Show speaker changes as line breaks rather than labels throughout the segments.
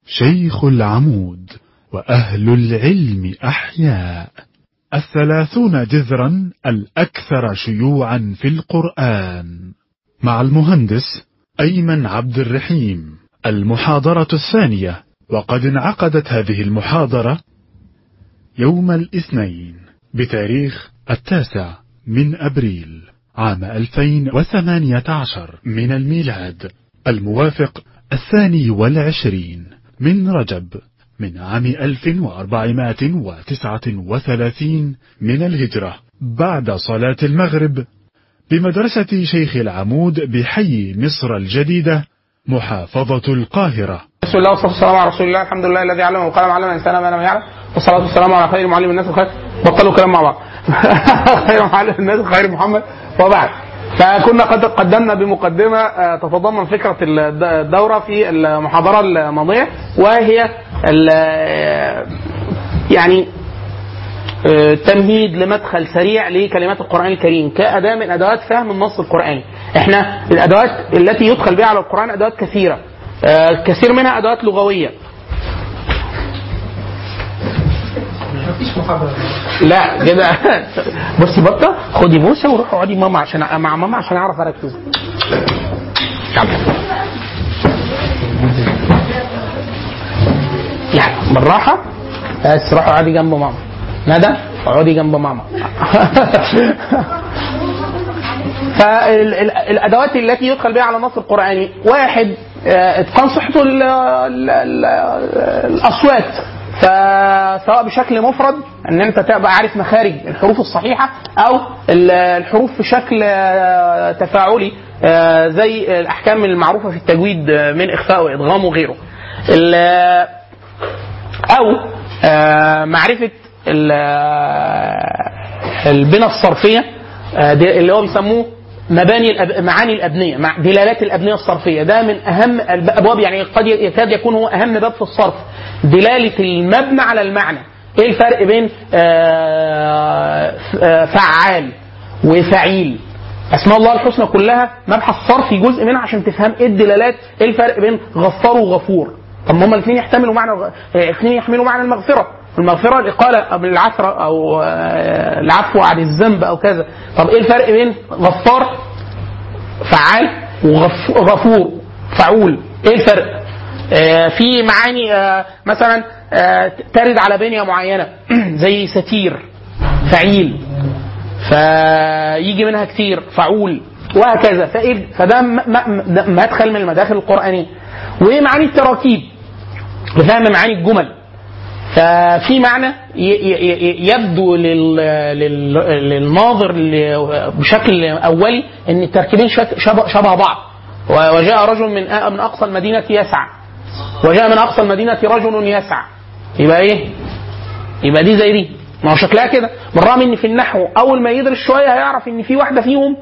شيخ العمود وأهل العلم أحياء الثلاثون جذرا الأكثر شيوعا في القرآن مع المهندس أيمن عبد الرحيم المحاضرة الثانية وقد انعقدت هذه المحاضرة يوم الاثنين بتاريخ التاسع من أبريل عام 2018 من الميلاد الموافق الثاني والعشرين من رجب من عام 1439 من الهجرة بعد صلاة المغرب بمدرسة شيخ العمود بحي مصر الجديدة محافظة القاهرة
بسم الله والصلاه والسلام على رسول الله الحمد لله الذي علم وقلم علم الانسان ما لم يعلم والصلاه والسلام على خير معلم الناس وخير بطلوا كلام مع بعض خير معلم الناس وخير محمد وبعد فكنا قد قدمنا بمقدمه آه، تتضمن فكره الدوره في المحاضره الماضيه وهي ال- آه، يعني آه، تمهيد لمدخل سريع لكلمات القرآن الكريم كأداة من أدوات فهم النص القرآني. احنا الأدوات التي يدخل بها على القرآن أدوات كثيرة. آه، كثير منها أدوات لغوية. لا كده بصي بطة خدي بوسة وروحي اقعدي ماما عشان مع ماما عشان أعرف أركز. يلا. يعني بالراحة بس روحي اقعدي جنب ماما ندى اقعدي جنب ماما فالادوات التي يدخل بها على النص القراني واحد آه، اتقان صحته ال- ال- ال- الاصوات فسواء بشكل مفرد ان انت تبقى عارف مخارج الحروف الصحيحه او ال- الحروف في شكل آه، تفاعلي آه، زي الاحكام المعروفه في التجويد آه، من اخفاء وادغام وغيره ال- او آه، معرفه ال- آه، البنى الصرفيه آه، دي- اللي هو بيسموه مباني الأب... معاني الابنيه مع دلالات الابنيه الصرفيه ده من اهم الابواب يعني قد يكاد يكون هو اهم باب في الصرف دلاله المبنى على المعنى ايه الفرق بين آه، آه، فعال وفعيل اسماء الله الحسنى كلها مبحث صرفي جزء منها عشان تفهم ايه الدلالات ايه الفرق بين غفار وغفور طب ما هما الاثنين يحتملوا معنى الغ- الاثنين يحملوا معنى المغفره المغفره الاقاله او العثره او آه، العفو عن الذنب او كذا طب ايه الفرق بين غفار فعال وغفور فعول ايه الفرق آه، في معاني آه، مثلا آه، ترد على بنيه معينه زي ستير فعيل فيجي منها كتير فعول وهكذا فإيه فده م- م- ده مدخل من المداخل القرآنية ومعاني التراكيب لفهم معاني الجمل ففي معنى ي- ي- ي- يبدو لل- لل- للناظر ل- بشكل اولي ان التركيبين شك- شبه شبه بعض و- وجاء رجل من أ- من اقصى المدينه يسعى وجاء من اقصى المدينه رجل يسعى يبقى ايه؟ يبقى دي زي دي ما هو شكلها كده بالرغم ان في النحو اول ما يدرس شويه هيعرف ان في واحده فيهم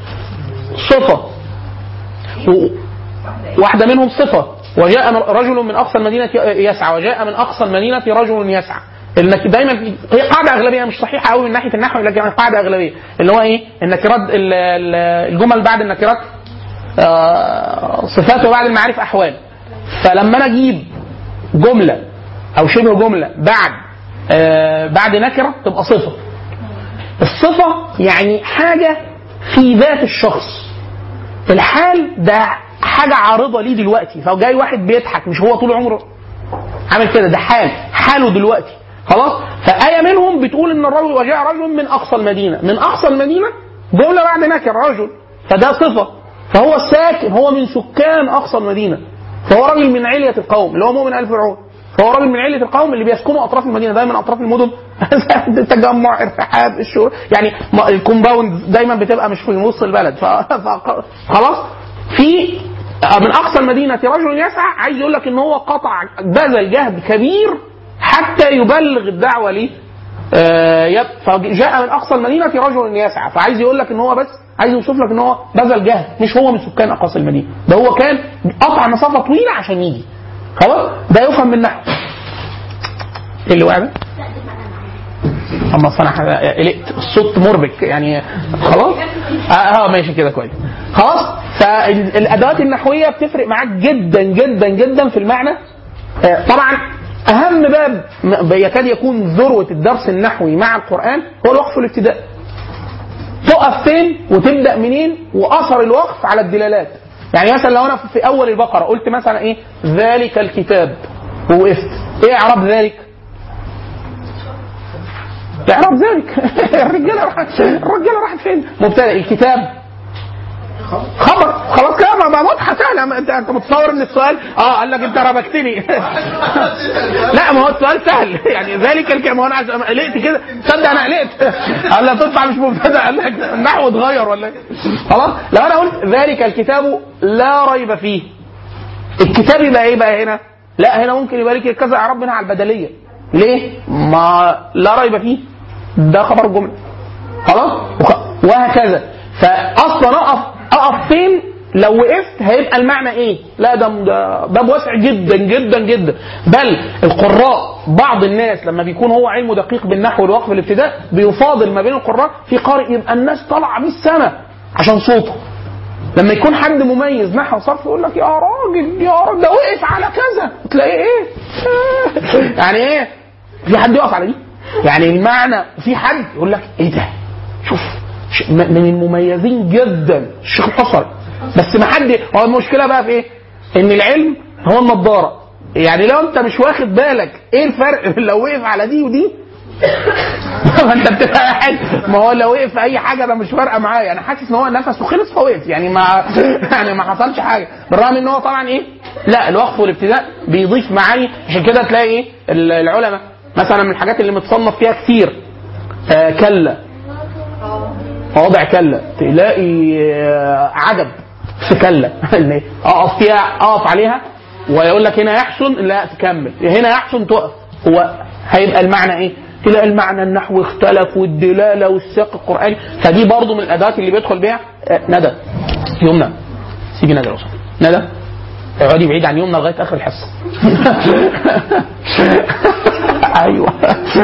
صفه و- واحده منهم صفه وجاء من- رجل من اقصى المدينه يسعى وجاء من اقصى المدينه رجل يسعى انك دايما في- هي قاعده اغلبيه مش صحيحه قوي من ناحيه النحو لكن قاعده اغلبيه اللي هو ايه النكرات ال- ال- الجمل بعد النكرات آه، صفات وبعد المعارف احوال فلما انا اجيب جمله او شبه جمله بعد آه بعد نكره تبقى صفه الصفه يعني حاجه في ذات الشخص الحال ده حاجه عارضه ليه دلوقتي فجاي واحد بيضحك مش هو طول عمره عامل كده ده حال حاله دلوقتي خلاص فآية منهم بتقول ان الرجل وجاء رجل من اقصى المدينه من اقصى المدينه جمله بعد نكر رجل فده صفه فهو ساكن هو من سكان اقصى المدينه فهو راجل من علية القوم اللي هو مؤمن آل فرعون فهو راجل من علية القوم اللي بيسكنوا اطراف المدينه دايما اطراف المدن التجمع الرحاب الشهور يعني ما- الكومباوند دايما بتبقى مش في نص البلد ف... ف... خلاص في من اقصى المدينه رجل يسعى عايز يقول لك ان هو قطع بذل جهد كبير حتى يبلغ الدعوه ليه آه، يب- فجاء من اقصى المدينه رجل يسعى فعايز يقول لك ان هو بس عايز يوصف لك ان هو بذل جهد مش هو من سكان اقاصي المدينه ده هو كان قطع مسافه طويله عشان يجي خلاص ده يفهم من نحو ايه اللي وقع ده؟ اما أصل انا قلقت الصوت مربك يعني خلاص اه, آه ماشي كده كويس خلاص فالادوات النحويه بتفرق معاك جدا جدا جدا في المعنى آه، طبعا اهم باب م- يكاد يكون ذروه الدرس النحوي مع القران هو الوقف والابتداء تقف فين وتبدا منين واثر الوقف على الدلالات يعني مثلا لو انا في اول البقره قلت مثلا ايه ذلك الكتاب ووقفت ايه اعراب ذلك اعراب ذلك الرجاله راحت الرجاله راحت فين مبتدا الكتاب خبر خلاص كده ما ما واضحه سهله ما انت انت متصور ان السؤال اه قال لك انت ربكتني لا ما هو السؤال سهل يعني ذلك الك... ما هو انا عايز- أنا قلقت كده تصدق انا قلقت قال لك تطلع مش مبتدا قال لك النحو اتغير ولا ايه خلاص لو انا قلت ذلك الكتاب لا ريب فيه الكتاب يبقى ايه بقى هنا؟ لا هنا ممكن يبقى لك كذا اعراب منها على البدليه ليه؟ ما لا ريب فيه ده خبر الجمله خلاص وخ- وهكذا فاصلا اقف اقف فين لو وقفت هيبقى المعنى ايه؟ لا ده ده باب واسع جدا جدا جدا بل القراء بعض الناس لما بيكون هو علمه دقيق بالنحو والوقف والابتداء بيفاضل ما بين القراء في قارئ يبقى الناس طالعه من السماء عشان صوته لما يكون حد مميز نحو صرف يقول لك يا راجل يا راجل ده وقف على كذا تلاقيه ايه يعني ايه في حد يقف على دي يعني المعنى في حد يقول لك ايه ده شوف ش- م- من المميزين جدا الشيخ الحصري بس ما حد هو المشكله بقى في ايه ان العلم هو النضاره يعني لو انت مش واخد بالك ايه الفرق لو وقف على دي ودي ما انت بتبقى قاعد ما هو لو وقف في اي حاجه ده مش فارقه معاه يعني حاسس ان هو نفسه خلص فوقف يعني ما يعني ما حصلش حاجه بالرغم ان هو طبعا ايه لا الوقف والابتداء بيضيف معاني عشان كده تلاقي ايه ال- العلماء مثلا من الحاجات اللي متصنف فيها كتير آه كلا مواضع كلا تلاقي آه عجب في كلا إن اقف فيها اقف عليها ويقول لك هنا يحسن لا تكمل هنا يحسن تقف هو هيبقى المعنى ايه؟ تلاقي المعنى النحو اختلف والدلاله والسياق القراني فدي برضو من الادوات اللي بيدخل بيها آه، ندى يمنى سيبي ندى لو سمحت. ندى اقعدي بعيد عن يمنى لغايه اخر الحصه ايوه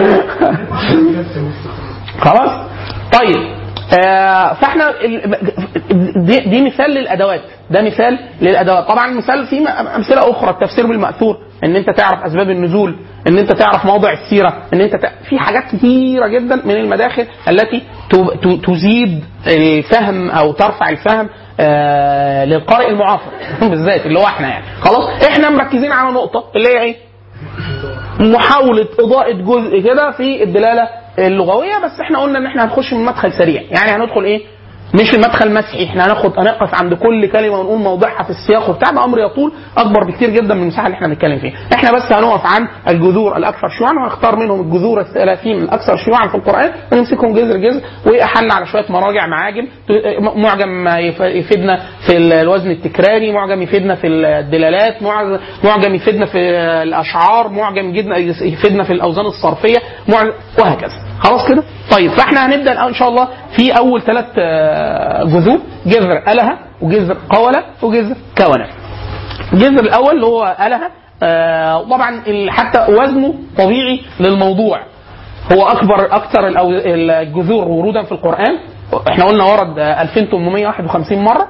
خلاص طيب آه فاحنا ال- دي, دي مثال للادوات ده مثال للادوات طبعا مثال في م- امثله اخرى التفسير بالماثور ان انت تعرف اسباب النزول ان انت تعرف موضع السيره ان انت تع... في حاجات كثيره جدا من المداخل التي ت- ت- تزيد الفهم او ترفع الفهم آه للقارئ المعاصر بالذات اللي هو احنا يعني خلاص احنا مركزين على نقطه اللي هي ايه محاولة إضاءة جزء كده في الدلالة اللغوية بس احنا قلنا ان احنا هنخش من مدخل سريع يعني هندخل ايه مش المدخل مسحي احنا هناخد هنقف عند كل كلمه ونقول موضعها في السياق وبتاع ده امر يطول اكبر بكتير جدا من المساحه اللي احنا بنتكلم فيها احنا بس هنقف عن الجذور الاكثر شيوعا وهنختار منهم الجذور الثلاثين الاكثر شيوعا في القران ونمسكهم جذر جذر واحلنا على شويه مراجع معاجم معجم يف- يفيدنا في الوزن التكراري معجم يفيدنا في الدلالات معجم معجم يفيدنا في الاشعار معجم جدا يفيدنا في الاوزان الصرفيه معجم وهكذا خلاص كده طيب فاحنا هنبدا الآن ان شاء الله في اول ثلاث جذور جذر اله وجذر قوله وجذر كونه الجذر الاول اللي هو اله آه، طبعا ال- حتى وزنه طبيعي للموضوع هو اكبر اكثر الأو- الجذور ورودا في القران احنا قلنا ورد آه، 2851 مره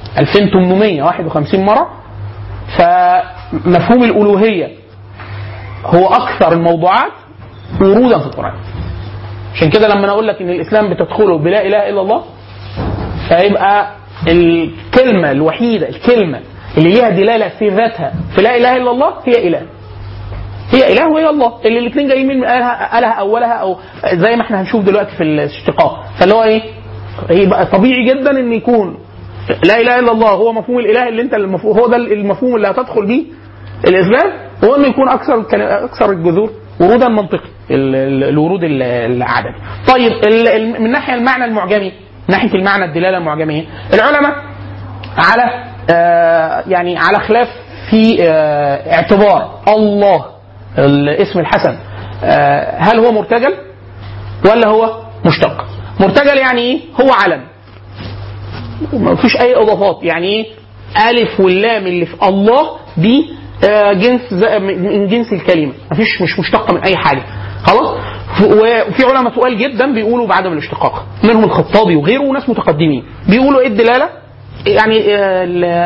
2851 مره فمفهوم الالوهيه هو اكثر الموضوعات ورودا في القران عشان كده لما انا اقول لك ان الاسلام بتدخله بلا اله الا الله فيبقى الكلمه الوحيده الكلمه اللي ليها دلاله في ذاتها في لا اله الا الله هي اله هي اله وهي الله اللي الاثنين جايين من اله اله اولها او زي ما احنا هنشوف دلوقتي في الاشتقاق فاللي هو ايه يبقى طبيعي جدا ان يكون لا اله الا الله هو مفهوم الاله اللي انت المفهوم هو ده المفهوم اللي هتدخل بيه الاسلام هو انه يكون اكثر الكل- اكثر الجذور ورودا منطقي ال- ال- الورود ال- العددي. طيب ال- ال- من ناحيه المعنى المعجمي ناحيه المعنى الدلاله المعجميه العلماء على آه يعني على خلاف في آه اعتبار الله الاسم الحسن آه هل هو مرتجل ولا هو مشتق مرتجل يعني ايه هو علم ما فيش اي اضافات يعني ايه الف واللام اللي في الله دي آه، جنس زي- من جنس الكلمه ما فيش مش مشتقه من اي حاجه خلاص ف- وفي علماء تقال جدا بيقولوا بعدم الاشتقاق منهم الخطابي وغيره وناس متقدمين بيقولوا ايه الدلاله يعني آه، ال-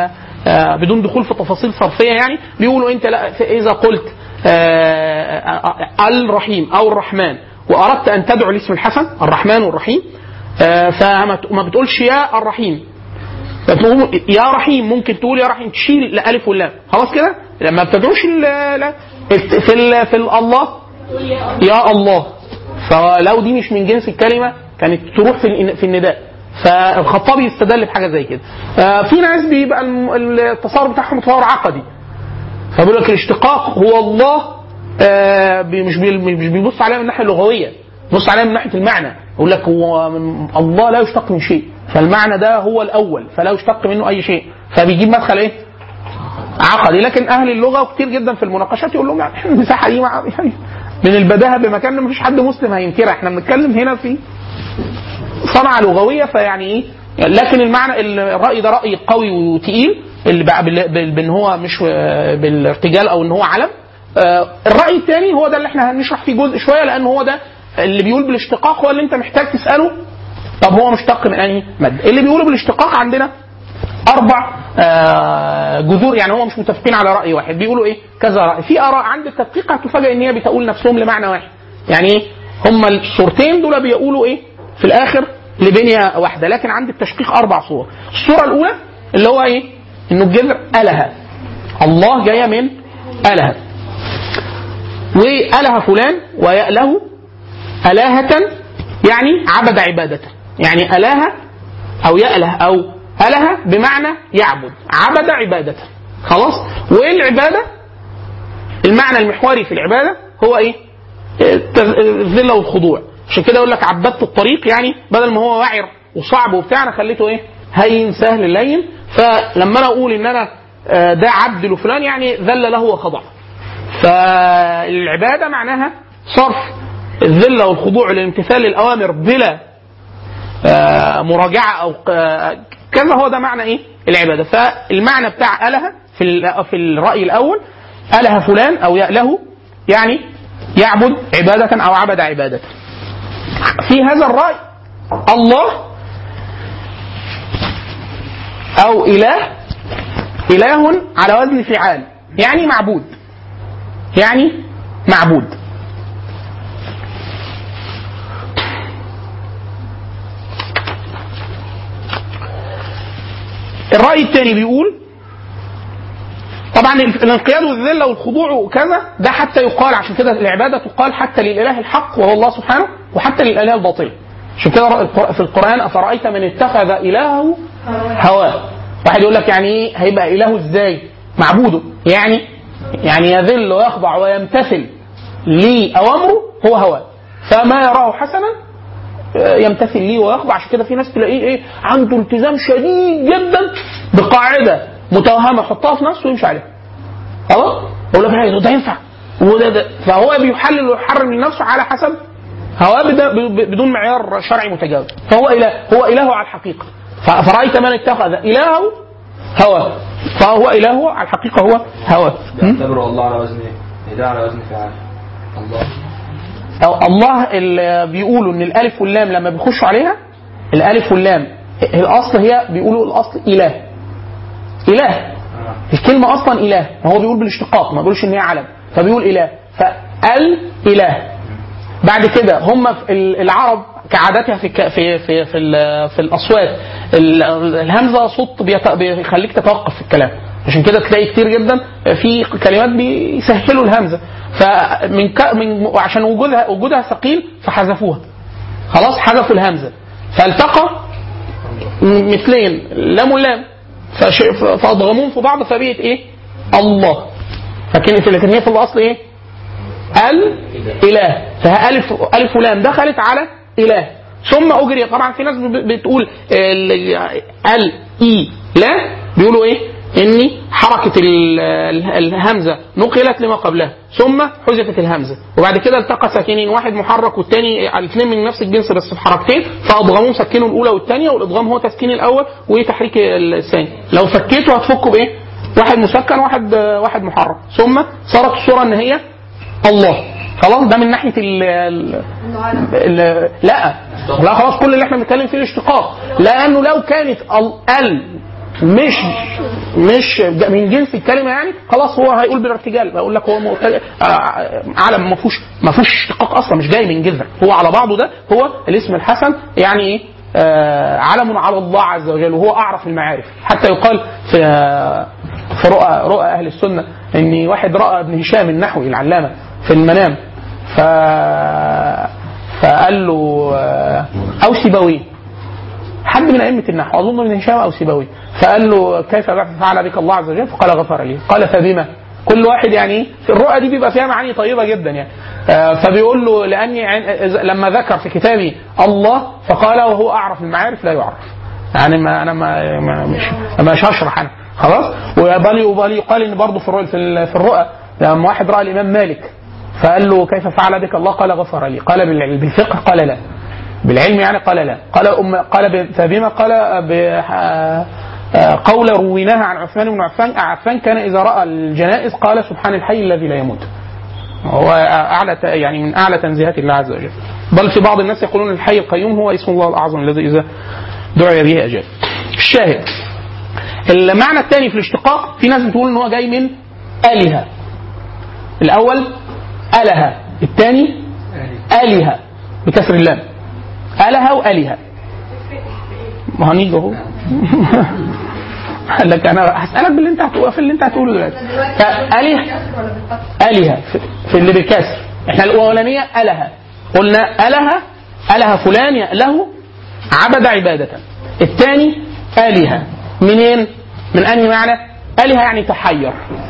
آه، بدون دخول في تفاصيل صرفيه يعني بيقولوا انت لا اذا قلت آه، آه، الرحيم او الرحمن واردت ان تدعو الاسم الحسن الرحمن والرحيم آه، فما ت- ما بتقولش يا الرحيم فتقول يا رحيم ممكن تقول يا رحيم تشيل الالف واللام خلاص كده لما بتدعوش ال- لا الت- في ال في ال- الله يا الله فلو دي مش من جنس الكلمه كانت تروح في الإن- في النداء فالخطابي استدل بحاجه زي كده آه، في ناس بيبقى الم- التصور بتاعهم تصور عقدي فبيقول لك الاشتقاق هو الله آه، بي- مش بي- مش بيبص عليها من الناحيه اللغويه بيبص عليها من ناحيه المعنى يقول لك هو من الله لا يشتق من شيء فالمعنى ده هو الاول فلا يشتق منه اي شيء فبيجيب مدخل ايه؟ عقدي لكن اهل اللغه وكتير جدا في المناقشات يقول لهم يعني إحنا المساحه دي مع- يعني من البداهه بمكان ما فيش حد مسلم هينكرها احنا بنتكلم هنا في صنعه لغويه فيعني ايه لكن المعنى الراي ده راي قوي وتقيل اللي بقى بال- بال- بان هو مش آه، بالارتجال او ان هو علم آه، الراي الثاني هو ده اللي احنا هنشرح فيه جزء شويه لان هو ده اللي بيقول بالاشتقاق هو اللي انت محتاج تساله طب هو مشتق من انهي ماده اللي بيقولوا بالاشتقاق عندنا اربع آه، جذور يعني هم مش متفقين على راي واحد بيقولوا ايه كذا راي في اراء عند التدقيق هتفاجئ ان هي بتقول نفسهم لمعنى واحد يعني ايه هم الصورتين دول بيقولوا ايه في الاخر لبنيه واحده لكن عند التشقيق اربع صور الصوره الاولى اللي هو ايه انه الجذر اله الله جايه من اله واله فلان ويأله الهه يعني عبد عباده يعني اله او يأله او أله بمعنى يعبد عبد عبادة خلاص والعبادة المعنى المحوري في العبادة هو ايه التز- الذلة والخضوع عشان كده يقول لك عبدت الطريق يعني بدل ما هو وعر وصعب وبتاع انا خليته ايه هين سهل لين فلما انا اقول ان انا آه، ده عبد لفلان يعني ذل له وخضع فالعبادة معناها صرف الذلة والخضوع للامتثال للأوامر بلا آه، مراجعه او آه، كذا هو ده معنى ايه العباده فالمعنى بتاع اله في ال- في الراي الاول اله فلان او يأله يعني يعبد عباده او عبد عباده في هذا الراي الله او اله اله على وزن فعال يعني معبود يعني معبود الرأي الثاني بيقول طبعا الانقياد والذلة والخضوع وكذا ده حتى يقال عشان كده العبادة تقال حتى للإله الحق وهو الله سبحانه وحتى للإله الباطل عشان كده القر- في القرآن أفرأيت من اتخذ إلهه هواه واحد يقول لك يعني ايه هيبقى إلهه ازاي معبوده يعني يعني يذل ويخضع ويمتثل لأوامره هو هواه فما يراه حسنا يمتثل ليه ويخضع عشان كده في ناس تلاقيه ايه عنده التزام شديد جدا بقاعده متوهمه يحطها في نفسه ويمشي عليها خلاص يقول لك إيه، ده ينفع وده ده فهو بيحلل ويحرم لنفسه على حسب هواه بدا- ب- بدون معيار شرعي متجاوز فهو اله هو الهه على الحقيقه ف- فرايت من اتخذ الهه هواه فهو الهه على الحقيقه هو هواه م?
يعتبر الله على وزن ايه؟ ده على وزن فعال الله
أو الله اللي بيقولوا ان الالف واللام لما بيخشوا عليها الالف واللام الاصل هي بيقولوا الاصل اله اله الكلمه اصلا اله ما هو بيقول بالاشتقاق ما بيقولش ان هي علم فبيقول اله فال اله بعد كده هم في ال- العرب كعادتها في الك- في في في, ال- في الاصوات ال- الهمزه صوت بيت- بيخليك تتوقف في الكلام عشان كده تلاقي كتير جدا في كلمات بيسهلوا الهمزه فمن ك... من عشان وجودها وجودها ثقيل فحذفوها خلاص حذفوا الهمزه فالتقى م- مثلين لام ولام فش... ف- فاضغموهم في بعض فبقت ايه؟ الله لكن في لكن هي في الاصل ايه؟ الاله فها الف الف ولام دخلت على اله ثم اجري طبعا في ناس ب- بتقول ال ال اي لا بيقولوا ايه؟ ان حركه ال- ال- الهمزه نقلت لما قبلها ثم حذفت الهمزه وبعد كده التقى ساكنين واحد محرك والثاني الاثنين من نفس الجنس بس بحركتين فاضغموهم سكنوا الاولى والثانيه والادغام هو تسكين الاول وتحريك الثاني لو فكيته هتفكوا بايه؟ واحد مسكن واحد واحد محرك ثم صارت الصوره ان هي الله خلاص ده من ناحيه ال ال ال لا لا خلاص كل اللي احنا بنتكلم فيه الاشتقاق لانه لو كانت ال, ال مش مش ج- من جنس الكلمه يعني خلاص هو هيقول بالارتجال بقول لك هو مرتجل آه، علم ما فيهوش ما فيهوش اشتقاق اصلا مش جاي من جذر هو على بعضه ده هو الاسم الحسن يعني ايه آه، علم على الله عز وجل وهو اعرف المعارف حتى يقال في آه، في رؤى رؤى اهل السنه ان واحد راى ابن هشام النحوي العلامه في المنام ف فقال له آه، او سيبويه حد من ائمه النحو اظن ابن هشام او سيبويه فقال له كيف فعل بك الله عز وجل فقال غفر لي قال فبما كل واحد يعني ايه في الرؤى دي بيبقى فيها معاني طيبه جدا يعني آه، فبيقول له لاني عن- إذا- لما ذكر في كتابي الله فقال وهو اعرف المعارف لا يعرف يعني ما انا ما, ما مش مش هشرح انا خلاص وبل وبل يقال ان برضه في الرؤى في ال- في الرؤى لما واحد راى الامام مالك فقال له كيف فعل بك الله قال غفر لي قال بالع- بالفقه قال لا بالعلم يعني قال لا قال أم قال ب- فبما قال ب آه، آه، قول رويناها عن عثمان بن عفان عفان كان اذا راى الجنائز قال سبحان الحي الذي لا يموت هو اعلى ت- يعني من اعلى تنزيهات الله عز وجل بل في بعض الناس يقولون الحي القيوم هو اسم الله الاعظم الذي اذا دعي به اجاب الشاهد المعنى الثاني في الاشتقاق في ناس بتقول ان هو جاي من الهه الاول اله الثاني الهه بكسر اللام اله والهه ما هنيجي اهو قال لك انا هسالك باللي انت هتقول في اللي انت هتقوله دلوقتي فاله آلهة في- في اللي بالكسر احنا الأولانية أله قلنا أله أله فلان يأله عبد عبادة الثاني آلهة منين؟ من أنهي معنى؟ آلهة يعني تحير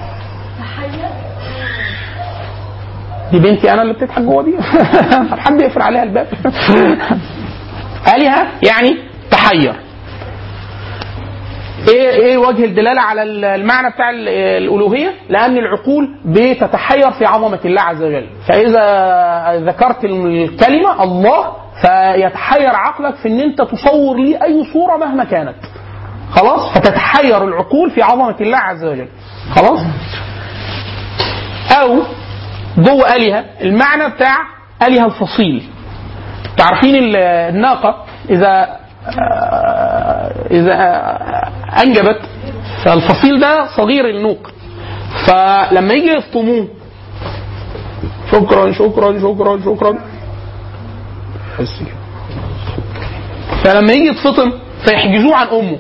دي بنتي أنا اللي بتضحك جوه دي طب حد يقفل عليها الباب آلهة يعني تحير ايه ايه وجه الدلاله على المعنى بتاع ال- الالوهيه؟ لان العقول بتتحير في عظمه الله عز وجل، فاذا ذكرت الكلمه الله فيتحير عقلك في ان انت تصور لي اي صوره مهما كانت. خلاص؟ فتتحير العقول في عظمه الله عز وجل. خلاص؟ او جوه الهه المعنى بتاع الهه الفصيل. تعرفين ال- الناقه اذا آه، اذا آه، انجبت فالفصيل ده صغير النوق فلما يجي يفطموه شكرا شكرا شكرا شكرا حس كده. فلما يجي يتفطم فيحجزوه عن امه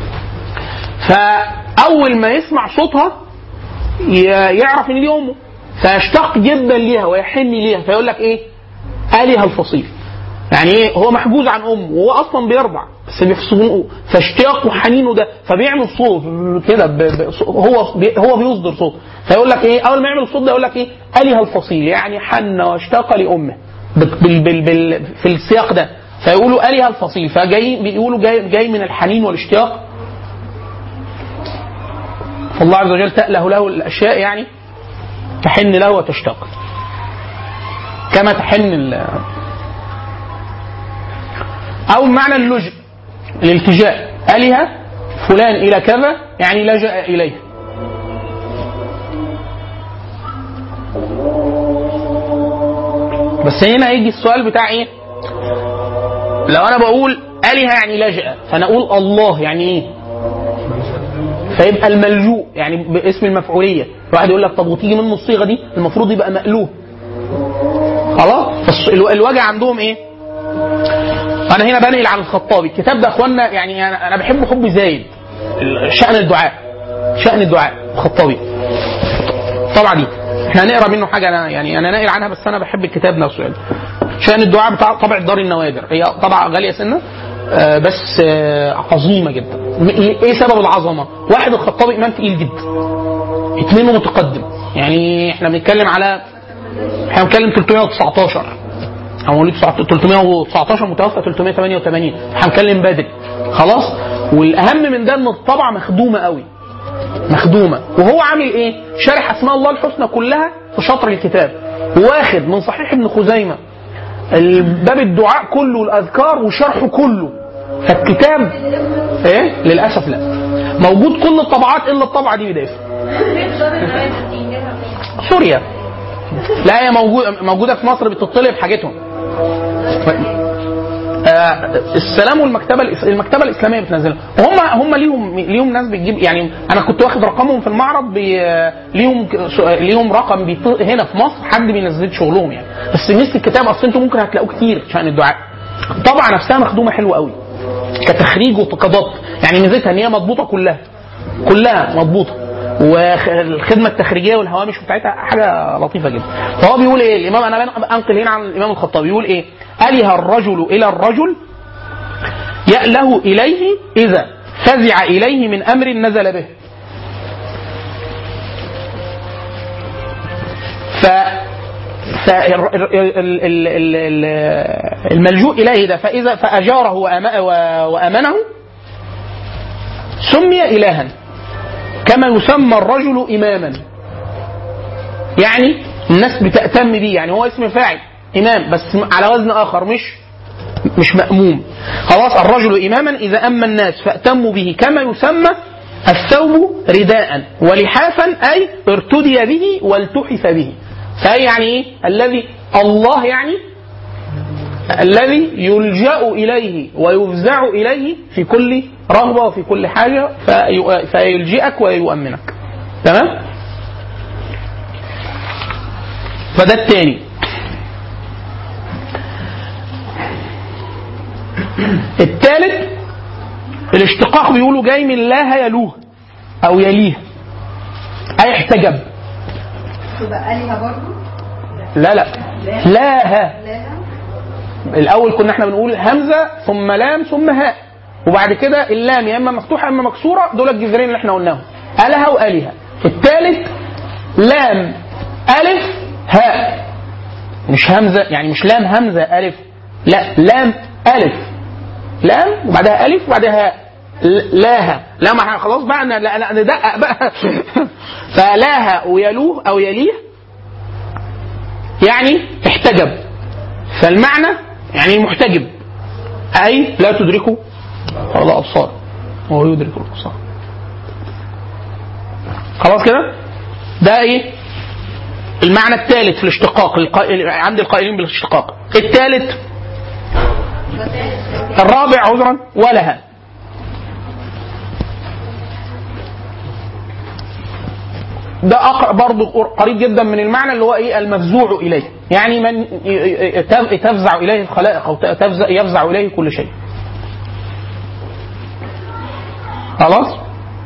فاول ما يسمع صوتها ي- يعرف ان دي امه فيشتاق جدا ليها ويحن ليها فيقول لك ايه آلهة الفصيل يعني ايه هو محجوز عن امه وهو اصلا بيرضع بس بيفصلوه فاشتياقه وحنينه ده فبيعمل صوت كده ب- ب- هو بي هو بيصدر صوت فيقول لك ايه اول ما يعمل الصوت ده يقول لك ايه اله الفصيل يعني حن واشتاق لامه بال بال بال بال في السياق ده فيقولوا اله الفصيل فجاي بيقولوا جاي جاي من الحنين والاشتياق فالله عز وجل تأله له الاشياء يعني تحن له وتشتاق كما تحن ال- أو معنى اللجء الالتجاء آلهة فلان إلى كذا يعني لجأ إليه بس هنا هيجي السؤال بتاع ايه؟ لو انا بقول آلهة يعني لجأ فانا اقول الله يعني ايه؟ فيبقى الملجوء يعني باسم المفعولية واحد يقول لك طب وتيجي منه الصيغة دي المفروض يبقى مألوه خلاص فالص- الو- الوجع عندهم ايه؟ انا هنا بنقل عن الخطابي الكتاب ده يا اخوانا يعني انا أنا بحبه حب زايد ال- شأن الدعاء شأن الدعاء الخطابي طبعا دي احنا هنقرا منه حاجه انا يعني انا ناقل عنها بس انا بحب الكتاب نفسه يعني شأن الدعاء بتاع طبع دار النوادر هي طبعا غاليه سنه آه، بس آه، عظيمه جدا م- ايه سبب العظمه؟ واحد الخطابي امام تقيل جدا اثنين متقدم يعني احنا بنتكلم على احنا بنتكلم 319 هو مواليد 319 متوفى 388 هنتكلم بدري خلاص والاهم من ده ان الطبعه مخدومه قوي مخدومه وهو عامل ايه شارح اسماء الله الحسنى كلها في شطر الكتاب واخد من صحيح ابن خزيمه باب الدعاء كله والاذكار وشرحه كله فالكتاب ايه للاسف لا موجود كل الطبعات الا الطبعه دي بدايه سوريا لا هي موجودة موجودة في مصر بتطلب حاجتهم. فالسلام والمكتبه الإس- المكتبه الاسلاميه بتنزلها وهم هم ليهم ليهم ناس بتجيب يعني انا كنت واخد رقمهم في المعرض بي ليهم ك- س- ليهم رقم بيط- هنا في مصر حد بينزل شغلهم يعني بس ميزه الكتاب اصل انتوا ممكن هتلاقوه كتير شان الدعاء طبعا نفسها مخدومه حلوه قوي كتخريج وكضبط يعني ميزتها ان هي مضبوطه كلها كلها مضبوطه والخدمه التخريجيه والهوامش بتاعتها حاجه لطيفه جدا فهو بيقول ايه الامام انا انقل هنا عن الامام الخطابي بيقول ايه اله الرجل الى الرجل يأله اليه اذا فزع اليه من امر نزل به ف ف- ال- ال- ال- ال- ال- الملجوء اليه ده فاذا فاجاره وأما- و- وامنه سمي الها كما يسمى الرجل اماما يعني الناس بتأتم بيه يعني هو اسم فاعل امام بس على وزن اخر مش مش مأموم خلاص الرجل اماما اذا اما الناس فأتموا به كما يسمى الثوب رداء ولحافا اي ارتدي به والتحف به فأي يعني ايه الذي الله يعني الذي يلجأ إليه ويفزع إليه في كل رغبة وفي كل حاجة في- فيلجئك ويؤمنك تمام فده الثاني الثالث الاشتقاق بيقولوا جاي من لاها يلوه او يليه اي احتجب
تبقى آلهة برضو
لا لا لاها
لا لا
الاول كنا احنا بنقول همزه ثم لام ثم هاء وبعد كده اللام يا اما مفتوحه يا اما مكسوره دول الجذرين اللي احنا قلناهم الها والهه الثالث لام الف هاء مش همزه يعني مش لام همزه الف لا لام الف لام وبعدها الف وبعدها هاء ل- لاها لا ما احنا خلاص بقى ن- لا لا ندقق بقى فلاها ويلوه او يليه يعني احتجب فالمعنى يعني محتجب أي لا تدركه الأبصار وهو يدرك الأبصار خلاص كده ده ايه المعنى الثالث في الاشتقاق القائل عند القائلين بالاشتقاق الثالث الرابع عذرا ولها ده أقرب برضه قريب جدا من المعنى اللي هو ايه المفزوع اليه يعني من ي- ي- ي- تفزع اليه الخلائق او تفزع يفزع اليه كل شيء خلاص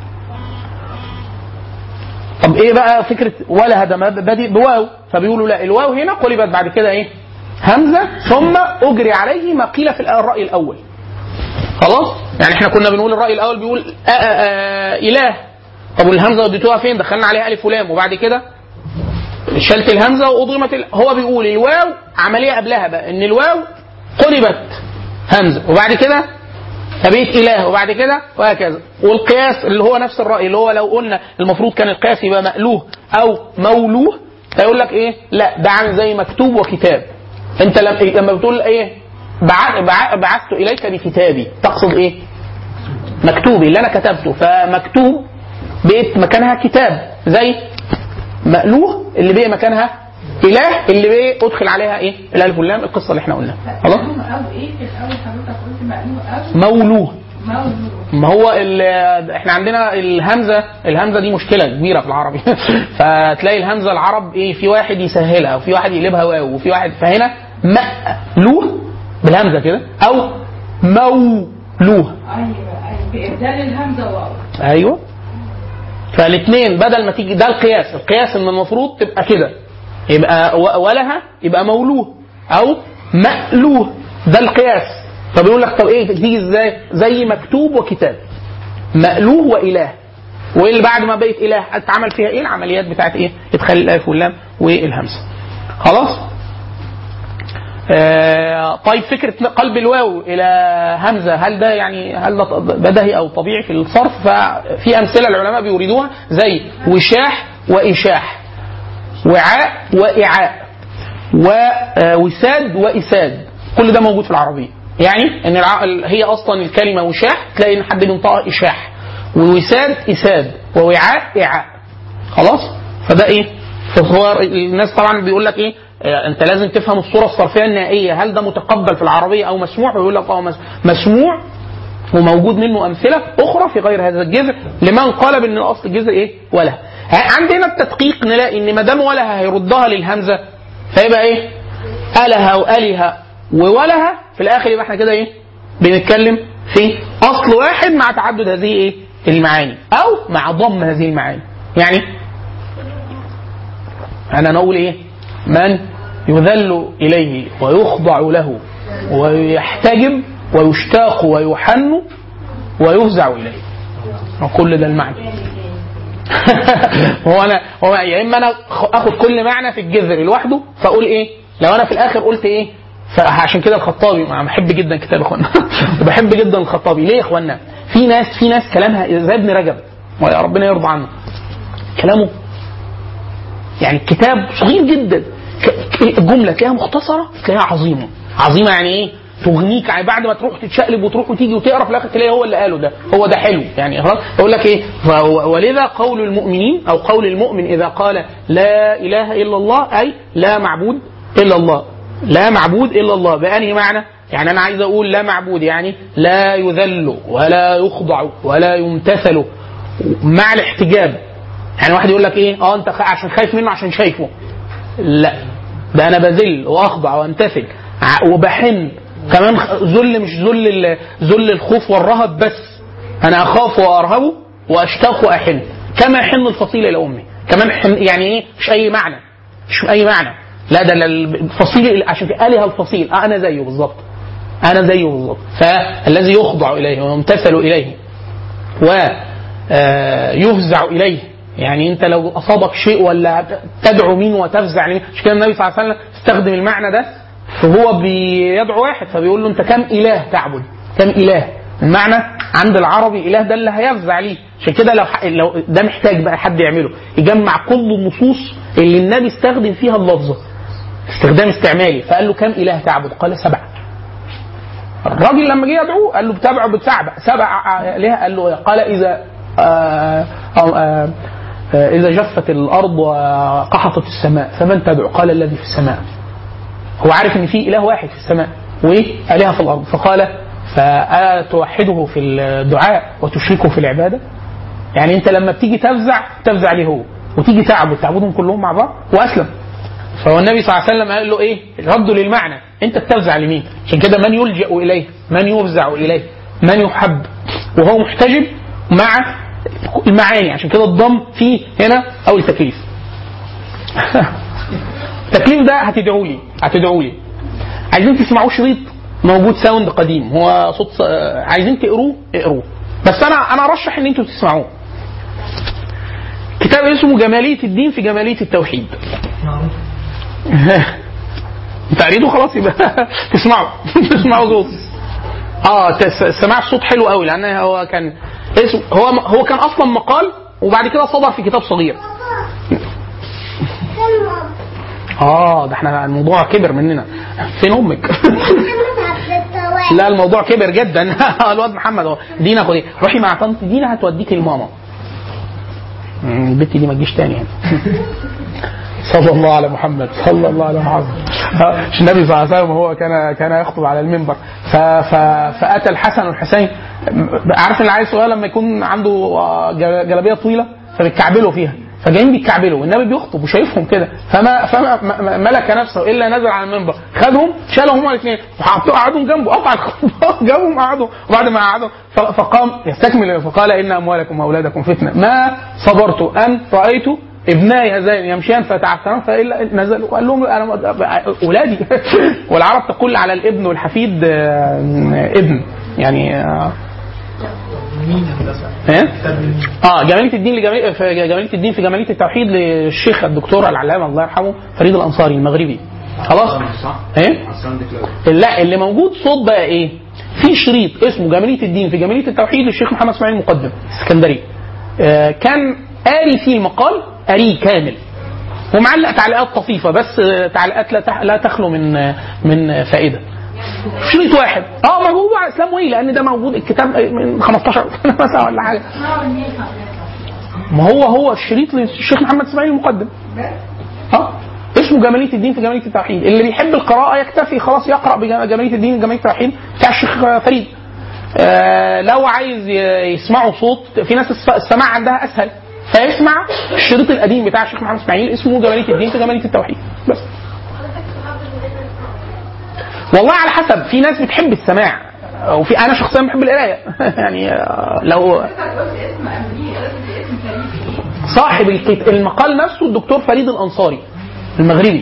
طب ايه بقى فكره ولا ده ما بادئ بواو فبيقولوا لا الواو هنا قلبت بعد كده ايه همزه ثم اجري عليه ما قيل في الراي الاول خلاص يعني احنا كنا بنقول الراي الاول بيقول آآ آآ اله طب والهمزه وديتوها فين دخلنا عليها الف ولام وبعد كده شلت الهمزه واضغمت ال... هو بيقول الواو عمليه قبلها بقى ان الواو قلبت همزه وبعد كده فبقيت اله وبعد كده وهكذا والقياس اللي هو نفس الراي اللي هو لو قلنا المفروض كان القياس يبقى مألوه او مولوه فيقول لك ايه لا ده عامل زي مكتوب وكتاب انت لما لما بتقول ايه بعث بعث بعثت اليك بكتابي تقصد ايه مكتوبي اللي انا كتبته فمكتوب بقت مكانها كتاب زي مألوه اللي بقى مكانها اله اللي بقى ادخل عليها ايه الالف واللام القصه اللي احنا قلناها خلاص
أو إيه في الأول حضرتك قلت مألوه أو
مولوه
مولود
ما هو ال- احنا عندنا الهمزه الهمزه دي مشكله كبيره في العربي فتلاقي الهمزه العرب ايه في واحد يسهلها وفي واحد يقلبها واو وفي واحد فهنا مألوه بالهمزه كده او مولوه
أيوه أيوه بإبدال الهمزة واو
ايوه فالاثنين بدل ما تيجي ده القياس القياس ان المفروض تبقى كده يبقى و- ولها يبقى مولوه او مألوه ده القياس فبيقول لك طب ايه تيجي ازاي زي مكتوب وكتاب مألوه وإله واللي بعد ما بقت إله اتعمل فيها ايه العمليات بتاعت ايه ادخال الالف واللام والهمزه خلاص آه طيب فكره قلب الواو الى همزه هل ده يعني هل ده بدهي او طبيعي في الصرف ففي امثله العلماء بيريدوها زي وشاح واشاح وعاء واعاء ووساد واساد كل ده موجود في العربيه يعني ان الع... هي اصلا الكلمه وشاح تلاقي ان حد بينطقها اشاح ووساد اساد ووعاء اعاء خلاص فده ايه فهو الناس طبعا بيقول لك ايه آه، انت لازم تفهم الصوره الصرفيه النهائيه هل ده متقبل في العربيه او مسموع ويقول لك اه مس- مسموع وموجود منه امثله اخرى في غير هذا الجذر لمن قال بان الاصل الجذر ايه وله ه- عندنا التدقيق نلاقي ان ما دام وله هيردها للهمزه فيبقى ايه اله واله ووله في الاخر يبقى احنا كده ايه بنتكلم في اصل واحد مع تعدد هذه ايه المعاني او مع ضم هذه المعاني يعني انا نقول ايه من يذل اليه ويخضع له ويحتجب ويشتاق ويحن ويفزع اليه وكل ده المعنى هو انا هو يا اما انا خ- اخد كل معنى في الجذر لوحده فاقول ايه لو انا في الاخر قلت ايه فعشان كده الخطابي انا بحب جدا كتاب اخوانا بحب جدا الخطابي ليه يا اخوانا في ناس في ناس كلامها زي ابن رجب ويا ربنا يرضى عنه كلامه يعني الكتاب صغير جدا ك- ك- الجمله تلاقيها مختصره تلاقيها عظيمه عظيمه يعني ايه تغنيك يعني بعد ما تروح تتشقلب وتروح وتيجي وتقرا في الاخر تلاقي هو اللي قاله ده هو ده حلو يعني خلاص يقول لك ايه ف- ولذا قول المؤمنين او قول المؤمن اذا قال لا اله الا الله اي لا معبود الا الله لا معبود الا الله بأنهي معنى يعني انا عايز اقول لا معبود يعني لا يذل ولا يخضع ولا يمتثل مع الاحتجاب يعني واحد يقول لك ايه اه انت خ- عشان خايف منه عشان شايفه لا ده انا بذل واخضع وامتثل ع- وبحن كمان خ- ذل مش ذل ال- ذل الخوف والرهب بس انا اخاف وارهبه واشتاق واحن كما يحن الفصيل الى امي كمان حن يعني ايه مش اي معنى مش اي معنى لا ده الفصيل عشان في اله الفصيل آه انا زيه بالظبط انا زيه بالظبط فالذي يخضع اليه ويمتثل اليه ويفزع اليه يعني انت لو اصابك شيء ولا تدعو مين وتفزع لمين مش كده النبي صلى الله عليه وسلم استخدم المعنى ده فهو بيدعو واحد فبيقول له انت كم اله تعبد كم اله المعنى عند العربي اله ده اللي هيفزع ليه عشان كده لو ح- لو ده محتاج بقى حد يعمله يجمع كل النصوص اللي النبي استخدم فيها اللفظه استخدام استعمالي فقال له كم اله تعبد قال سبعه الراجل لما جه يدعوه قال له بتابع بتسبع سبع آلهة قال له قال إذا آه آه آه إذا جفت الأرض وقحطت السماء فمن تدعو؟ قال الذي في السماء. هو عارف إن في إله واحد في السماء وآلهة في الأرض فقال فأتوحده في الدعاء وتشركه في العبادة؟ يعني أنت لما بتيجي تفزع تفزع ليه هو وتيجي تعبد تعبدهم كلهم مع بعض وأسلم فهو النبي صلى الله عليه وسلم قال له ايه؟ رده للمعنى، انت بتفزع لمين؟ عشان كده من يلجا اليه، من يفزع اليه، من يحب وهو محتجب مع المعاني عشان كده الضم فيه هنا او التكليف. التكليف ده هتدعوا لي هتدعوا لي. عايزين تسمعوه شريط موجود ساوند قديم هو صوت آه، عايزين تقروه اقروه بس انا انا ارشح ان انتوا تسمعوه. كتاب اسمه جمالية الدين في جمالية التوحيد. انت قريته خلاص يبقى تسمعه تسمعه صوت اه تس- سماع الصوت حلو قوي لان هو كان اسم هو هو كان اصلا مقال وبعد كده صدر في كتاب صغير اه ده احنا الموضوع كبر مننا فين امك لا الموضوع كبر جدا الواد محمد اهو دينا خدي روحي مع طنط دينا هتوديكي لماما مم، البت دي ما تجيش تاني هنا صلى الله على محمد صلى الله على محمد آه، النبي صلى الله عليه وسلم هو كان كان يخطب على المنبر ف ف فاتى الحسن والحسين عارف العيل الصغير لما يكون عنده آه، جل- جلابيه طويله فبيتكعبلوا فيها فجايين بيتكعبلوا والنبي بيخطب وشايفهم كده فما فما م- م- ملك نفسه الا نزل على المنبر خدهم شالهم هما الاثنين وحطوا قعدهم جنبه قطع الخطبه جابهم قعدوا وبعد ما قعدوا ف- فقام يستكمل فقال ان اموالكم واولادكم فتنه ما صبرت ان رايت ابناي هذين يمشيان فتعثران فالا نزلوا وقال لهم انا اولادي والعرب تقول على الابن والحفيد آه، ابن يعني آه، ايه؟ اه جماليه الدين لجماليه في جماليه الدين في جماليه التوحيد للشيخ الدكتور العلامه الله يرحمه فريد الانصاري المغربي خلاص؟ ايه؟ لا اللي موجود صوت بقى ايه؟ في شريط اسمه جماليه الدين في جماليه التوحيد للشيخ محمد اسماعيل المقدم اسكندري آه كان قاري فيه المقال قاريه كامل ومعلق تعليقات طفيفه بس آه، تعليقات لا تح- لا تخلو من آه، من آه، فائده شريط واحد اه موجود على اسلام وي لان ده موجود الكتاب من 15 سنه مثلا ولا حاجه ما هو هو الشريط للشيخ محمد اسماعيل المقدم اه اسمه جماليه الدين في جماليه التوحيد اللي بيحب القراءه يكتفي خلاص يقرا بجماليه الدين جماليه التوحيد بتاع الشيخ فريد آه، لو عايز ي- يسمعوا صوت في ناس الس- السماع عندها اسهل فيسمع الشريط القديم بتاع الشيخ محمد اسماعيل اسمه جماليه الدين في جماليه التوحيد بس والله على حسب في ناس بتحب السماع وفي انا شخصيا بحب القرايه يعني آه، لو صاحب الكت- المقال نفسه الدكتور فريد الانصاري المغربي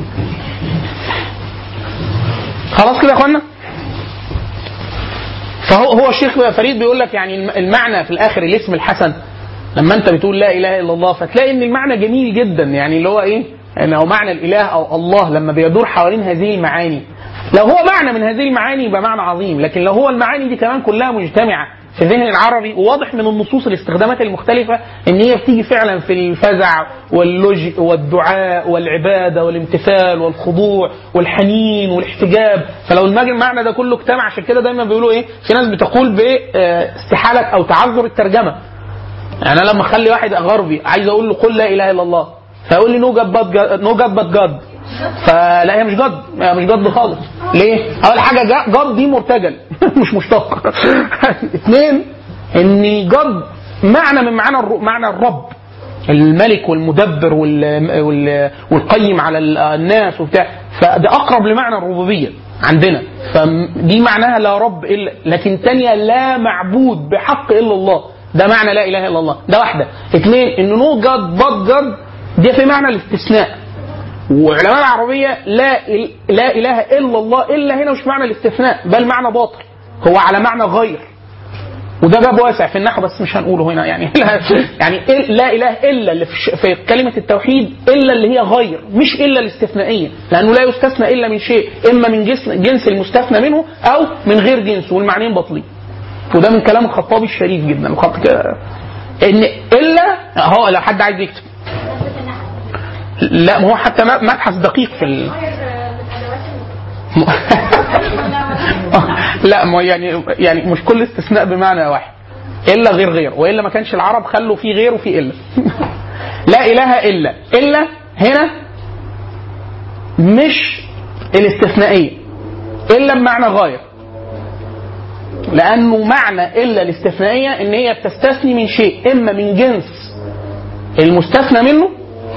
خلاص كده يا اخوانا فهو هو الشيخ فريد بيقول لك يعني الم- المعنى في الاخر الاسم الحسن لما انت بتقول لا اله الا الله فتلاقي ان المعنى جميل جدا يعني اللي هو ايه؟ ان هو معنى الاله او الله لما بيدور حوالين هذه المعاني لو هو معنى من هذه المعاني يبقى معنى عظيم لكن لو هو المعاني دي كمان كلها مجتمعه في الذهن العربي وواضح من النصوص الاستخدامات المختلفه ان هي بتيجي فعلا في الفزع واللجء والدعاء والعباده والامتثال والخضوع والحنين والاحتجاب فلو المج- المعنى ده كله اجتمع عشان كده دايما بيقولوا ايه في ناس بتقول باستحاله او تعذر الترجمه يعني انا لما اخلي واحد غربي عايز اقول له قل لا اله الا الله فيقول لي نو جاد بات نو جاد بات جاد فلا هي مش جد هي مش جد خالص ليه؟ اول حاجه جا- جد دي مرتجل مش مشتق اثنين ان جد معنى من معنى الر- معنى الرب الملك والمدبر وال... وال... والقيم على ال- الناس وبتاع فده اقرب لمعنى الربوبيه عندنا فدي معناها لا رب الا لكن تانية لا معبود بحق الا الله ده معنى لا اله الا الله ده واحده اثنين ان نو جاد بات جاد دي في معنى الاستثناء وعلماء العربية لا لا إله إلا الله إلا هنا مش معنى الاستثناء بل معنى باطل هو على معنى غير وده باب واسع في النحو بس مش هنقوله هنا يعني لا يعني إل- لا اله الا اللي في, ش- في كلمه التوحيد الا اللي هي غير مش الا الاستثنائيه لانه لا يستثنى الا من شيء اما من جنس جنس المستثنى منه او من غير جنسه والمعنيين باطلين وده من كلام الخطابي الشريف جدا الخط كده ان الا هو لو حد عايز يكتب لا ما هو حتى م- مبحث دقيق في ال... لا ما هو يعني يعني مش كل استثناء بمعنى واحد الا غير غير والا ما كانش العرب خلوا في غير وفي الا لا اله الا الا هنا مش الاستثنائيه الا بمعنى غايه لانه معنى الا الاستثنائيه ان هي بتستثني من شيء اما من جنس المستثنى منه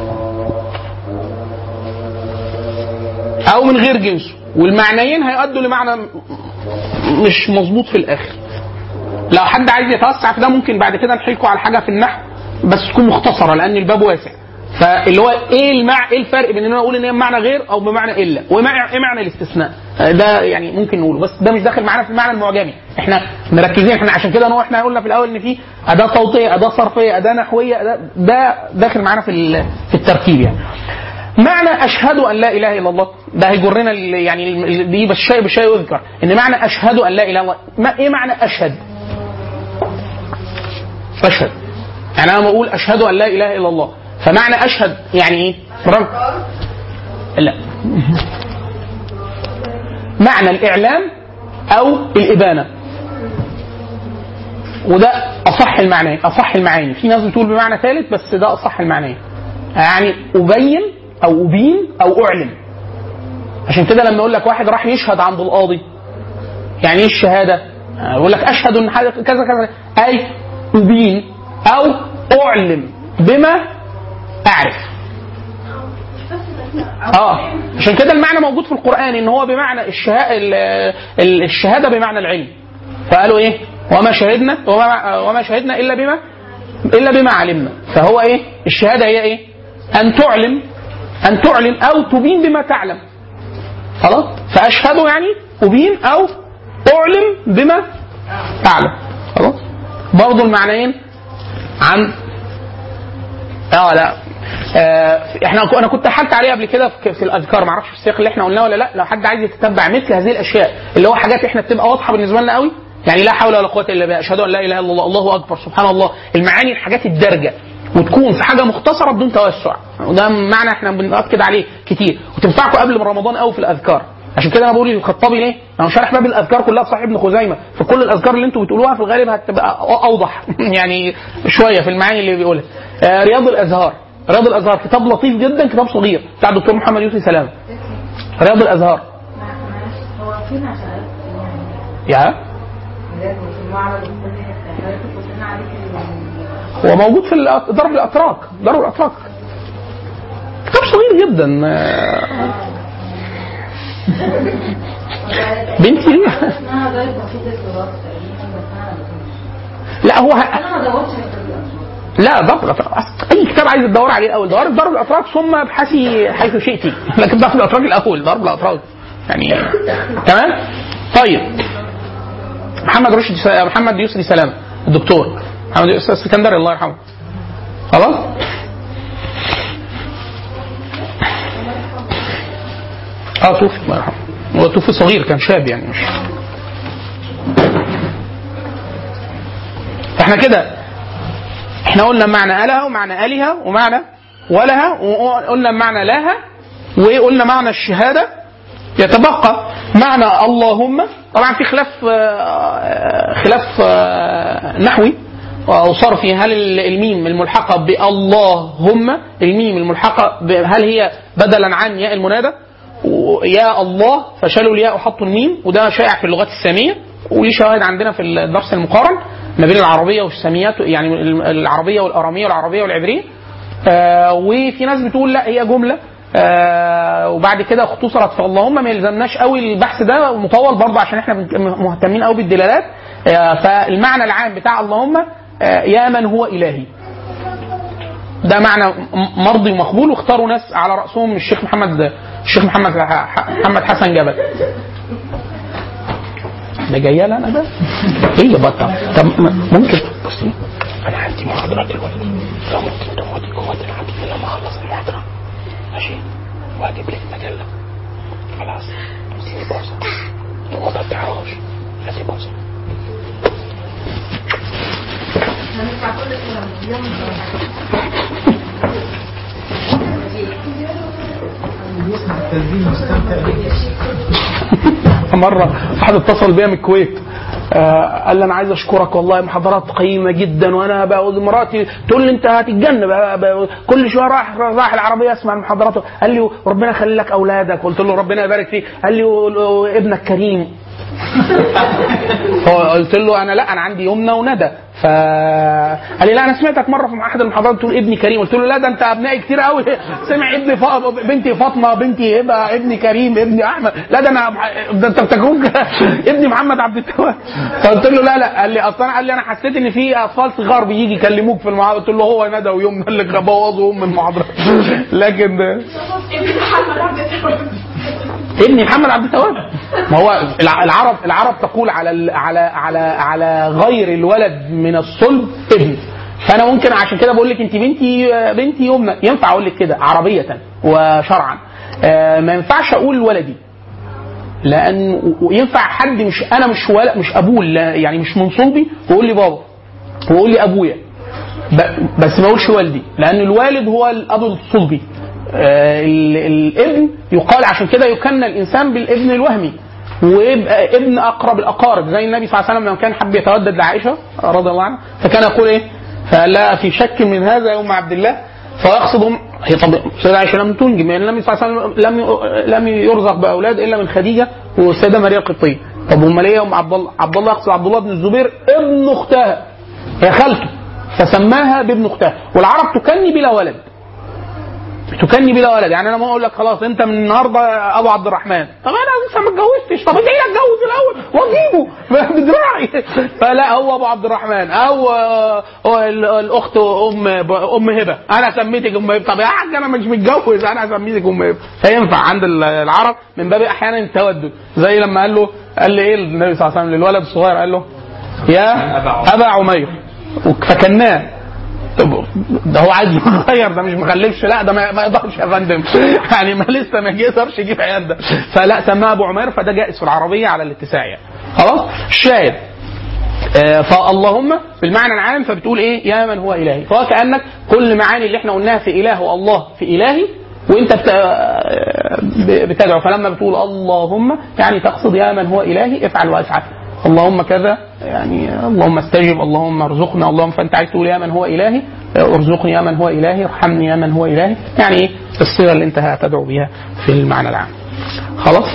او من غير جنسه والمعنيين هيؤدوا لمعنى م- مش مظبوط في الاخر لو حد عايز يتوسع في ده ممكن بعد كده نحكي لكم على حاجه في النحو بس تكون مختصره لان الباب واسع فاللي هو ايه المع... ايه الفرق بين ان انا اقول ان هي بمعنى غير او بمعنى الا ومعنى ايه معنى الاستثناء آه، ده يعني ممكن نقوله بس ده مش داخل معانا في المعنى المعجمي احنا مركزين احنا عشان كده نوع احنا قلنا في الاول ان في اداه صوتيه اداه صرفيه اداه نحويه أداة ده داخل معانا في ال- في التركيب يعني معنى اشهد ان لا اله الا الله ده هيجرنا ال- يعني ال- دي بالشيء بالشيء يذكر ان معنى اشهد ان لا اله الا الله ما ايه معنى اشهد؟ اشهد يعني انا بقول اشهد ان لا اله الا الله فمعنى اشهد يعني ايه؟ برافو. لا معنى الاعلام او الابانه وده اصح المعنى اصح المعاني في ناس بتقول بمعنى ثالث بس ده اصح المعنى يعني ابين او ابين او اعلم عشان كده لما يقول لك واحد راح يشهد عند القاضي يعني ايه الشهاده يقول لك اشهد ان حاجه كذا كذا اي ابين او اعلم بما اعرف اه عشان كده المعنى موجود في القران ان هو بمعنى الشها... ال- ال- الشهاده بمعنى العلم فقالوا ايه وما شهدنا وما, وما شهدنا الا بما الا بما علمنا فهو ايه الشهاده هي ايه ان تعلم ان تعلم او تبين بما تعلم خلاص فاشهد يعني ابين او اعلم بما تعلم خلاص برضه المعنيين عن اه لا آه احنا انا كنت حكت عليه قبل كده في في الاذكار ما اعرفش السياق اللي احنا قلناه ولا لا لو حد عايز يتتبع مثل هذه الاشياء اللي هو حاجات احنا بتبقى واضحه بالنسبه لنا قوي يعني لا حول ولا قوه الا بالله اشهد ان لا اله الا الله الله اكبر سبحان الله المعاني الحاجات الدارجه وتكون في حاجه مختصره بدون توسع وده معنى احنا بنأكد عليه كتير وتنفعكم قبل من رمضان قوي في الاذكار عشان كده انا بقول للخطابي ليه؟ انا شارح باب الاذكار كلها في صحيح ابن خزيمه فكل الاذكار اللي انتم بتقولوها في الغالب هتبقى اوضح يعني شويه في المعاني اللي بيقولها آه رياض الازهار رياض الازهار كتاب لطيف جدا كتاب صغير بتاع الدكتور محمد يوسف سلام رياض الازهار
معلش هو فين عشان يعني
يا
بجد في المعرض وفي كل حته حضرتك قلت لنا عليك
هو موجود في الأ- دار الاتراك دار الاتراك كتاب صغير جدا آه، بنتي ليه؟
اسمها غير بسيطه الدراسه تقريبا بس انا ما كنتش
لا هو ه-
انا ما دورتش في الدراسه
لا دار الاتراك أصل اي كتاب عايز تدور عليه الاول دور في دار الاتراك ثم ابحثي حيث شئت لكن دار الاتراك الاول دار الاتراك يعني تمام طيب محمد رشدي س- محمد يسري سلام الدكتور محمد يسري السكندري الله يرحمه خلاص اه توفي الله يرحمه هو توفي صغير كان شاب يعني مش احنا كده احنا قلنا معنى الها ومعنى الهه ومعنى ولها وقلنا معنى لها وقلنا معنى الشهاده يتبقى معنى اللهم طبعا في خلاف آه، خلاف آه، نحوي او صرفي هل الميم الملحقه باللهم الميم الملحقه ب- هل هي بدلا عن ياء المنادى يا الله فشالوا الياء وحطوا الميم وده شائع في اللغات الساميه وليه شواهد عندنا في الدرس المقارن ما بين العربيه والساميات يعني العربيه والاراميه والعربيه والعبريه آه وفي ناس بتقول لا هي جمله آه وبعد كده اختصرت في اللهم ما يلزمناش قوي البحث ده مطول برضه عشان احنا بنك- مهتمين قوي بالدلالات آه فالمعنى العام بتاع اللهم آه يا من هو الهي ده معنى م- مرضي ومقبول واختاروا ناس على راسهم الشيخ محمد الشيخ محمد ح- ح- محمد حسن جبل ده جايه لي انا ده ايه يا بطل طب م- ممكن بصي انا عندي محاضره دلوقتي لو ممكن تقعدي جوه تلعبي لما اخلص المحاضره ماشي واجيب لك مجله خلاص امسكي البورصه وما تقطعهاش هاتي البورصه
هندفع كل الكلام يوم
مره واحد اتصل بيا من الكويت آه قال لي انا عايز اشكرك والله محاضرات قيمه جدا وانا بقى مراتي تقول لي انت هتتجنن بقى بقى كل شويه رايح رايح العربيه اسمع المحاضرات قال لي وربنا يخلي لك اولادك قلت له ربنا يبارك فيك قال لي و- ابنك كريم فقلت له انا لا انا عندي يمنى وندى فقال لي لا انا سمعتك مره في احد المحاضرات تقول ابني كريم قلت له لا ده انت ابنائي كتير قوي سمع ابني فا... بنتي فاطمه بنتي هبه ابني كريم ابني احمد لا ده انا ده انت بتجروك ابني محمد عبد التواب فقلت له لا لا قال لي اصلا قال لي انا حسيت ان في اطفال صغار بيجي يكلموك في المحاضره قلت له هو ندى ويمنى اللي بوظوا ام المحاضره لكن ابني محمد عبد التواب ما هو الع- العرب العرب تقول على ال- على على على غير الولد من الصلب ابن فانا ممكن عشان كده بقول لك انت بنتي بنتي يمنى ينفع اقول لك كده عربيه وشرعا آه، ما ينفعش اقول ولدي لان ينفع حد مش انا مش ولد مش ابوه لا- يعني مش من صلبي ويقول لي بابا ويقول لي ابويا ب- بس ما اقولش والدي لان الوالد هو الاب الصلبي آه، ال- الابن يقال عشان كده يكنى الانسان بالابن الوهمي ويبقى ابن اقرب الاقارب زي النبي صلى الله عليه وسلم لما كان حب يتودد لعائشه رضي الله عنها فكان يقول ايه؟ فقال لها في شك من هذا يا ام عبد الله فيقصد أم- هي طب سيدة عائشه لم تنجب يعني النبي صلى الله عليه وسلم لم ي- لم يرزق باولاد الا من خديجه والسيده مريم القبطيه طب امال ايه يا ام عبد الله؟ عبد الله يقصد عبد الله بن الزبير ابن اختها هي خالته فسماها بابن اختها والعرب تكني بلا ولد تكني بلا ولد يعني انا ما اقول لك خلاص انت من النهارده ابو عبد الرحمن طب انا لسه ما اتجوزتش طب ادعي لي اتجوز الاول واجيبه بدراعي فلا هو ابو عبد الرحمن او آه، هو ال- الاخت ام ام هبه انا سميتك ام هبه طب يا حاج انا مش متجوز انا سميتك ام هبه فينفع عند ال- العرب من باب احيانا التودد زي لما قال له قال لي ايه النبي صلى الله عليه وسلم للولد الصغير قال له يا ابا عمير فكناه طب ده هو عايز يغير ده مش مخلفش لا ده ما ما يقدرش يا فندم يعني ما لسه ما يقدرش يجيب عيال ده فلا سماها ابو عمير فده جائز في العربيه على الاتساع يعني خلاص الشاهد آه، فاللهم بالمعنى العام فبتقول ايه يا من هو الهي فهو كانك كل معاني اللي احنا قلناها في اله والله في الهي وانت بت... آه، بتدعو فلما بتقول اللهم يعني تقصد يا من هو الهي افعل وافعل اللهم كذا يعني اللهم استجب اللهم ارزقنا اللهم فانت عايز تقول يا من هو الهي ارزقني يا من هو الهي ارحمني يا من هو الهي يعني ايه الصيغه اللي انت هتدعو بها في المعنى العام خلاص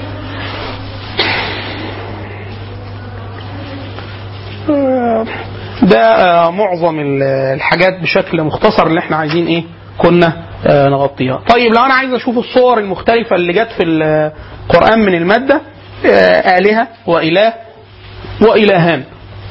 ده آه، معظم ال- الحاجات بشكل مختصر اللي احنا عايزين ايه كنا آه، نغطيها طيب لو انا عايز اشوف الصور المختلفة اللي جت في القرآن من المادة آه، آلهة وإله وإلهان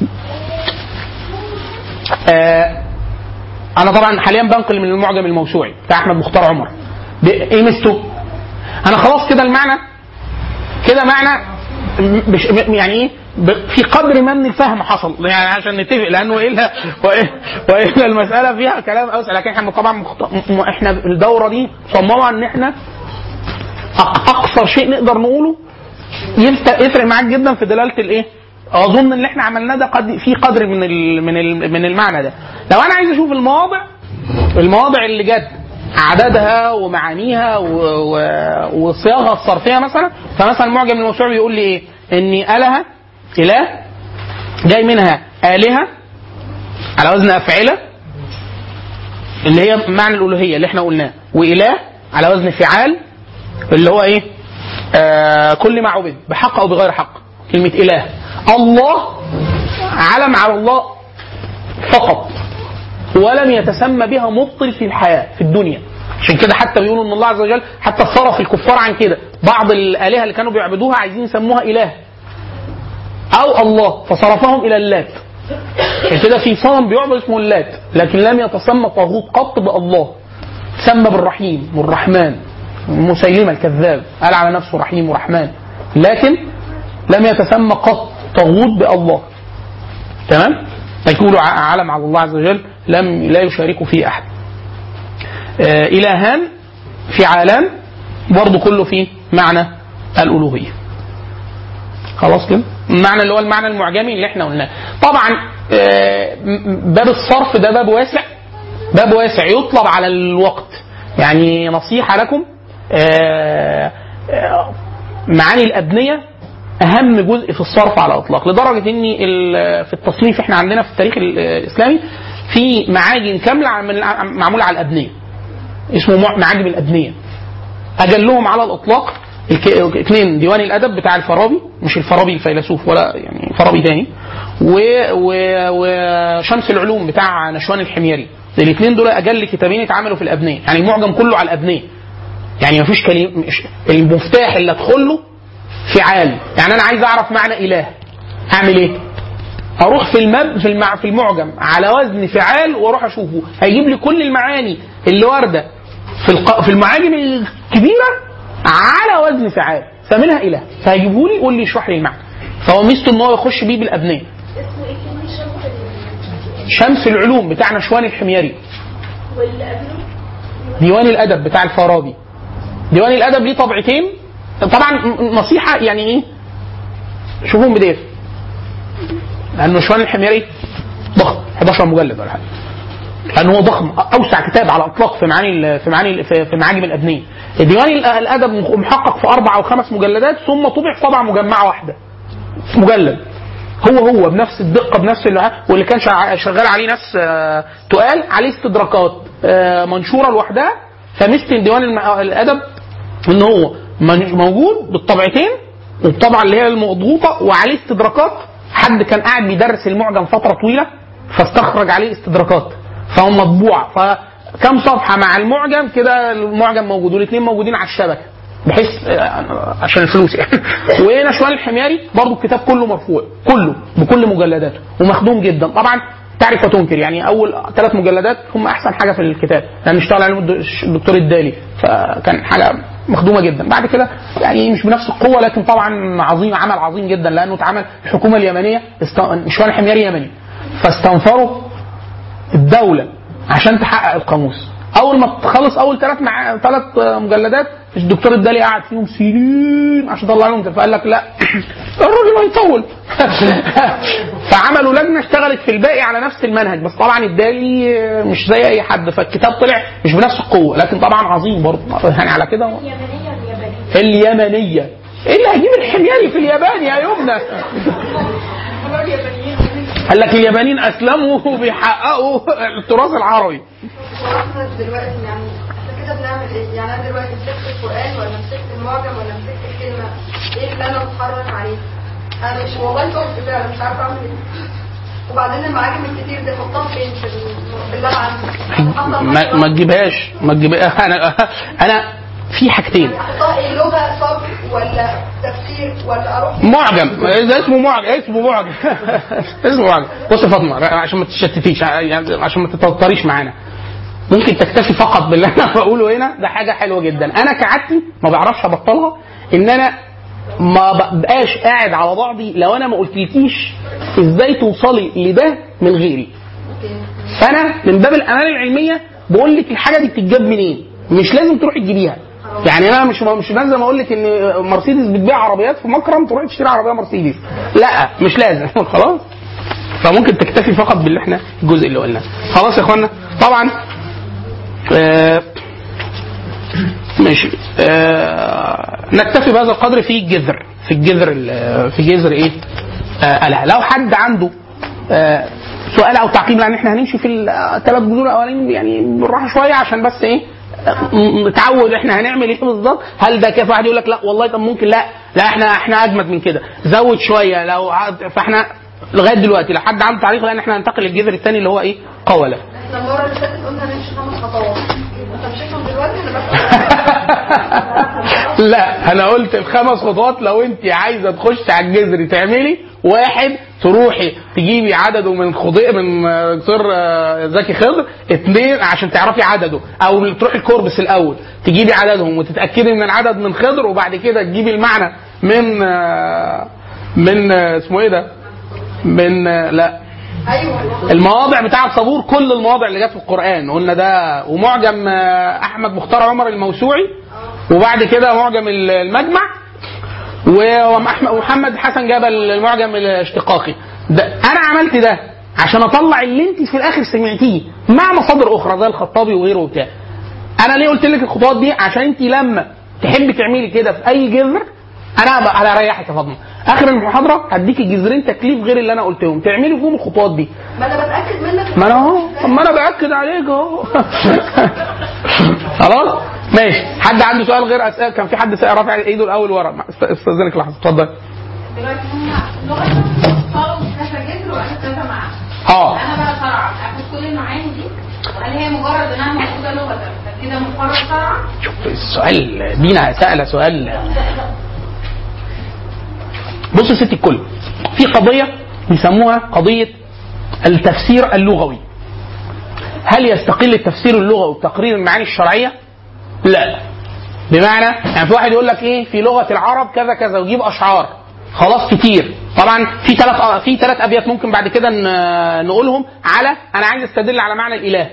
آه، انا طبعا حاليا بنقل من المعجم الموسوعي بتاع احمد مختار عمر ب- ايه ميزته؟ انا خلاص كده المعنى كده معنى م- مش م- يعني ايه ب- في قدر ما من الفهم حصل يعني عشان نتفق لانه الا وإلا, والا المساله فيها كلام اوسع لكن احنا طبعا مخت... م- احنا الدوره دي مصممه ان احنا أق- اقصر شيء نقدر نقوله يفت- يفرق معاك جدا في دلاله الايه؟ اظن اللي احنا عملناه ده قد في قدر من ال... من ال... من المعنى ده لو انا عايز اشوف المواضع المواضع اللي جت عددها ومعانيها و... و... وصياغها الصرفيه مثلا فمثلا المعجم الموسوعي بيقول لي ايه؟ اني اله اله جاي منها الهه على وزن افعله اللي هي معنى الالوهيه اللي احنا قلناه واله على وزن فعال اللي هو ايه؟ آه كل ما عبد بحق او بغير حق كلمه اله الله علم على الله فقط ولم يتسمى بها مبطل في الحياه في الدنيا عشان كده حتى بيقولوا ان الله عز وجل حتى صرف الكفار عن كده بعض الالهه اللي كانوا بيعبدوها عايزين يسموها اله او الله فصرفهم الى اللات عشان كده في صنم بيعبد اسمه اللات لكن لم يتسمى طاغوت قط بالله سمى بالرحيم والرحمن مسيلمة الكذاب قال على نفسه رحيم ورحمن لكن لم يتسمى قط طاغوت بالله تمام يقول علم على الله عز وجل لم لا يشارك فيه احد آه الهان فعالان برضه كله فيه معنى الالوهيه خلاص كده المعنى اللي هو المعنى المعجمي اللي احنا قلناه طبعا آه، م- باب الصرف ده باب واسع باب واسع يطلب على الوقت يعني نصيحة لكم آه، آه، معاني الأبنية أهم جزء في الصرف على الإطلاق لدرجة إن ال- في التصنيف إحنا عندنا في التاريخ ال- الإسلامي في معاجم كاملة عمل- معمولة على الأبنية اسمه مع- معاجم الأبنية اجلهم على الاطلاق الك- اثنين ديوان الادب بتاع الفارابي مش الفارابي الفيلسوف ولا يعني فارابي تاني و... و... وشمس العلوم بتاع نشوان الحميري الاثنين دول اجل كتابين اتعملوا في الابنيه يعني المعجم كله على الابنيه يعني مفيش كلمه مش... المفتاح اللي ادخل له فعال يعني انا عايز اعرف معنى اله اعمل ايه اروح في المب في المع... في المعجم على وزن فعال واروح اشوفه هيجيب لي كل المعاني اللي وارده في الق... في المعاجم الكبيره على وزن فعال فمنها اله فهيجيبه لي يقول لي اشرح لي المعنى فهو ميزته ان هو يخش بيه بالابنيه
اسمه ايه كمان شمس
شمس العلوم بتاع نشوان الحميري
واللي قبله
ديوان الادب بتاع الفارابي ديوان الادب ليه طبعتين طبعا م- نصيحه يعني ايه شوفوهم بدير لان نشوان الحميري ضخم 11 مجلد ولا حاجه لان هو ضخم اوسع كتاب على الاطلاق في معاني ال- في معاني في في معاجم الابنيه ديوان ال- الادب محقق في اربع او خمس مجلدات ثم طبع في طبعه مجمعه واحده مجلد هو هو بنفس الدقه بنفس اللي واللي كان شع- شغال عليه ناس آه، تقال عليه استدراكات آه، منشوره لوحدها فمثل ديوان الم- الادب ان هو من- موجود بالطبعتين والطبعه اللي هي المضغوطه وعليه استدراكات حد كان قاعد بيدرس المعجم فتره طويله فاستخرج عليه استدراكات فهو مطبوع فكم صفحه مع المعجم كده المعجم موجود والاثنين موجودين على الشبكه بحيث آه، عشان الفلوس يعني ونشوان الحميري برضو الكتاب كله مرفوع كله بكل مجلداته ومخدوم جدا طبعا تعرف وتنكر يعني اول ثلاث مجلدات هم احسن حاجه في الكتاب لان اشتغل عليهم الد- الدكتور الدالي فكان حاجه مخدومه جدا بعد كده يعني مش بنفس القوه لكن طبعا عظيم عمل عظيم جدا لانه اتعمل الحكومه اليمنيه است... نشوان الحميري يمني فاستنفروا الدوله عشان تحقق القاموس اول ما تخلص اول ثلاث مع ثلاث مجلدات الدكتور الدالي قعد فيهم سنين عشان يطلع لهم كده. فقال لك لا الراجل هيطول فعملوا لجنه اشتغلت في الباقي على نفس المنهج بس طبعا الدالي مش زي اي حد فالكتاب طلع مش بنفس القوه لكن طبعا عظيم برضه يعني على كده
اليمنية اليابانية
اليمنيه ايه اللي هيجيب الحميري في اليابان يا يمنى قال لك اليابانيين اسلموا وبيحققوا التراث العربي
احنا دلوقتي يعني احنا كده بنعمل ايه؟ يعني انا دلوقتي مسكت القران ولا مسكت المعجم ولا مسكت الكلمه؟ ايه اللي انا بتحرك عليه؟ انا مش والله تهت فعلا مش عارفه اعمل ايه. وبعدين المعاجم الكتير دي احطها فين في ال- في اللي انا عندي؟ أحطها
ما, ما تجيبهاش ما تجيبهاش انا انا في حاجتين
احطها ايه لغه صرف ولا تفسير ولا اروح
معجم اذا اسمه معجم اسمه معجم اسمه معجم بص يا فاطمه عشان ما تشتتيش يعني عشان ما تتوتريش معانا ممكن تكتفي فقط باللي انا بقوله هنا ده حاجه حلوه جدا انا كعادتي ما بعرفش ابطلها ان انا ما بقاش قاعد على بعضي لو انا ما قلتلكيش ازاي توصلي لده من غيري فانا من باب الامانه العلميه بقول لك الحاجه دي بتتجاب منين مش لازم تروحي تجيبيها يعني انا مش مش لازم اقول لك ان مرسيدس بتبيع عربيات في مكرم تروحي تشتري عربيه مرسيدس لا مش لازم خلاص فممكن تكتفي فقط باللي احنا الجزء اللي قلناه خلاص يا اخوانا طبعا آه ماشي آه نكتفي بهذا القدر في الجذر في الجذر ال- في جذر ايه آه آلهة لو حد عنده آه سؤال او تعقيب لان احنا هنمشي في الثلاث جذور الاولانيين يعني بالراحه شويه عشان بس ايه م- نتعود احنا هنعمل ايه بالظبط هل ده كيف واحد يقول لك لا والله طب ممكن لا لا احنا احنا اجمد من كده زود شويه لو عاد- فاحنا لغايه دلوقتي لو حد عنده تعليق لان احنا هننتقل للجذر الثاني اللي هو ايه قوله
احنا المره اللي فاتت قلنا نمشي خمس خطوات انت مشيتهم دلوقتي انا بس
لا انا قلت الخمس خطوات لو انت عايزه تخشي على الجذر تعملي واحد تروحي تجيبي عدده من خضيء من آه، دكتور آه، زكي خضر اثنين عشان تعرفي عدده او تروحي الكوربس الاول تجيبي عددهم وتتاكدي من العدد من خضر وبعد كده تجيبي المعنى من آه، من آه، اسمه ايه ده؟ من آه، لا
ايوه
المواضع بتاع الصبور كل المواضع اللي جت في القران قلنا ده ومعجم آه، احمد مختار عمر الموسوعي وبعد كده معجم المجمع وأحمد- ومحمد حسن جاب المعجم الاشتقاقي ده انا عملت ده عشان اطلع اللي انت في الاخر سمعتيه مع مصادر اخرى زي الخطابي وغيره وبتاع انا ليه قلت لك الخطوات دي عشان انت لما تحبي تعملي كده في اي جذر انا بقى انا اريحك يا فاطمه اخر المحاضره هديكي جذرين تكليف غير اللي انا قلتهم تعملي فيهم الخطوات دي
ما انا بتاكد منك
ما انا اهو طب ما انا باكد عليك اهو خلاص ماشي حد عنده سؤال غير اسئله كان في حد سأل رافع ايده الاول ورا است- استاذنك لحظه اتفضل
دلوقتي هم لغه صاروا كذا جذر وقالوا كذا معنى
اه
انا بقى صرعه اخد كل المعاني دي وهل هي مجرد انها موجوده لغه فكده مجرد صرعه
شوف السؤال دينا سأل سؤال بص يا ستي الكل في قضية بيسموها قضية التفسير اللغوي هل يستقل التفسير اللغوي بتقرير المعاني الشرعية؟ لا بمعنى يعني في واحد يقول لك ايه في لغة العرب كذا كذا ويجيب اشعار خلاص كتير طبعا في ثلاث في ثلاث ابيات ممكن بعد كده ن- نقولهم على انا عايز استدل على معنى الاله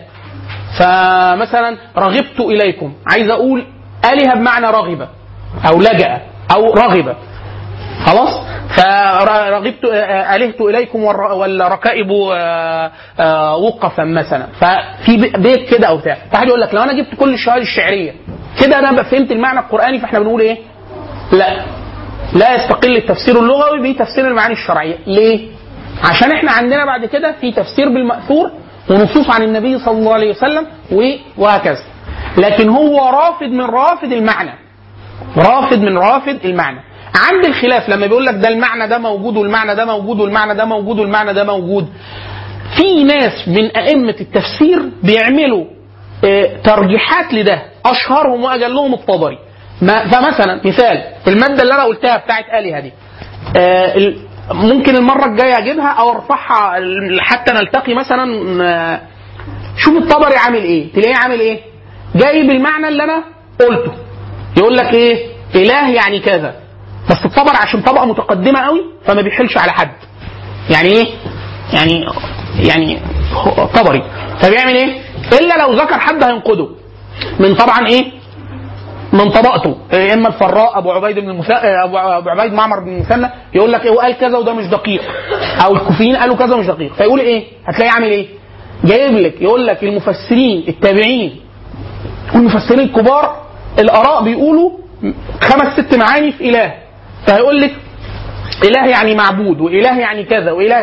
فمثلا رغبت اليكم عايز اقول اله بمعنى رغب او لجأ او رغب خلاص فرغبت الهت اليكم والر- والركائب آه، آه، وقفا مثلا ففي بي- بيت كده او بتاع فواحد يقول لك لو انا جبت كل الشعائر الشعريه كده انا بقى فهمت المعنى القراني فاحنا بنقول ايه؟ لا لا يستقل التفسير اللغوي بتفسير المعاني الشرعيه ليه؟ عشان احنا عندنا بعد كده في تفسير بالمأثور ونصوص عن النبي صلى الله عليه وسلم و- وهكذا لكن هو رافض من رافض المعنى رافض من رافض المعنى عند الخلاف لما بيقول لك ده المعنى ده موجود والمعنى ده موجود والمعنى ده موجود والمعنى ده موجود في ناس من أئمة التفسير بيعملوا آه، ترجيحات لده أشهرهم وأجلهم الطبري ما فمثلا مثال في المادة اللي أنا قلتها بتاعت آلهة دي آه، ال- ممكن المرة الجاية أجيبها أو أرفعها ال- حتى نلتقي مثلا آه، شوف الطبري عامل إيه تلاقيه عامل إيه جايب المعنى اللي أنا قلته يقول لك إيه إله يعني كذا بس الطبري عشان طبقة متقدمة قوي فما بيحلش على حد يعني ايه؟ يعني يعني هو طبري فبيعمل ايه؟ الا لو ذكر حد هينقده من طبعا ايه؟ من طبقته إيه اما الفراء ابو عبيد بن المثنى ابو أبو عبيد معمر بن المثنى يقول لك ايه وقال كذا وده مش دقيق او الكوفيين قالوا كذا ومش دقيق فيقول ايه؟ هتلاقيه عامل ايه؟ جايب لك يقول لك المفسرين التابعين والمفسرين الكبار الاراء بيقولوا خمس ست معاني في اله فهيقول لك اله يعني معبود واله يعني كذا واله كذا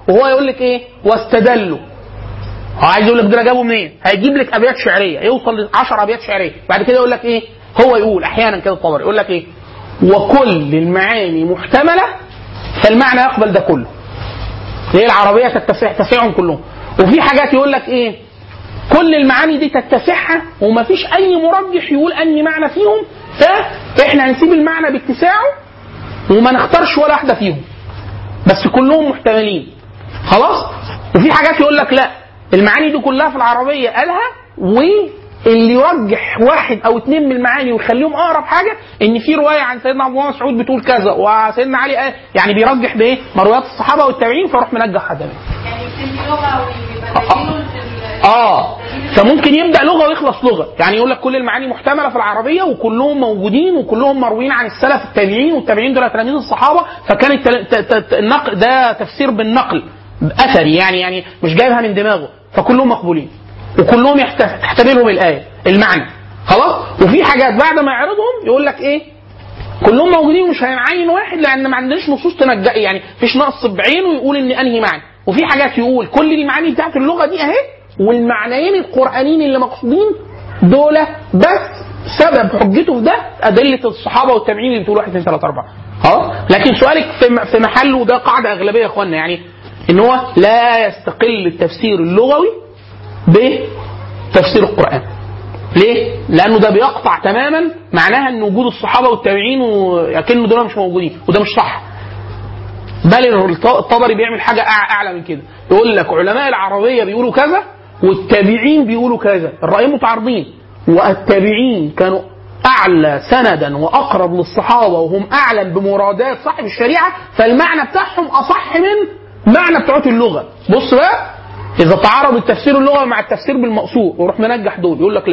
وهو يقول لك ايه واستدلوا هو عايز يقول لك ده جابه منين؟ هيجيب لك ابيات شعريه يوصل ل 10 ابيات شعريه بعد كده يقول لك ايه؟ هو يقول احيانا كده الطبري يقول لك ايه؟ وكل المعاني محتمله فالمعنى يقبل ده كله. هي العربيه تتسع تسعهم كلهم. وفي حاجات يقول لك ايه؟ كل المعاني دي تتسعها ومفيش اي مرجح يقول اني معنى فيهم فاحنا هنسيب المعنى باتساعه وما نختارش ولا واحده فيهم. بس كلهم محتملين. خلاص؟ وفي حاجات يقول لك لا المعاني دي كلها في العربيه قالها واللي يرجح واحد او اثنين من المعاني ويخليهم اقرب حاجه ان في روايه عن سيدنا عبد الله بن مسعود بتقول كذا وسيدنا علي قال يعني بيرجح بايه؟ مرويات الصحابه والتابعين فيروح منجح حد منهم.
يعني يكتب لغه ويبقى دليله في ال-
اه فممكن يبدا لغه ويخلص لغه يعني يقول لك كل المعاني محتمله في العربيه وكلهم موجودين وكلهم مرويين عن السلف التابعين والتابعين دول تلاميذ الصحابه فكان التل... ت... ت... ت... النقل ده تفسير بالنقل اثري يعني يعني مش جايبها من دماغه فكلهم مقبولين وكلهم يحت... تحتملهم الايه المعنى خلاص وفي حاجات بعد ما يعرضهم يقول لك ايه كلهم موجودين ومش هنعين واحد لان ما عندناش نصوص تنجأ يعني مفيش نقص بعينه يقول ان انهي معنى وفي حاجات يقول كل المعاني بتاعت اللغه دي اهي والمعنيين القرانيين اللي مقصودين دول بس سبب حجته في ده ادله الصحابه والتابعين اللي بتقول 1 2 3 4 اه لكن سؤالك في م- في محله وده قاعده اغلبيه يا اخوانا يعني ان هو لا يستقل التفسير اللغوي بتفسير القران ليه؟ لأنه ده بيقطع تماما معناها أن وجود الصحابة والتابعين وكأنه دول مش موجودين وده مش صح. بل الط- الطبري بيعمل حاجة أع- أعلى من كده يقول لك علماء العربية بيقولوا كذا والتابعين بيقولوا كذا الرأيين متعارضين والتابعين كانوا أعلى سندا وأقرب للصحابة وهم أعلم بمرادات صاحب الشريعة فالمعنى بتاعهم أصح من معنى بتوعات اللغة بص بقى إذا تعارض التفسير اللغوي مع التفسير بالمقصود ويروح منجح دول يقول لك لا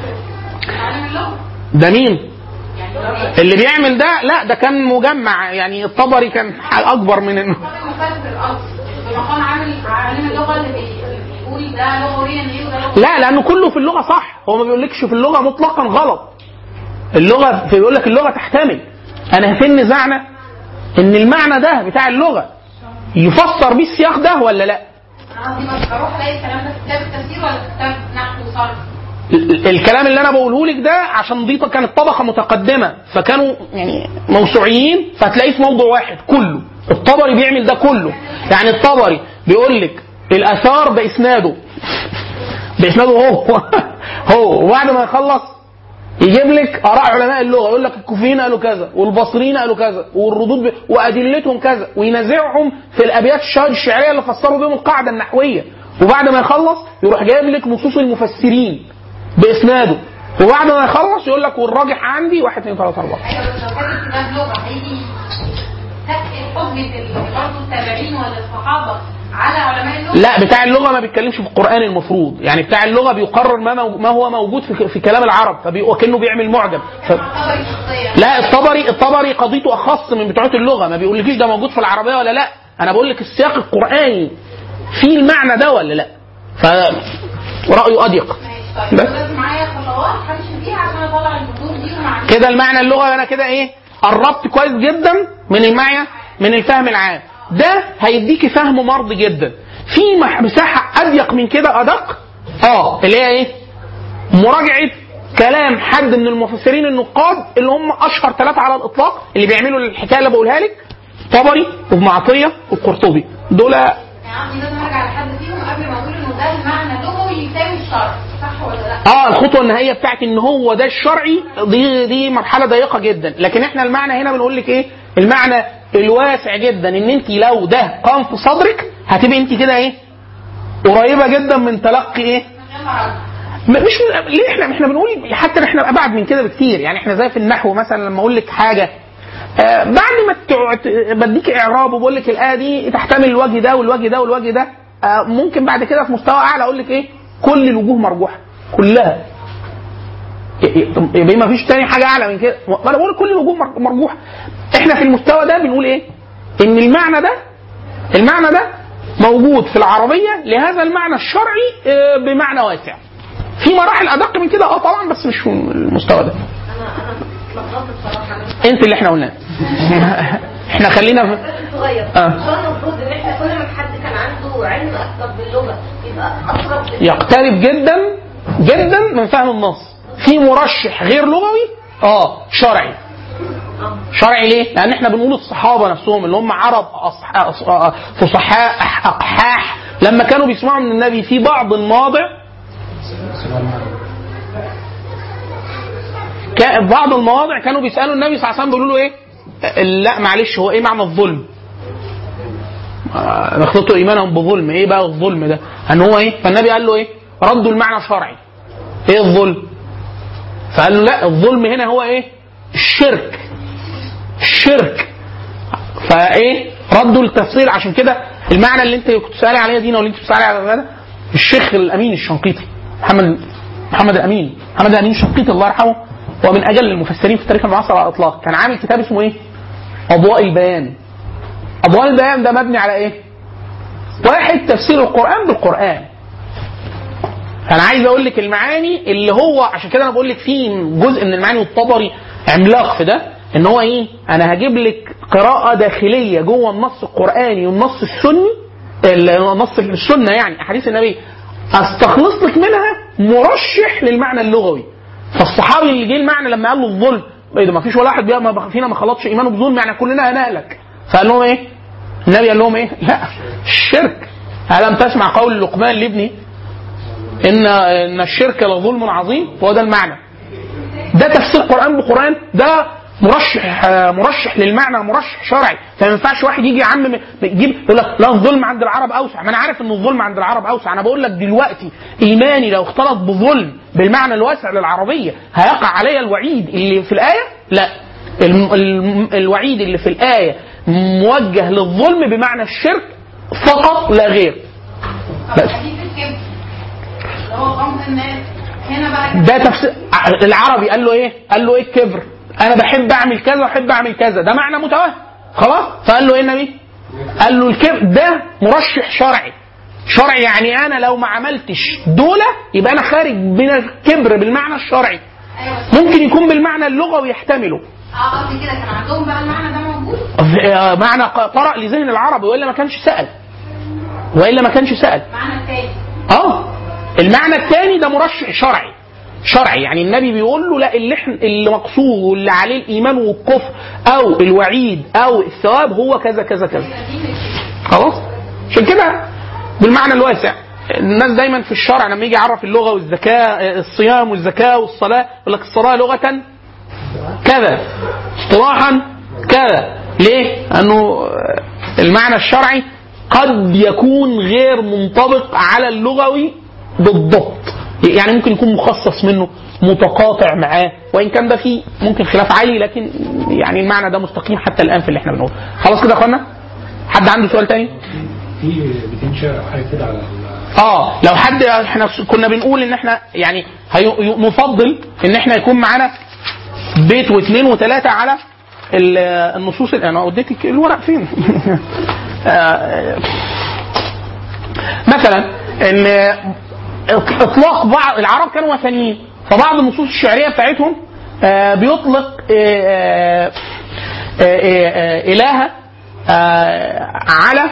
تعلم اللغه
ده مين؟
يعني لو
اللي بيعمل ده لا ده كان مجمع يعني الطبري كان اكبر من انه
كان مفسر اصلا بمقام عامل عالم اللغه اللي بي- بيقول ده لغويا ايه وده لغويا
لا لانه كله في اللغه صح هو ما بيقولكش في اللغه مطلقا غلط اللغه بيقول لك اللغه تحتمل انا فين نزعنا ان المعنى ده بتاع اللغه يفسر بيه السياق ده ولا لا
انا قصدي بس بروح الاقي الكلام ده في كتاب التفسير ولا في كتاب نحو وصرف
ال- ال- الكلام اللي انا بقوله لك ده عشان دي كانت طبقه متقدمه فكانوا يعني موسوعيين فهتلاقيه في موضوع واحد كله الطبري بيعمل ده كله يعني الطبري بيقول لك الاثار باسناده باسناده هو هو وبعد ما يخلص يجيب لك اراء علماء اللغه يقول لك الكوفيين قالوا كذا والبصريين قالوا كذا والردود ب... وادلتهم كذا وينازعهم في الابيات الشعر الشعريه اللي فسروا بهم القاعده النحويه وبعد ما يخلص يروح جايب لك نصوص المفسرين باسناده وبعد ما يخلص يقول لك والراجح عندي 1 2 3 4
ايوه بس لو كاتب كتاب لغه هيجي تكفي حجه ال- برضه التابعين ولا الصحابه على علماء اللغه
لا بتاع اللغه ما بيتكلمش في القران المفروض يعني بتاع اللغه بيقرر ما مو- ما هو موجود في, في كلام العرب فكانه بيعمل معجم ف...
تعتبر شخصيه
لا الطبري الطبري قضيته اخص من بتوعات اللغه ما بيقولكيش ده موجود في العربيه ولا لا انا بقول لك السياق القراني فيه المعنى ده ولا لا ف رايه اضيق
ماشي طيب
بس.
لازم معايا خطوات همشي فيها عشان اطلع الجذور دي ومع
كده المعنى اللغوي انا كده ايه قربت كويس جدا من المعنى من الفهم العام ده هيديكي فهم مرضي جدا في مح- مساحه اضيق من كده ادق اه اللي هي ايه مراجعه كلام حد من المفسرين النقاد اللي هم اشهر ثلاثه على الاطلاق اللي بيعملوا الحكايه اللي بقولها لك طبري وابن عطيه والقرطبي دول
يعني قصدي لازم ارجع لحد فيهم قبل ما اقول انه ده المعنى اللغوي يساوي الشرع صح ولا لا؟
اه الخطوه النهائيه بتاعت ان هو ده الشرعي دي دي مرحله ضيقه جدا لكن احنا المعنى هنا بنقول لك ايه المعنى الواسع جدا ان انت لو ده قام في صدرك هتبقي انت كده ايه قريبه جدا من تلقي ايه
من غير ما أرد.
م- مش ليه احنا احنا بنقول حتى احنا ابعد من كده بكتير يعني احنا زي في النحو مثلا لما اقول لك حاجه آه بعد ما تع- ت- بديك اعراب وبقول لك الايه دي تحتمل الوجه ده والوجه ده والوجه ده آه ممكن بعد كده في مستوى اعلى اقول لك ايه كل الوجوه مرجوحه كلها يبقى ما فيش تاني حاجه اعلى من كده وانا بقول كل الوجوه مر- مرجوحه احنا في المستوى ده بنقول ايه ان المعنى ده المعنى ده موجود في العربيه لهذا المعنى الشرعي آه، بمعنى واسع في مراحل ادق من كده اه طبعا بس مش في المستوى ده
انا انا اتلخبطت بصراحه انا
انت اللي احنا قلناه احنا خلينا في
بس صغير
آه.
مش هو المفروض ان احنا كل ما حد كان وعلم أكثر باللغة يبقى أقرب لل-
يقترب جدا جدا من فهم النص في مرشح غير لغوي اه شرعي شرعي ليه؟ لان احنا بنقول الصحابه نفسهم اللي هم عرب أصح... أص- فصحاء أح- اقحاح لما كانوا بيسمعوا من النبي في بعض المواضع كان بعض المواضع كانوا بيسالوا النبي صلى الله عليه وسلم بيقولوا له ايه؟ لا معلش هو ايه معنى الظلم؟ آه، نخلطوا ايمانهم بظلم ايه بقى الظلم ده؟ ان هو ايه؟ فالنبي قال له ايه؟ ردوا المعنى الشرعي ايه الظلم؟ فقال له لا الظلم هنا هو ايه؟ الشرك الشرك فايه ردوا التفصيل عشان كده المعنى اللي انت كنت سالي عليه دينا واللي انت بتسالي على ده الشيخ الامين الشنقيطي محمد محمد الامين محمد الامين الشنقيطي الله يرحمه هو من اجل المفسرين في التاريخ المعاصر على الاطلاق كان عامل كتاب اسمه ايه؟ اضواء البيان اضواء البيان ده مبني على ايه؟ واحد تفسير القران بالقران انا عايز اقول لك المعاني اللي هو عشان كده انا بقول لك في جزء من المعاني والطبري عملاق في ده ان هو ايه انا هجيب لك قراءه داخليه جوه النص القراني والنص السني النص السنه يعني احاديث النبي استخلص لك منها مرشح للمعنى اللغوي فالصحابي اللي جه المعنى لما قال له الظلم ايه ده ما فيش ولا واحد بقى ما فينا ما خلطش ايمانه بظلم يعني كلنا هنهلك فقال لهم ايه النبي قال لهم ايه لا الشرك الم تسمع قول لقمان لابنه ان ان الشرك لظلم عظيم هو ده المعنى ده تفسير قران بقران ده مرشح آه، مرشح للمعنى مرشح شرعي فما ينفعش واحد يجي يعمم يجيب يقول لك لا الظلم عند العرب اوسع ما انا عارف ان الظلم عند العرب اوسع انا بقول لك دلوقتي ايماني لو اختلط بظلم بالمعنى الواسع للعربيه هيقع علي الوعيد اللي في الايه لا الم- الم- الوعيد اللي في الايه موجه للظلم بمعنى الشرك فقط لا غير
طب حديث الكبر اللي هو غمض الناس هنا بقى
ده تفسير العربي قال له ايه؟ قال له ايه الكبر؟ انا بحب اعمل كذا واحب اعمل كذا ده معنى متوهم خلاص؟ فقال له ايه النبي؟ قال له الكبر ده مرشح شرعي شرعي يعني انا لو ما عملتش دولة يبقى انا خارج من الكبر بالمعنى الشرعي
ايوه بس
ممكن يكون بالمعنى اللغوي يحتمله
اه قصدي كده كان عندهم بقى المعنى ده موجود
آه، معنى ق- طرأ لذهن العربي والا ما كانش سأل والا ما كانش سأل
معنى تاني
اه المعنى الثاني ده مرشح شرعي شرعي يعني النبي بيقول له لا اللي احنا اللي مقصود واللي عليه الايمان والكفر او الوعيد او الثواب هو كذا كذا كذا خلاص عشان كده بالمعنى الواسع الناس دايما في الشرع لما يجي يعرف اللغه والزكاه الصيام والزكاه والصلاه يقول لك الصلاه لغه كذا اصطلاحا كذا ليه؟ لانه المعنى الشرعي قد يكون غير منطبق على اللغوي بالضبط يعني ممكن يكون مخصص منه متقاطع معاه وان كان ده فيه ممكن خلاف عالي لكن يعني المعنى ده مستقيم حتى الان في اللي احنا بنقوله خلاص كده يا اخوانا حد عنده سؤال تاني
في بتنشا حاجه كده على ال-
اه لو حد احنا كنا بنقول ان احنا يعني هي- نفضل ان احنا يكون معانا بيت واثنين وثلاثه على ال- النصوص ال- انا اديتك الورق فين؟ آه، مثلا ان اطلاق بعض العرب كانوا وثنيين فبعض النصوص الشعريه بتاعتهم آه، بيطلق آه، آه، آه، آه، الهه آه، على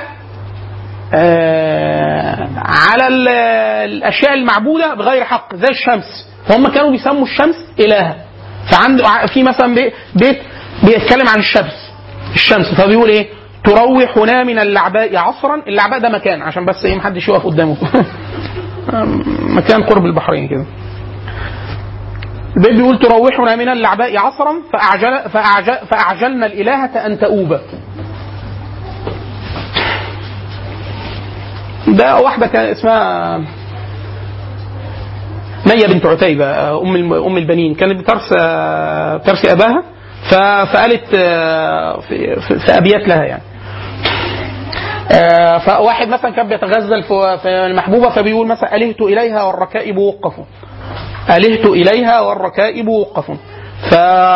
آه، على ال- الاشياء المعبوده بغير حق زي الشمس فهم كانوا بيسموا الشمس الهه فعنده ع- في مثلا بي- بيت بيتكلم عن الشمس الشمس فبيقول ايه تروحنا من اللعباء عصرا اللعباء ده مكان عشان بس ايه محدش يقف قدامه مكان قرب البحرين كده البيت بيقول تروحنا من اللعباء عصرا فأعجل فأعجل فأعجلنا الإلهة أن تؤوب ده واحدة كان اسمها مية بنت عتيبة أم الم- أم البنين كانت بترثى بترثي أباها ف- فقالت آه، في, في, في أبيات لها يعني آه، فواحد مثلا كان بيتغزل في في المحبوبة فبيقول مثلا ألهت إليها والركائب وقفوا ألهت إليها والركائب وقفوا ف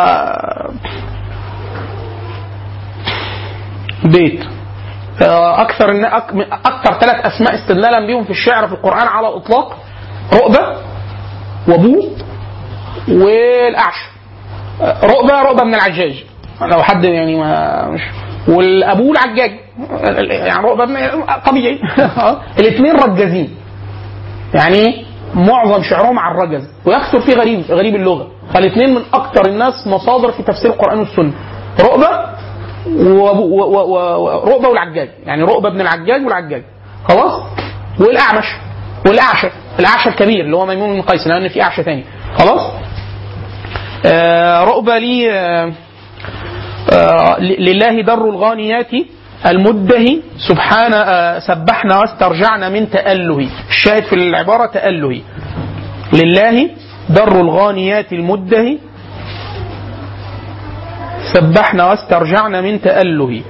بيت آه، اكثر الن- أك- من- اكثر ثلاث اسماء استدلالا بهم في الشعر في القران على الاطلاق رؤبه وابوه والاعشى آه، رؤبه رؤبه من العجاج لو حد يعني ما مش والابوه العجاج يعني رؤبه بن- طبيعي الاثنين رجازين يعني ايه؟ معظم شعرهم على الرجز ويكثر فيه غريب غريب اللغه فالاثنين من اكثر الناس مصادر في تفسير القران والسنه رؤبه وأبو- و- و- و- ورؤبه والعجاج يعني رؤبه بن العجاج والعجاج خلاص والاعمش والاعشى الاعشى الكبير اللي هو ميمون بن قيس لان في اعشى ثاني خلاص آه رؤبه لي آه آه لله در الغانيات المدهي سبحان آه سبحنا واسترجعنا من تأله الشاهد في العبارة تأله لله در الغانيات المدهي سبحنا واسترجعنا من تأله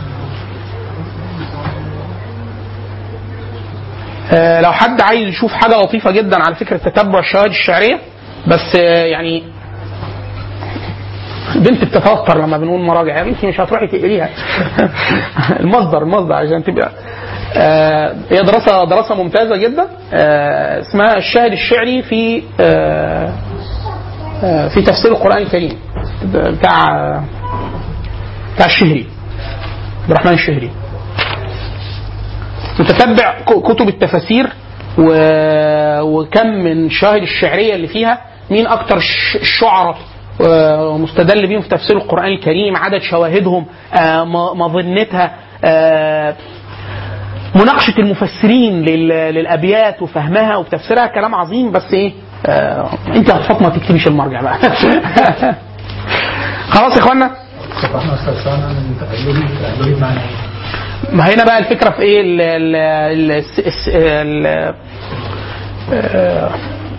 آه لو حد عايز يشوف حاجة لطيفة جدا على فكرة تتبع الشواهد الشعرية بس آه يعني بنت بتتوتر لما بنقول مراجع يا بنتي مش هتروحي تقريها المصدر المصدر عشان تبقى آه هي دراسه دراسه ممتازه جدا آه اسمها الشاهد الشعري في آه آه في تفسير القران الكريم بتاع بتاع الشهري عبد الرحمن الشهري متتبع ك- كتب التفاسير و... وكم من شاهد الشعريه اللي فيها مين اكتر الش- الشعراء آه، مستدل بيهم في تفسير القران الكريم عدد شواهدهم آه، م- مظنتها آه، مناقشه المفسرين لل- للابيات وفهمها وتفسيرها كلام عظيم بس ايه آه، انت يا فاطمه ما تكتبيش المرجع بقى خلاص يا اخوانا
سبحنا واسترسلنا من تألهه تألهه بمعنى ايه؟
ما هنا بقى الفكره في ايه ال ال ال الس- الس- ال آه،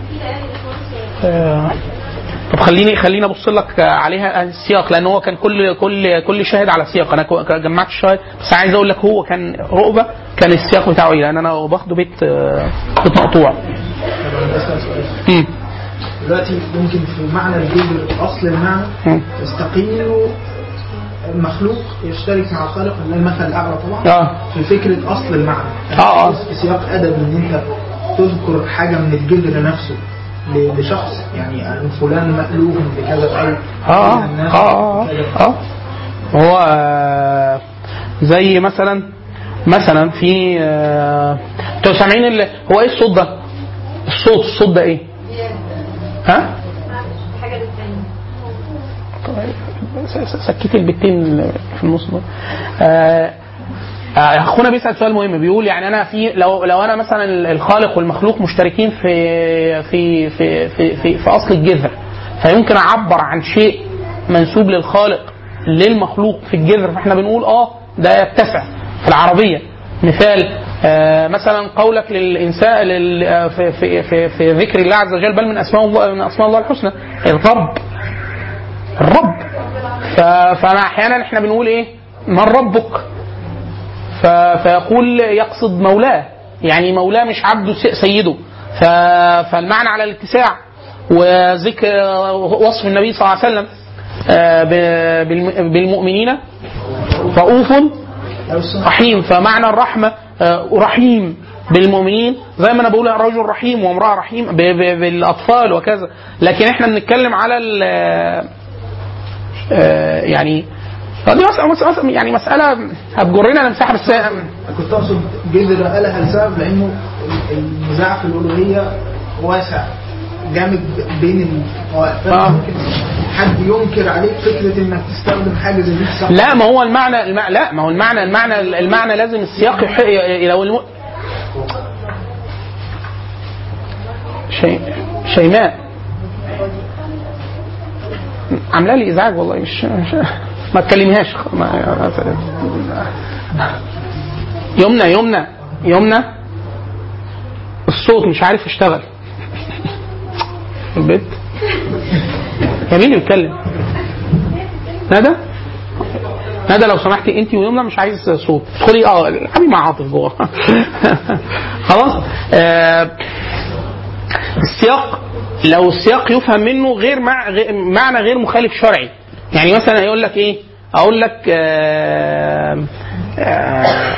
آه، طب خليني خليني ابص لك عليها السياق لان هو كان كل كل كل شاهد على سياق انا كو- جمعت الشاهد بس عايز اقول لك هو كان رؤبه كان السياق بتاعه ايه لان انا باخده بيت آه، بيت مقطوع
طب أسأل سؤال
مم.
دلوقتي ممكن في معنى الجذر أصل المعنى
مم.
يستقيل المخلوق يشترك مع الخالق إن المثل الأعلى طبعا
اه
في فكرة أصل المعنى
آه، آه.
في سياق أدب إن أنت تذكر حاجة من الجذر نفسه ل- لشخص يعني أن فلان مألوف بكذا أو
اه
من الناس
اه اه
بكذا.
اه هو آه، زي مثلا مثلا في آه، انتوا سامعين ال- هو ايه الصوت ده؟ الصوت الصوت ده ايه؟ ها؟
حاجه للتانية
س- س- سكتي البتين في النص دول. آه، آه، اخونا بيسال سؤال مهم بيقول يعني انا في لو لو انا مثلا الخالق والمخلوق مشتركين في في في في في, في اصل الجذر فيمكن اعبر عن شيء منسوب للخالق للمخلوق في الجذر فاحنا بنقول اه ده يتسع في العربيه مثال آه مثلا قولك للانسان لل آه، في, في, في, في ذكر الله عز وجل بل من اسماء الله من اسماء الله الحسنى الرب الرب ف... فانا احيانا احنا بنقول ايه من ربك ف... فيقول يقصد مولاه يعني مولاه مش عبده س- سيده ف... فالمعنى على الاتساع وذكر وصف النبي صلى الله عليه وسلم آه، ب- بالم- بالمؤمنين رؤوف رحيم فمعنى الرحمة آه، رحيم بالمؤمنين زي ما انا بقول رجل رحيم وامرأة رحيم ب- ب- بالأطفال وكذا لكن احنا بنتكلم على ال- آه، يعني دي مسألة, مسألة يعني مسألة هتجرنا لمساحة بس
كنت اقصد جذر قالها لسبب لانه النزاع في الالوهيه واسع جامد بين الطوائف
آه.
ممكن حد ينكر عليك فكره انك تستخدم حاجه زي دي في صح
لا ما هو المعنى الم... لا ما هو المعنى المعنى المعنى لازم السياق يح... لو الم... شي... شيماء عامله لي ازعاج والله مش, مش... ما تكلميهاش ما... يمنى يمنى يمنى الصوت مش عارف يشتغل في البيت يا مين اللي بيتكلم ندى ندى لو سمحتي انت ويمنى مش عايز صوت ادخلي اه العبي مع عاطف جوه خلاص آه السياق لو السياق يفهم منه غير مع غير معنى غير مخالف شرعي يعني مثلا يقول لك ايه اقول لك آه آه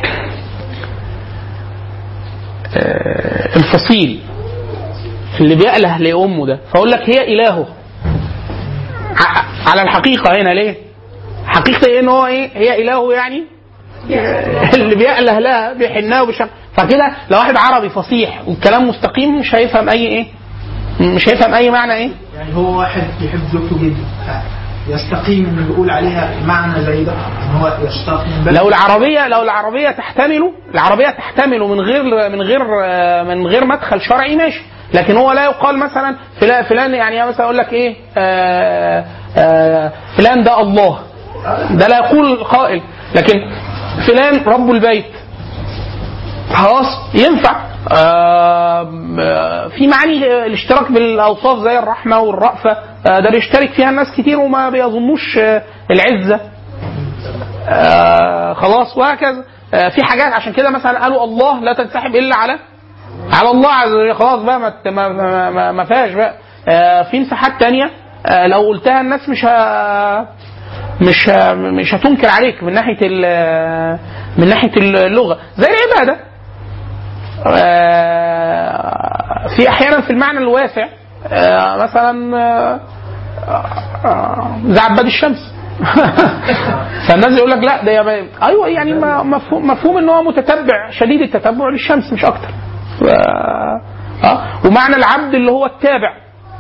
آه الفصيل اللي بيأله لأمه ده فأقول لك هي إلهه ع- على الحقيقة هنا ليه؟ حقيقه ايه ان هو ايه هي اله يعني اللي بيأله لها بيحنها وبيشم فكده لو واحد عربي فصيح والكلام مستقيم مش هيفهم اي ايه مش هيفهم اي معنى ايه
يعني هو واحد بيحب زوجته جدا يستقيم انه يقول عليها معنى زي ده ان هو يشتاق من باب
لو العربية لو العربية تحتمله العربية تحتمله من غير من غير من غير مدخل شرعي ماشي لكن هو لا يقال مثلا فلان فلان يعني مثلا اقول لك ايه آه آه فلان ده الله ده لا يقول قائل لكن فلان رب البيت خلاص ينفع آه آه، في معاني الاشتراك بالاوصاف زي الرحمه والرأفه آه، ده بيشترك فيها الناس كتير وما بيظنوش آه، العزه آه خلاص وهكذا آه في حاجات عشان كده مثلا قالوا الله لا تنسحب الا على على الله عز وجل خلاص بقى ما ما ما, ما, ما فيهاش بقى آه في مساحات تانية آه لو قلتها الناس مش ه... مش ه... مش هتنكر عليك من ناحيه ال... من ناحيه اللغه زي العباده آه، في احيانا في المعنى الواسع آه، مثلا آه، آه، زي عباد الشمس فالناس يقول لك لا ده يا- ايوه يعني ما- مفهوم مفهوم ان هو متتبع شديد التتبع للشمس مش اكتر ف- اه ومعنى العبد اللي هو التابع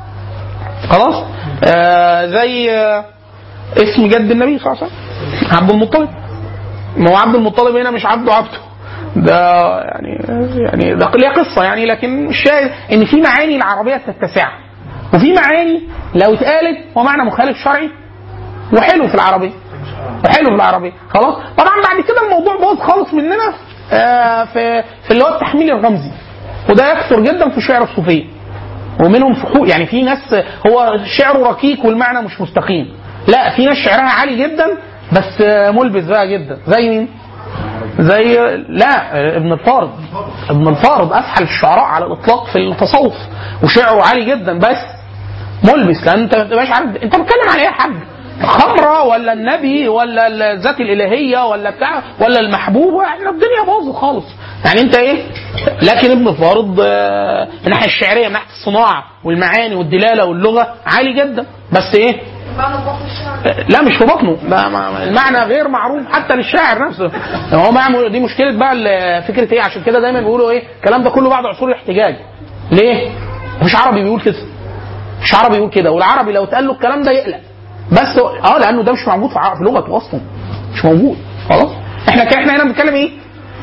خلاص آه زي آه اسم جد النبي صلى الله عليه وسلم عبد المطلب ما هو عبد المطلب هنا مش عبده عبده ده يعني يعني ده ليها قصه يعني لكن الشاهد ان في معاني العربيه تتسع وفي معاني لو اتقالت هو معنى مخالف شرعي وحلو في العربيه وحلو في العربيه خلاص طبعا بعد كده الموضوع باظ خالص مننا آه في في اللي هو التحميل الرمزي وده يكثر جدا في شعر الصوفيه ومنهم فحول يعني في ناس هو شعره ركيك والمعنى مش مستقيم لا في ناس شعرها عالي جدا بس ملبس بقى جدا زي مين؟ زي لا ابن الفارض ابن الفارض اسحل الشعراء على الاطلاق في التصوف وشعره عالي جدا بس ملبس لان انت ما بتبقاش عارف انت بتتكلم عن ايه يا حاج؟ خمره ولا النبي ولا الذات الالهيه ولا بتاع ولا المحبوب احنا الدنيا باظت خالص يعني انت ايه؟ لكن ابن الفارض آه، من الناحيه الشعريه من ناحيه الصناعه والمعاني والدلاله واللغه عالي جدا بس ايه؟
معنى بطن الشعر
لا مش في بطنه ده ما- المعنى غير معروف حتى للشاعر نفسه هو معنى دي مشكله بقى ال- فكره ايه عشان كده دايما بيقولوا ايه الكلام ده كله بعد عصور الاحتجاج ليه؟ مش عربي بيقول كده مش عربي يقول كده والعربي لو اتقال له الكلام ده يقلق بس هو- اه لانه ده مش موجود في ع- في لغته اصلا مش موجود خلاص احنا ك- احنا هنا بنتكلم ايه؟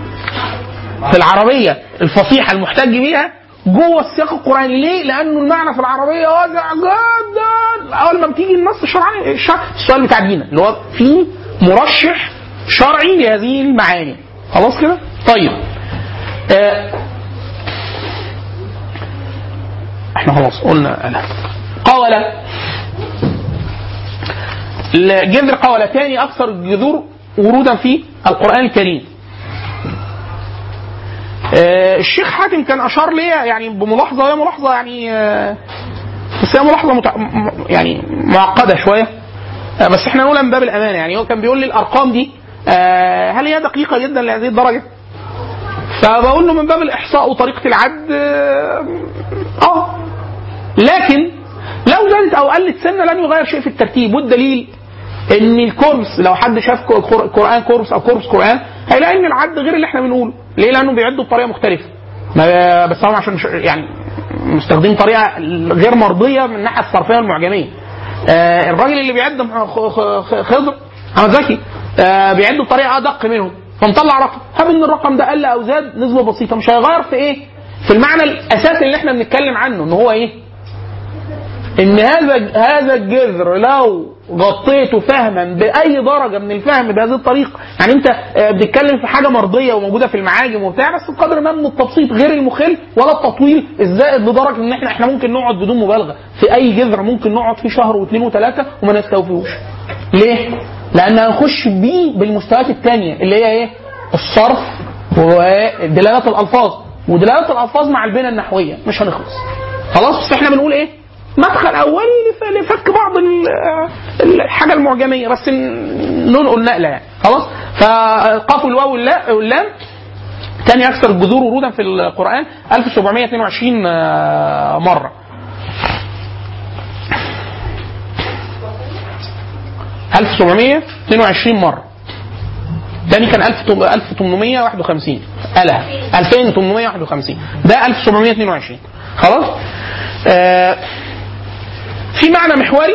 في العربيه الفصيحه المحتج بيها جوه السياق القراني ليه؟ لانه المعنى في العربيه واسع جدا اول ما بتيجي النص الشرعي الشرع السؤال بتاع دينا اللي هو في مرشح شرعي لهذه المعاني خلاص كده؟ طيب آه احنا خلاص قلنا انا قول الجذر قول ثاني اكثر الجذور ورودا في القران الكريم آه، الشيخ حاتم كان اشار ليا يعني بملاحظه وهي ملاحظه يعني آه، بس هي ملاحظه متع... م- يعني معقده شويه آه، بس احنا نقولها من باب الامانه يعني هو كان بيقول لي الارقام دي آه، هل هي دقيقه جدا لهذه الدرجه؟ فبقول له من باب الاحصاء وطريقه العد اه آه. لكن لو زادت او قلت سنه لن يغير شيء في الترتيب والدليل ان الكورس لو حد شاف كو- كور- قران كورس او كورس قران هيلاقي ان العد غير اللي احنا بنقوله ليه لانه بيعدوا بطريقه مختلفه ما بس هم عشان مش يعني مستخدمين طريقه غير مرضيه من الناحيه الصرفيه والمعجميه آه الراجل اللي بيعد خ- خ- خ- خضر احمد زكي آه بيعد بطريقه ادق منهم فمطلع رقم هب ان الرقم ده قل او زاد نسبه بسيطه مش هيغير في ايه في المعنى الاساسي اللي احنا بنتكلم عنه ان هو ايه ان هذا هذا الجذر لو غطيته فهما باي درجه من الفهم بهذه الطريقه يعني انت آه، بتتكلم في حاجه مرضيه وموجوده في المعاجم وبتاع بس بقدر ما من التبسيط غير المخل ولا التطويل الزائد لدرجه ان احنا احنا ممكن نقعد بدون مبالغه في اي جذر ممكن نقعد فيه شهر واثنين وثلاثه وما نستوفيهوش ليه؟ لان هنخش بيه بالمستويات الثانيه اللي هي ايه؟ الصرف ودلالات الالفاظ ودلالات الالفاظ مع البنى النحويه مش هنخلص خلاص بس احنا بنقول ايه؟ مدخل اولي لف- لفك بعض ال- الحاجه المعجميه بس ن- ننقل نقله يعني خلاص فقاف الواو واللا- واللام ثاني اكثر الجذور ورودا في القران 1722 آه، مره 1722 مره تاني كان 1851 قالها 2851 ده 1722 خلاص آه في معنى محوري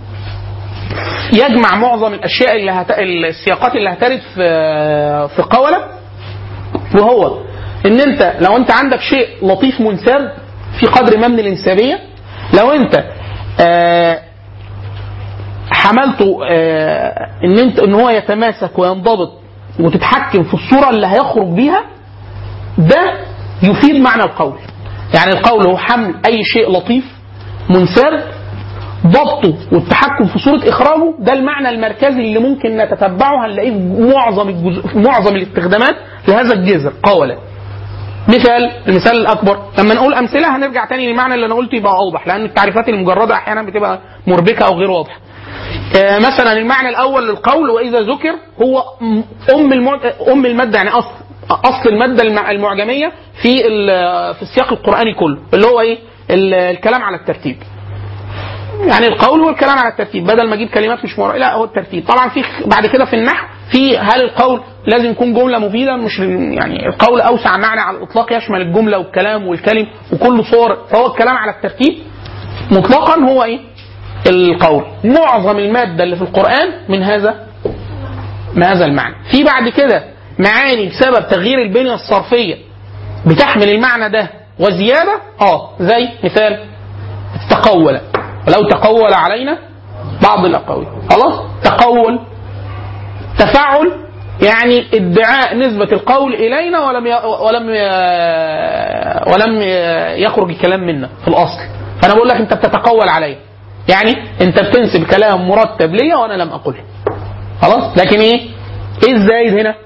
يجمع معظم الاشياء اللي هت... السياقات اللي هترد في في قولة وهو ان انت لو انت عندك شيء لطيف منساب في قدر ما من الانسابيه لو انت آه حملته آه ان انت ان هو يتماسك وينضبط وتتحكم في الصوره اللي هيخرج بيها ده يفيد معنى القول يعني القول هو حمل اي شيء لطيف منساب ضبطه والتحكم في صوره اخراجه ده المعنى المركزي اللي ممكن نتتبعه هنلاقيه في معظم الجزء في معظم الاستخدامات لهذا الجذر قولا مثال المثال الاكبر لما نقول امثله هنرجع تاني للمعنى اللي انا قلته يبقى اوضح لان التعريفات المجرده احيانا بتبقى مربكه او غير واضحه آه، مثلا المعنى الاول للقول واذا ذكر هو م- ام المع... ام الماده يعني اصل اصل الماده المع- المعجميه في ال- في السياق القراني كله اللي هو ايه ال- الكلام على الترتيب يعني القول هو الكلام على الترتيب بدل ما اجيب كلمات مش مرة لا هو الترتيب طبعا في بعد كده في النحو في هل القول لازم يكون جمله مفيده مش يعني القول اوسع معنى على الاطلاق يشمل الجمله والكلام والكلم وكل صور فهو الكلام على الترتيب مطلقا هو ايه القول معظم الماده اللي في القران من هذا من هذا المعنى في بعد كده معاني بسبب تغيير البنيه الصرفيه بتحمل المعنى ده وزياده اه زي مثال تقول ولو تقول علينا بعض الاقاويل خلاص تقول تفاعل يعني ادعاء نسبة القول إلينا ولم ي... ولم ي... ولم ي- يخرج الكلام منا في الأصل فأنا بقول لك أنت بتتقول علي يعني أنت بتنسب كلام مرتب ليا وأنا لم أقله خلاص لكن إيه إيه الزايد هنا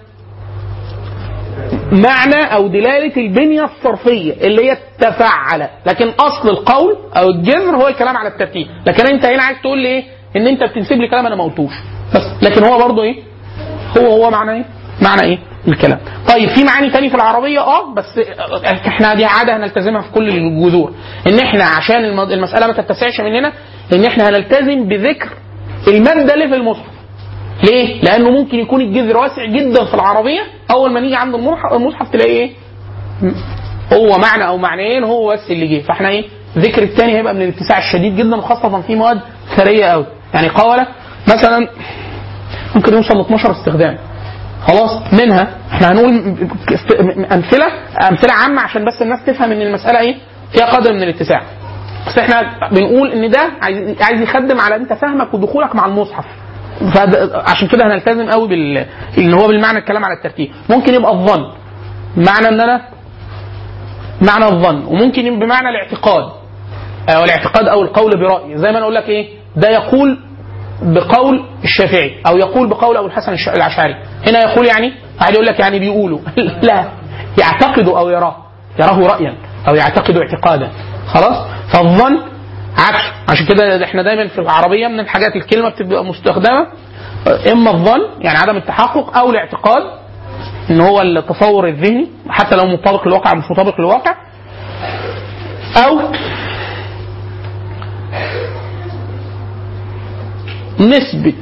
معنى او دلاله البنيه الصرفيه اللي هي تفعل لكن اصل القول او الجذر هو الكلام على الترتيب لكن انت هنا عايز تقول لي ايه ان انت بتنسب لي كلام انا ما قلتوش بس لكن هو برضه ايه هو هو معنى ايه معنى ايه الكلام طيب في معاني تاني في العربيه اه بس احنا دي عاده هنلتزمها في كل الجذور ان احنا عشان الم- المساله ما تتسعش مننا ان احنا هنلتزم بذكر الماده اللي في المصحف ليه؟ لأنه ممكن يكون الجذر واسع جدا في العربية أول ما نيجي عند المصحف, المصحف تلاقي إيه؟ هو معنى أو معنيين هو بس اللي جه فإحنا إيه؟ ذكر الثاني هيبقى من الاتساع الشديد جدا وخاصة في مواد ثرية قوي يعني قولة مثلا ممكن يوصل ل 12 استخدام خلاص منها احنا هنقول است- امثله امثله عامه عشان بس الناس تفهم ان المساله ايه فيها قدر من الاتساع بس احنا بنقول ان ده عايز عايز يخدم على انت فهمك ودخولك مع المصحف فده- عشان كده هنلتزم قوي بال ان هو بالمعنى الكلام على الترتيب ممكن يبقى الظن معنى ان انا معنى الظن وممكن يبقى بمعنى الاعتقاد او الاعتقاد او القول براي زي ما انا اقول لك ايه ده يقول بقول الشافعي او يقول بقول ابو الحسن الش- الاشعري هنا يقول يعني واحد يقول لك يعني بيقولوا لا يعتقد او يراه يراه رايا او يعتقد اعتقادا خلاص فالظن عكس عشان كده احنا دايما في العربيه من الحاجات الكلمه بتبقى مستخدمه اما الظن يعني عدم التحقق او الاعتقاد ان هو التصور الذهني حتى لو مطابق للواقع مش مطابق للواقع او نسبة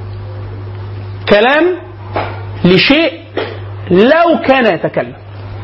كلام لشيء لو كان يتكلم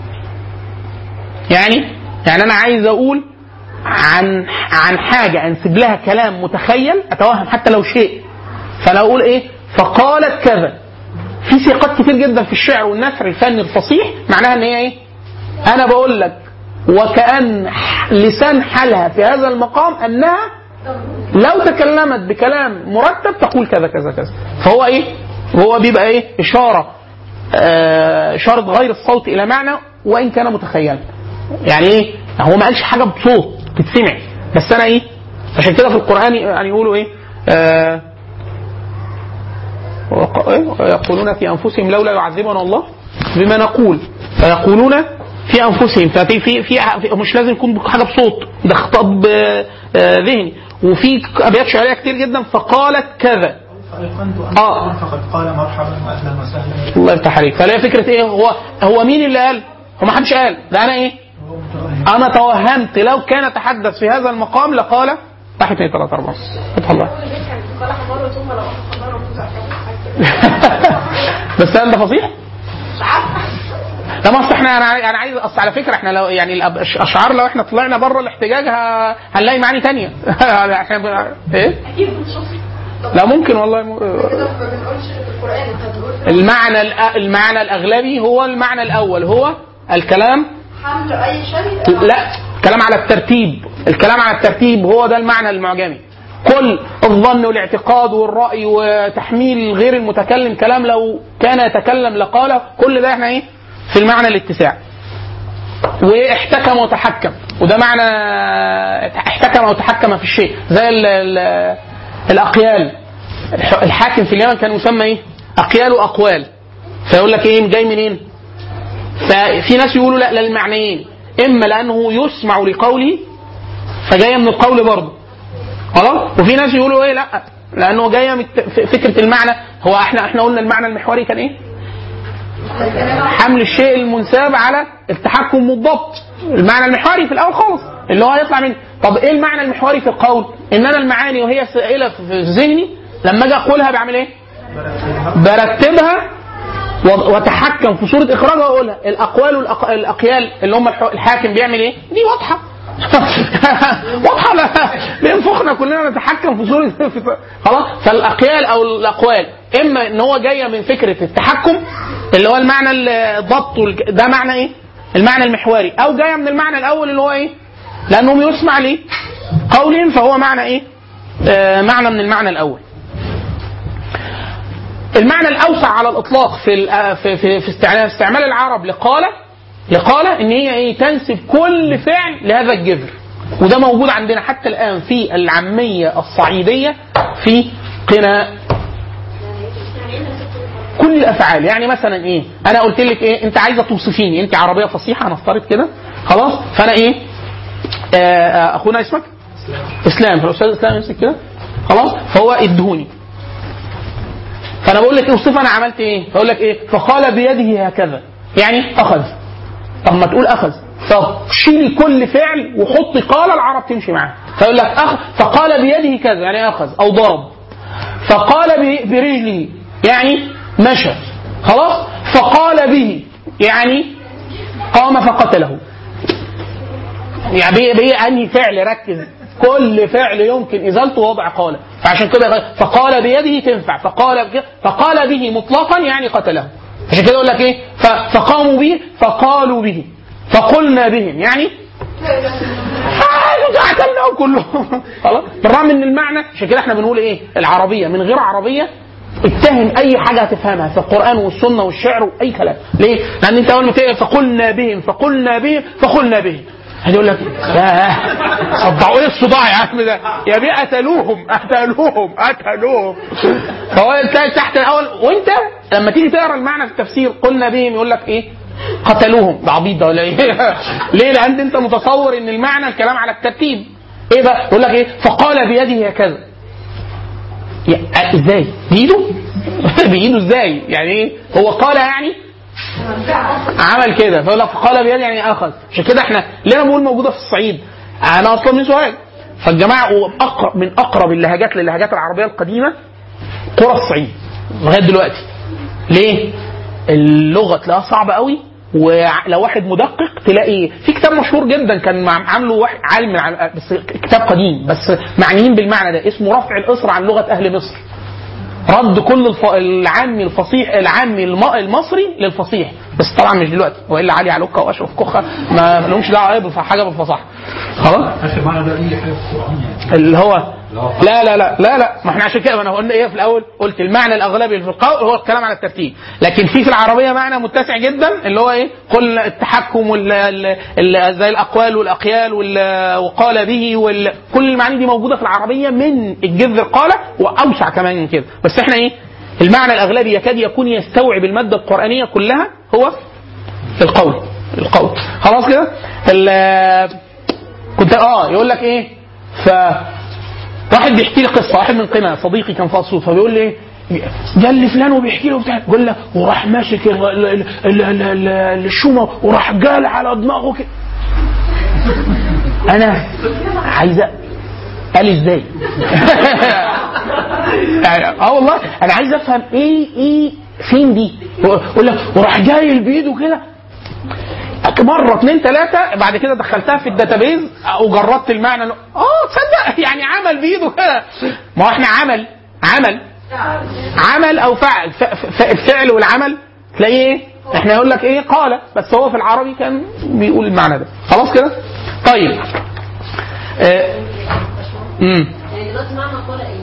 يعني يعني انا عايز اقول عن عن حاجه انسب لها كلام متخيل اتوهم حتى لو شيء فانا اقول ايه فقالت كذا في سياقات كتير جدا في الشعر والنثر الفني الفصيح معناها ان هي ايه انا بقول لك وكأن لسان حالها في هذا المقام انها لو تكلمت بكلام مرتب تقول كذا كذا كذا فهو ايه هو بيبقى ايه اشاره آه، اشاره غير الصوت الى معنى وان كان متخيلا يعني ايه هو ما قالش حاجه بصوت تتسمع بس انا ايه عشان كده في القران يعني يقولوا ايه آه وق- إيه؟ ويقولون في انفسهم لولا يعذبنا الله بما نقول فيقولون في انفسهم ففي في في في- مش لازم يكون حاجه بصوت ده خطاب آه، آه، ذهني وفي ابيات شعريه كتير جدا فقالت كذا
فأيقنت
آه.
أن فقد قال مرحبا وأهلا وسهلا
الله يفتح عليك فلا فكره ايه هو هو مين اللي قال؟ هو ما حدش قال ده انا ايه؟
وهو متوهم.
انا توهمت لو كان تحدث في هذا المقام لقال واحد اثنين ثلاثة أربعة فتح الله
قال حمار ثم لو حمار
بس هل ده فصيح؟ لا ما اصل احنا انا انا عايز اصل على فكره احنا لو يعني الأب- الاشعار لو احنا طلعنا بره الاحتجاج ه- هنلاقي معاني تانية احنا ب- ايه؟ لا ممكن والله م...
كده ما بنقولش في القران انت بتقول في
المعنى الأ- المعنى الاغلبي هو المعنى الاول هو الكلام
حمل اي شيء
لا الكلام على الترتيب الكلام على الترتيب هو ده المعنى المعجمي كل الظن والاعتقاد والرأي وتحميل غير المتكلم كلام لو كان يتكلم لقاله كل ده احنا ايه في المعنى الاتساع واحتكم وتحكم وده معنى احتكم وتحكم في الشيء زي ال ال الاقيال الح- الحاكم في اليمن كان يسمى ايه اقيال واقوال فيقول لك ايه جاي منين ففي ناس يقولوا لا لا المعنيين اما لانه يسمع لقوله فجايه من القول برضه خلاص وفي ناس يقولوا ايه لا لانه جايه من الت- ف- فكره المعنى هو احنا احنا قلنا المعنى المحوري كان ايه؟ حمل الشيء المنساب على التحكم والضبط المعنى المحوري في الاول خالص اللي هو هيطلع منه طب ايه المعنى المحوري في القول؟ ان انا المعاني وهي سائله في ذهني لما اجي اقولها بعمل ايه؟ برتبها و- واتحكم في صوره اخراجها واقولها الاقوال والاقيال اللي هم الح- الحاكم بيعمل ايه؟ دي واضحه واضحه لا بينفخنا كلنا نتحكم في صوره في خلاص فالاقيال او الاقوال اما ان هو جايه من فكره التحكم اللي هو المعنى الضبط والك- ده معنى ايه؟ المعنى المحوري او جايه من المعنى الاول اللي هو ايه؟ لانهم يسمع لي قولهم فهو معنى ايه؟ آه معنى من المعنى الاول المعنى الاوسع على الاطلاق في ال- في في, في استعمال استعمال العرب لقاله لقاله ان هي ايه تنسب كل فعل لهذا الجذر وده موجود عندنا حتى الان في العاميه الصعيديه في قناء كل الافعال يعني مثلا ايه انا قلت لك ايه انت عايزه توصفيني انت عربيه فصيحه هنفترض كده خلاص فانا ايه آه آه اخونا اسمك اسلام فالاستاذ اسلام يمسك كده خلاص فهو ادهوني فانا بقول لك اوصف انا عملت ايه فاقول لك ايه فقال بيده هكذا يعني اخذ طب ما تقول اخذ فشيلي كل فعل وحطي قال العرب تمشي معاه فيقول لك أخ فقال بيده كذا يعني اخذ او ضرب فقال ب- برجله يعني مشى خلاص فقال به يعني قام فقتله يعني بيه, بيه انهي فعل ركز كل فعل يمكن ازالته وضع قال فعشان كده يغ- فقال بيده تنفع فقال ب- فقال به مطلقا يعني قتله عشان كده يقول لك ايه ف- فقاموا به فقالوا به فقلنا بهم يعني آه، قتلناهم كلهم خلاص بالرغم ان المعنى عشان كده احنا بنقول ايه العربيه من غير عربيه اتهم اي حاجه هتفهمها في القران والسنه والشعر واي كلام ليه؟ لان انت اول ما تقرا فقلنا بهم فقلنا بهم فقلنا بهم هيقول لك ياه صدعوا ايه الصداع يا عم ده يا بيه قتلوهم قتلوهم قتلوهم فهو تلاقي تحت الاول وانت لما تيجي تقرا المعنى في التفسير قلنا بهم يقول لك ايه قتلوهم ده عبيط ده ولا ايه؟ ليه؟ لان انت متصور ان المعنى الكلام على الترتيب ايه بقى؟ يقول لك ايه؟ فقال بيده هكذا يا- ازاي؟ بايده؟ بايده ازاي؟ يعني ايه؟ هو قال يعني عمل كده فيقول لك قال بيده يعني اخذ عشان كده احنا ليه بقول موجوده في الصعيد؟ انا اصلا من سوهاج فالجماعه اقرب من اقرب اللهجات للهجات العربيه القديمه قرى الصعيد لغايه دلوقتي ليه؟ اللغه تلاقيها صعبه قوي ولو واحد مدقق تلاقي في كتاب مشهور جدا كان مع- عامله واحد عالم من عل- بس كتاب قديم بس معنيين بالمعنى ده اسمه رفع الاسر عن لغه اهل مصر رد كل الف... العامي الفصيح العامي الم... المصري للفصيح بس طبعا مش دلوقتي والا علي علوكه واشرف كخه ما لهمش دعوه ايه بحاجه بالفصاحه خلاص
اخر معنى ده اي حاجه في القران يعني
اللي هو لا لا لا لا لا ما احنا عشان كده ما انا قلنا ايه في الاول قلت المعنى الاغلبي في القول هو الكلام على الترتيب لكن في في العربيه معنى متسع جدا اللي هو ايه قلنا التحكم وال ال- ال- زي الاقوال والاقيال وال- وقال به وال كل المعاني دي موجوده في العربيه من الجذر قال واوسع كمان من كده بس احنا ايه المعنى الاغلبي يكاد يكون يستوعب الماده القرانيه كلها هو القول القول خلاص كده ال- كنت اه يقول لك ايه ف واحد بيحكي لي قصه واحد من قنا صديقي كان في اسيوط فبيقول لي جال لي فلان وبيحكي له بتاع يقول له وراح ماسك ال- ال- ال- ال- ال- ال- الشومه وراح جال على دماغه كده انا عايزه قال ازاي يعني اه والله انا عايز افهم ايه ايه فين دي يقول لك وراح جاي بايده كده مره اثنين ثلاثه بعد كده دخلتها في الداتابيز وجردت المعنى إنه- اه تصدق يعني عمل بايده كده ما هو احنا عمل عمل عمل او فعل ف- ف- الفعل والعمل تلاقيه ايه؟ احنا يقول لك ايه قال بس هو في العربي كان بيقول المعنى ده خلاص كده؟ طيب آه. امم
يعني دلوقتي معنى قول ايه؟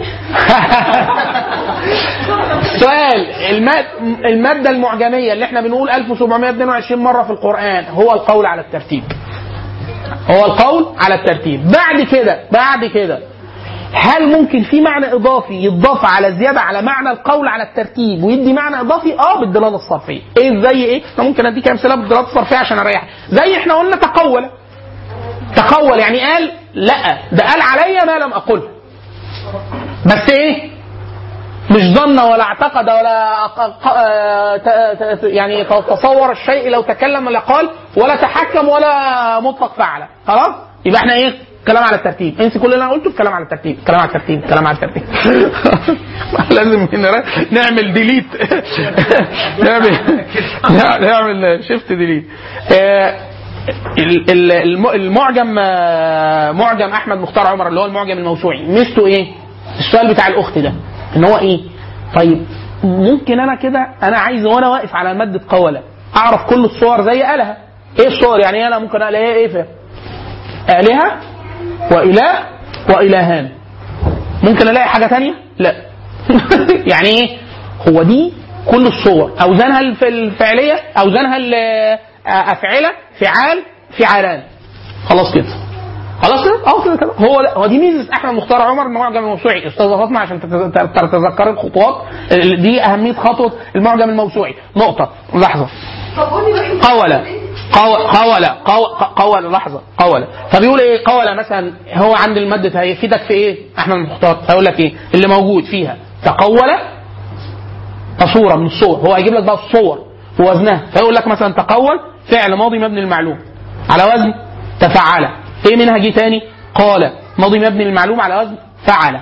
سؤال الماد المادة المعجمية اللي احنا بنقول 1722 مرة في القرآن هو القول على الترتيب هو القول على الترتيب بعد كده بعد كده هل ممكن في معنى اضافي يتضاف على زياده على معنى القول على الترتيب ويدي معنى اضافي اه بالدلاله الصرفيه ايه زي ايه انا ممكن اديك امثله بالدلاله الصرفيه عشان اريحك زي احنا قلنا تقول تقول يعني قال لا ده قال عليا ما لم اقله بس ايه مش ظن ولا اعتقد ولا أق- آه، ت- ت- يعني تصور الشيء لو تكلم ولا قال ولا تحكم ولا مطلق فعل خلاص يبقى احنا ايه كلام على الترتيب انسي كل اللي انا قلته الكلام على الترتيب كلام على الترتيب كلام على الترتيب لازم هنا نعمل ديليت نعمل نعمل شيفت ديليت ال- ال- الم- المعجم آه، معجم احمد مختار عمر اللي هو المعجم الموسوعي ميزته ايه؟ السؤال بتاع الاخت ده ان هو ايه؟ طيب ممكن انا كده انا عايز وانا واقف على ماده قوله اعرف كل الصور زي آلهة ايه الصور يعني إيه انا ممكن الاقي ايه فيها؟ آلهة وإله وإلهان ممكن الاقي حاجه تانية؟ لا يعني ايه؟ هو دي كل الصور اوزانها الف- الفعليه اوزانها ال- افعله فعال فعالان خلاص كده خلاص كده اه كده كده هو لا هو دي ميزه احمد مختار عمر المعجم الموسوعي استاذ فاطمه عشان تت- تت- تتذكري الخطوات ال- دي اهميه خطوه المعجم الموسوعي نقطه لحظه
طب قولي بقى
قولة قو- قولة قو- قولة لحظة قولة فبيقول ايه قولة مثلا هو عند المادة هيفيدك في ايه احمد المختار هيقول لك ايه اللي موجود فيها تقولة كصورة من الصور هو هيجيب لك بقى الصور ووزنها فيقول لك مثلا تقول فعل ماضي مبني للمعلوم على وزن تفعل ايه منها جه تاني قال ماضي مبني للمعلوم على وزن فعل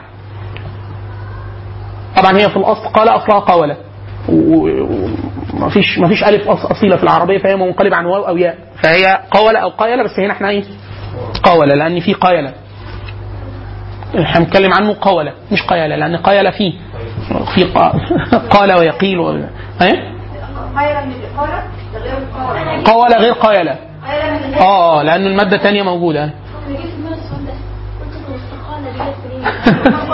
طبعا هي في الاصل قال اصلها قولة وما فيش ما فيش الف أص- اصيله في العربيه فهي منقلب عن واو او ياء فهي قولة او قايله بس هنا احنا ايه قولة لان في قايله احنا بنتكلم عنه قولة مش قيلة لان قيلة فيه في قا- قال ويقيل و... ايه
خيرا من الإقالة ده غير القولة
قولة غير قيلة
خيرا من الهدى
اه لان الماده الثانيه موجوده
جيت في دماغي السؤال ده قلت طب استقالة دي جت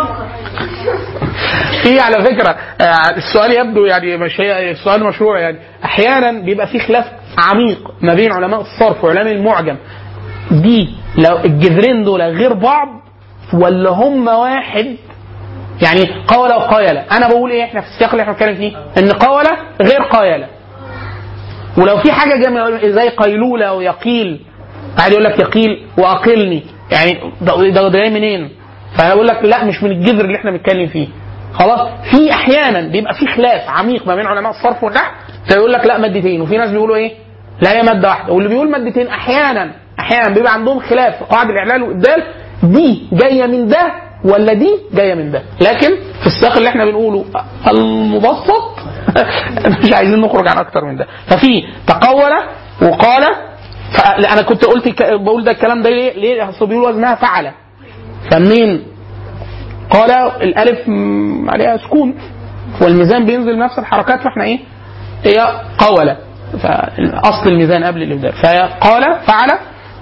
منين؟
في على فكره آه، السؤال يبدو يعني مش هي السؤال مشروع يعني احيانا بيبقى في خلاف عميق ما بين علماء الصرف وعلماء المعجم دي لو الجذرين دول غير بعض ولا هم واحد يعني قولة وقايلة أنا بقول إيه إحنا في السياق اللي إحنا بنتكلم فيه إن قولة غير قايلة ولو في حاجة جم- زي قيلولة ويقيل قاعد يقول لك يقيل وأقلني يعني ده ده جاي منين؟ فيقول لك لا مش من الجذر اللي إحنا بنتكلم فيه خلاص في أحيانا بيبقى في خلاف عميق ما بين علماء الصرف والنحو فيقول لك لا مادتين وفي ناس بيقولوا إيه؟ لا هي مادة واحدة واللي بيقول مادتين أحيانا أحيانا بيبقى عندهم خلاف في قواعد الإعلال والإبدال دي جاية من ده ولا دي جايه من ده لكن في السياق اللي احنا بنقوله المبسط مش عايزين نخرج عن اكتر من ده ففي تقول وقال ف- لا، انا كنت قلت ك- بقول ده الكلام ده ليه؟ ليه؟ اصل بيقولوا وزنها فعل فمنين؟ قال الالف م- عليها سكون والميزان بينزل نفس الحركات فاحنا ايه؟ هي قول فاصل الميزان قبل الابدال فقال فعل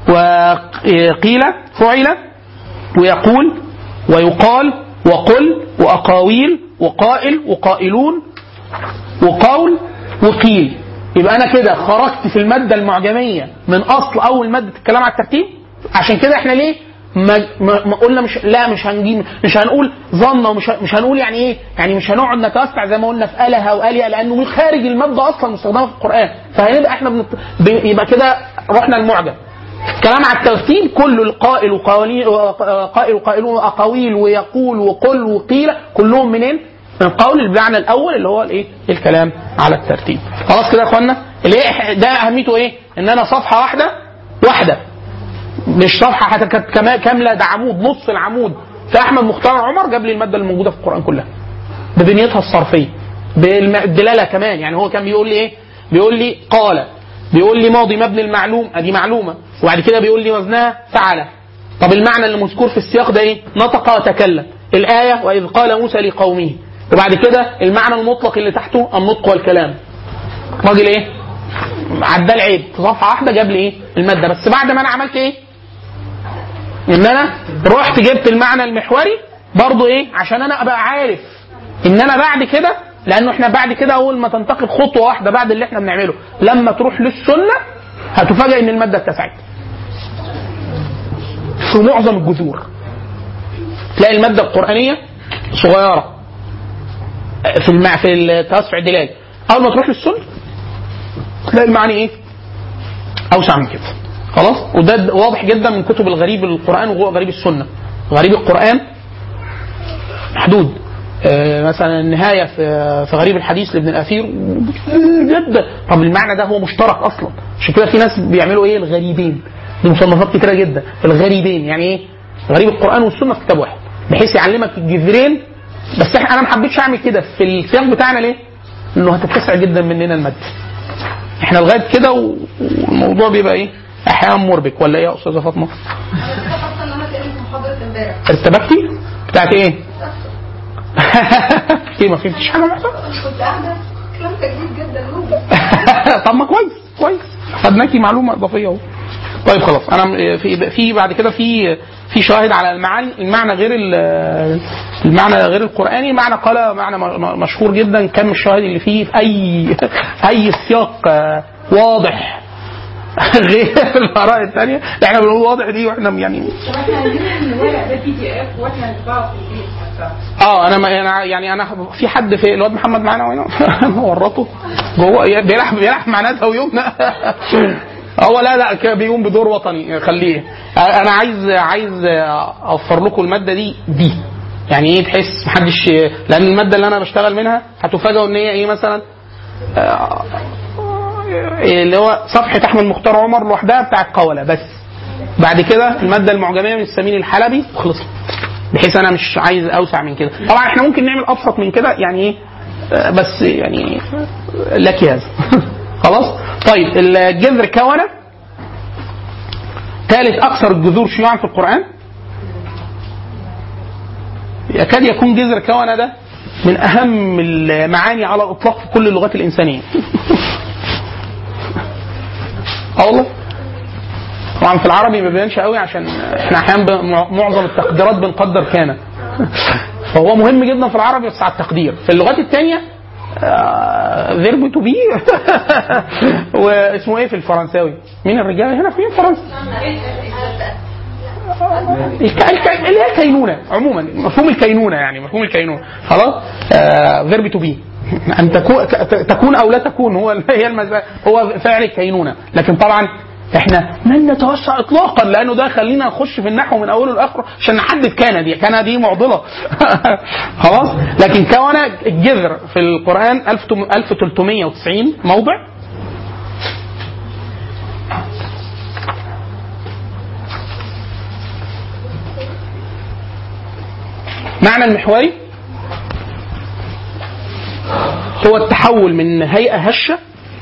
وقيل فعل ويقول ويقال وقل وأقاويل وقائل وقائلون وقول وقيل يبقى أنا كده خرجت في المادة المعجمية من أصل أول مادة الكلام على الترتيب عشان كده إحنا ليه ما, ما, ما قلنا مش لا مش هنجيب مش هنقول ظن ومش ه- مش هنقول يعني ايه يعني مش هنقعد نتوسع زي ما قلنا في آلهة وآلية لأنه خارج المادة أصلا مستخدمة في القرآن فهنبقى احنا بنت... ب- يبقى كده رحنا المعجم الكلام على الترتيب كل القائل وقوانين قائل وقائلون واقاويل ويقول وقل وقيل كلهم منين؟ من قول المعنى الاول اللي هو الايه؟ الكلام على الترتيب. خلاص كده يا اخوانا؟ الايه ده اهميته ايه؟ ان انا صفحه واحده واحده مش صفحه حتى كانت كما- كامله ده عمود نص العمود فاحمد مختار عمر جاب لي الماده اللي موجوده في القران كلها ببنيتها الصرفيه بالم- بالدلاله كمان يعني هو كان بيقول لي ايه بيقول لي قال بيقول لي ماضي مبني المعلوم ادي معلومه وبعد كده بيقول لي وزنها فعل طب المعنى اللي مذكور في السياق ده ايه نطق وتكلم الايه واذ قال موسى لقومه وبعد كده المعنى المطلق اللي تحته النطق والكلام راجل ايه عدى العيب في صفحه واحده جاب لي ايه الماده بس بعد ما انا عملت ايه ان انا رحت جبت المعنى المحوري برضو ايه عشان انا ابقى عارف ان انا بعد كده لانه احنا بعد كده اول ما تنتقل خطوه واحده بعد اللي احنا بنعمله لما تروح للسنه هتفاجئ ان الماده اتسعت في معظم الجذور تلاقي الماده القرانيه صغيره في المع... في التوسع الدلالي اول ما تروح للسنه تلاقي المعاني ايه اوسع من كده خلاص وده د- واضح جدا من كتب الغريب القران وغريب السنه غريب القران محدود آه، مثلا النهايه في في غريب الحديث لابن الاثير جدا طب المعنى ده هو مشترك اصلا عشان كده في ناس بيعملوا ايه الغريبين دي مصنفات كتيره جدا الغريبين يعني ايه غريب القران والسنه في كتاب واحد بحيث يعلمك الجذرين بس احنا انا ما حبيتش اعمل كده في السياق بتاعنا ليه؟ انه هتتسع جدا مننا الماده احنا لغايه كده و- والموضوع بيبقى ايه؟ احيانا مربك ولا ايه يا استاذه فاطمه؟
انا كده حاسه ان انا كاني في محاضره امبارح
ارتبكتي؟ بتاعت ايه؟ ايه ما فهمتش حاجه محسن؟
كنت قاعده كلام تجديد جدا نوبه
طب ما كويس كويس خدناكي معلومه اضافيه اهو طيب خلاص انا في في بعد كده في في شاهد على المعاني المعنى غير ال- المعنى غير القراني معنى قال معنى م- مشهور جدا كم الشاهد اللي فيه في اي اي سياق آه، واضح غير الاراء الثانيه احنا بنقول واضح دي واحنا يعني
طب احنا عايزين الورق ده بي دي اف واحنا نطبعه في البيت حتى
اه انا ما انا يعني انا في حد في الواد محمد معانا وهنا ورطه جوه بيلعب بيلعب مع ناس ويومنا هو لا لا ك- بيقوم بدور وطني خليه انا عايز عايز اوفر لكم الماده دي دي يعني ايه بحيث محدش لان الماده اللي انا بشتغل منها هتفاجئوا ان هي ايه مثلا آه، اللي هو صفحه احمد مختار عمر لوحدها بتاع القوله بس بعد كده الماده المعجميه من السمين الحلبي وخلصت بحيث انا مش عايز اوسع من كده طبعا احنا ممكن نعمل ابسط من كده يعني ايه آه، بس يعني لك هذا خلاص طيب الجذر كونه ثالث اكثر الجذور شيوعا في القران يكاد يكون جذر كونه ده من اهم المعاني على الاطلاق في كل اللغات الانسانيه اه والله طبعا في العربي ما بيبانش قوي عشان احنا احيانا ب- مع- معظم التقديرات بنقدر كان فهو مهم جدا في العربي بس على التقدير في اللغات الثانيه فيرب تو بي واسمه ايه في الفرنساوي؟ مين الرجاله هنا في مين فرنسا؟ الك- الك- اللي هي الكينونه عموما مفهوم الكينونه يعني مفهوم الكينونه خلاص فيرب تو بي ان تكون تكون او لا تكون هو هي المز... هو فعل الكينونه لكن طبعا احنا لن نتوسع اطلاقا لانه ده خلينا نخش في النحو من اوله لاخره عشان نحدد كان دي كان دي معضله خلاص لكن كون الجذر في القران 1390 موضع معنى المحوري هو التحول من هيئة هشة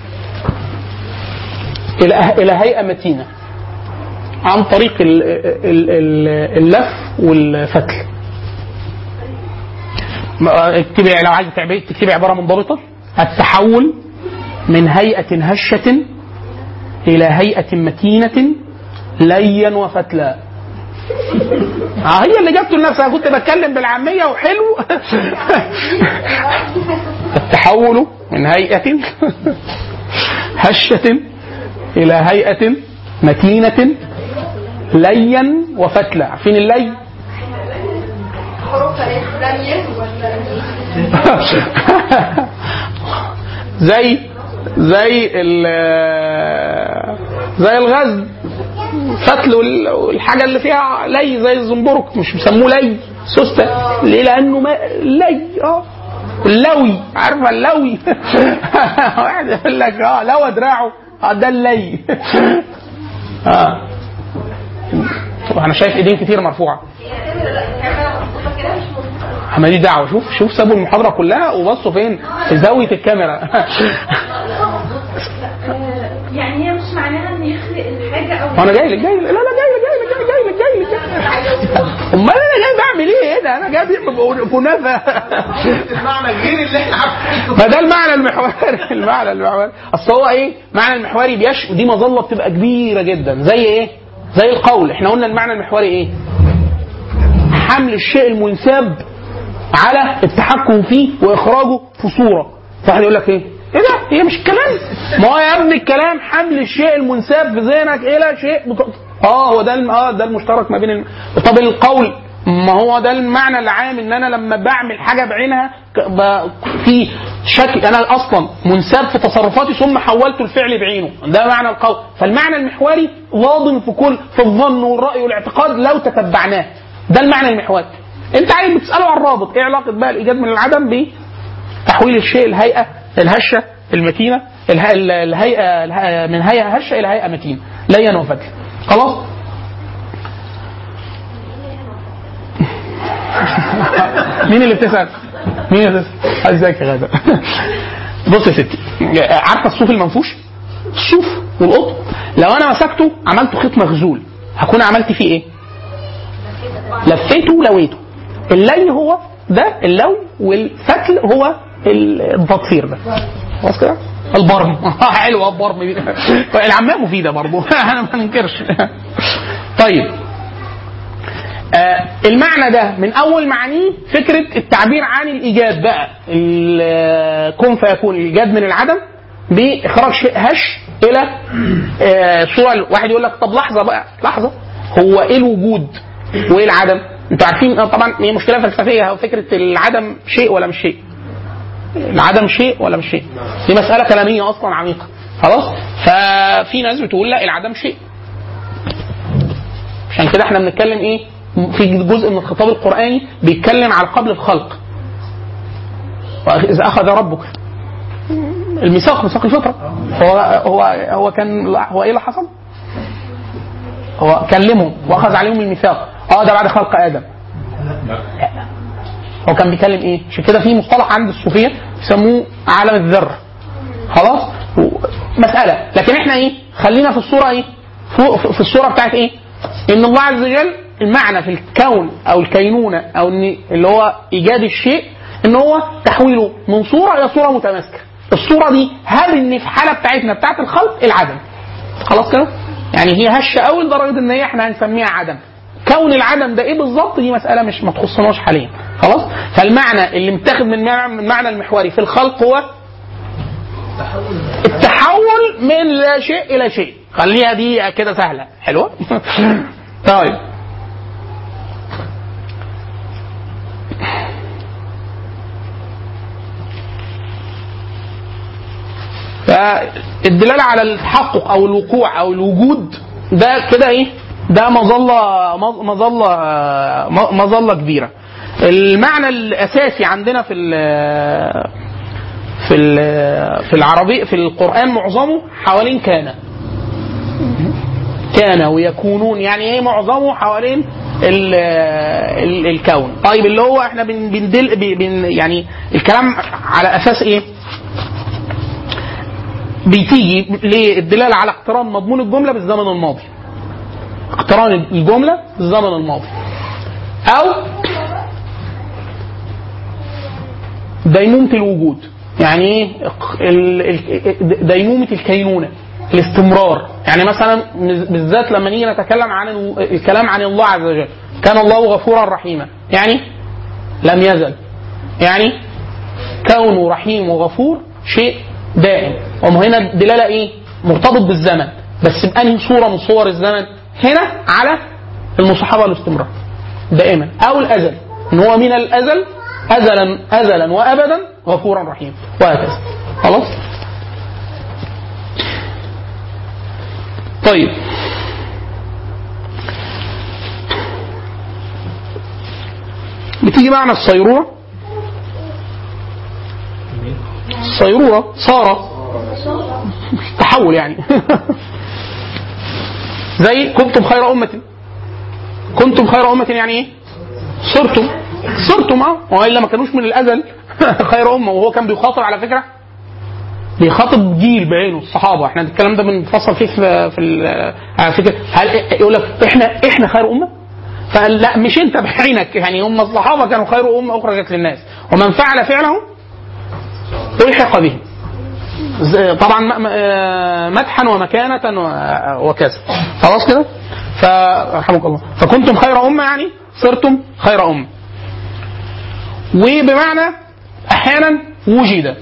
إلى الى هيئه متينه عن طريق ال- ال- ال- اللف والفتل ما- اكتبي لو عايز تعملي تكتبي عباره منضبطه التحول من هيئه هشه الى هيئه متينه ليا وفتلا اه هي اللي جبته لنفسها كنت بتكلم بالعاميه وحلو التحول من هيئه هشه الى هيئه متينه ليا وفتلا عارفين اللي
حروفها ايه؟ لم ولا مين؟
زي زي ال زي الغزل فتل وال- والحاجه اللي فيها لي زي الزنبرك مش بيسموه لي سوسته ليه لانه ما لي اه اللوي عارفه اللوي واحد يقول لك اه لوى دراعه اه ده اللي اه طب انا شايف ايدين كتير مرفوعه
كلام مش منطقي
ماليش دعوه شوف شوف سابوا المحاضره كلها وبصوا فين في زاويه الكاميرا
آه، يعني هي مش معناها ان يخلق الحاجه او
وانا جاي لك جاي لك لا لا جاي لك جاي لك جاي لك جاي لك جاي لك امال انا جاي بعمل ايه هنا انا جاي بعمل كنافه
المعنى غير اللي احنا عارفينه
ما ده المعنى المحوري المعنى المحوري اصل هو ايه معنى المحوري بيش ودي مظله بتبقى كبيره جدا زي ايه زي القول احنا قلنا المعنى المحوري ايه حمل الشيء المنساب على التحكم فيه واخراجه في صوره واحد يقول لك ايه ايه ده هي مش الكلام ما هو يا ابني الكلام حمل الشيء المنساب في ذهنك الى شيء مت... اه هو ده الم- اه ده المشترك ما بين الم... طب القول ما هو ده المعنى العام ان انا لما بعمل حاجه بعينها ك- ب... في شكل انا اصلا منساب في تصرفاتي ثم حولته الفعل بعينه ده معنى القول فالمعنى المحوري واضح في كل في الظن والراي والاعتقاد لو تتبعناه ده المعنى المحوري انت عايز بتساله عن الرابط ايه علاقه بقى الايجاد من العدم بتحويل الشيء الهيئه الهشه المتينه اله- ال- الهيئه اله- من هيئه هشه الى هيئه متينه لين وفتل خلاص مين اللي بتسال؟ مين اللي بتسال؟ ازيك يا غاده؟ بص يا ستي عارفه الصوف المنفوش؟ الصوف والقطن لو انا مسكته عملته خيط مغزول هكون عملت فيه ايه؟ لفيته ولويته اللي هو ده اللو والفتل هو التطفير ده خلاص كده البرم حلوه البرم دي العمام مفيده برضه انا ما ننكرش طيب آه المعنى ده من اول معانيه فكره التعبير عن الايجاد بقى ال- كن فيكون الايجاد من العدم باخراج شيء هش الى آه صوره واحد يقول لك طب لحظه بقى لحظه هو ايه الوجود وايه العدم؟ انتوا عارفين آه، طبعا هي مشكله فلسفيه هو فكره العدم شيء ولا مش شيء؟ العدم شيء ولا مش شيء؟ دي مساله كلاميه اصلا عميقه خلاص؟ ففي ناس بتقول لا العدم شيء عشان كده احنا بنتكلم ايه؟ في جزء من الخطاب القراني بيتكلم على قبل الخلق. واذا اخذ ربك الميثاق ميثاق الفطره هو هو هو كان هو ايه اللي حصل؟ هو كلمهم واخذ عليهم الميثاق اه ده بعد خلق ادم لا. هو كان بيكلم ايه؟ عشان كده في مصطلح عند الصوفيه يسموه عالم الذره خلاص و- مساله لكن احنا ايه؟ خلينا في الصوره ايه؟ فوق- في الصوره بتاعت ايه؟ ان الله عز وجل المعنى في الكون او الكينونه او ان اللي هو ايجاد الشيء ان هو تحويله من صوره الى صوره متماسكه. الصوره دي هل ان في حاله بتاعتنا بتاعت الخلق العدم. خلاص كده؟ يعني هي هشه قوي لدرجه ان هي احنا هنسميها عدم. كون العدم ده ايه بالظبط دي مساله مش ما تخصناش حاليا. خلاص؟ فالمعنى اللي متاخد من معنى- من المعنى المحوري في الخلق هو التحول من لا شيء الى شيء. خليها دي كده سهله، حلوه؟ طيب. فالدلاله على التحقق او الوقوع او الوجود ده كده ايه؟ ده مظله مظله مظله كبيره. المعنى الاساسي عندنا في ال- في ال- في العربي في القران معظمه حوالين كان. كان ويكونون يعني ايه معظمه حوالين ال ال الكون طيب اللي هو احنا بن بندل بن يعني الكلام على اساس ايه بتيجي للدلاله على اقتران مضمون الجمله بالزمن الماضي اقتران الجمله بالزمن الماضي او ديمومه الوجود يعني ايه ال- ال- ديمومه الكينونه الاستمرار يعني مثلا بالذات لما نيجي نتكلم عن الو- الكلام عن الله عز وجل كان الله غفورا رحيما يعني لم يزل يعني كونه رحيم وغفور شيء دائم وهنا الدلاله ايه مرتبط بالزمن بس بأنهي صوره من صور الزمن هنا على المصاحبه والاستمرار دائما او الازل ان هو من الازل ازلا ازلا وابدا غفورا رحيما وهكذا خلاص طيب بتيجي معنى الصيرورة الصيرورة صار تحول يعني زي كنتم خير أمة كنتم خير أمة يعني إيه؟ صرتم صرتم اه والا ما كانوش من الازل خير امه وهو كان بيخاطب على فكره بيخاطب جيل بعينه الصحابه احنا الكلام ده بنفصل فيه في, في ال- على فكره هل يقول لك احنا احنا خير امه؟ فقال لا مش انت بعينك يعني هم الصحابه كانوا خير امه اخرجت للناس ومن فعل فعلهم الحق بهم ز- طبعا م- م- آه، مدحا ومكانة و- وكذا خلاص كده فرحمك الله فكنتم خير أمة يعني صرتم خير أمة وبمعنى أحيانا وجد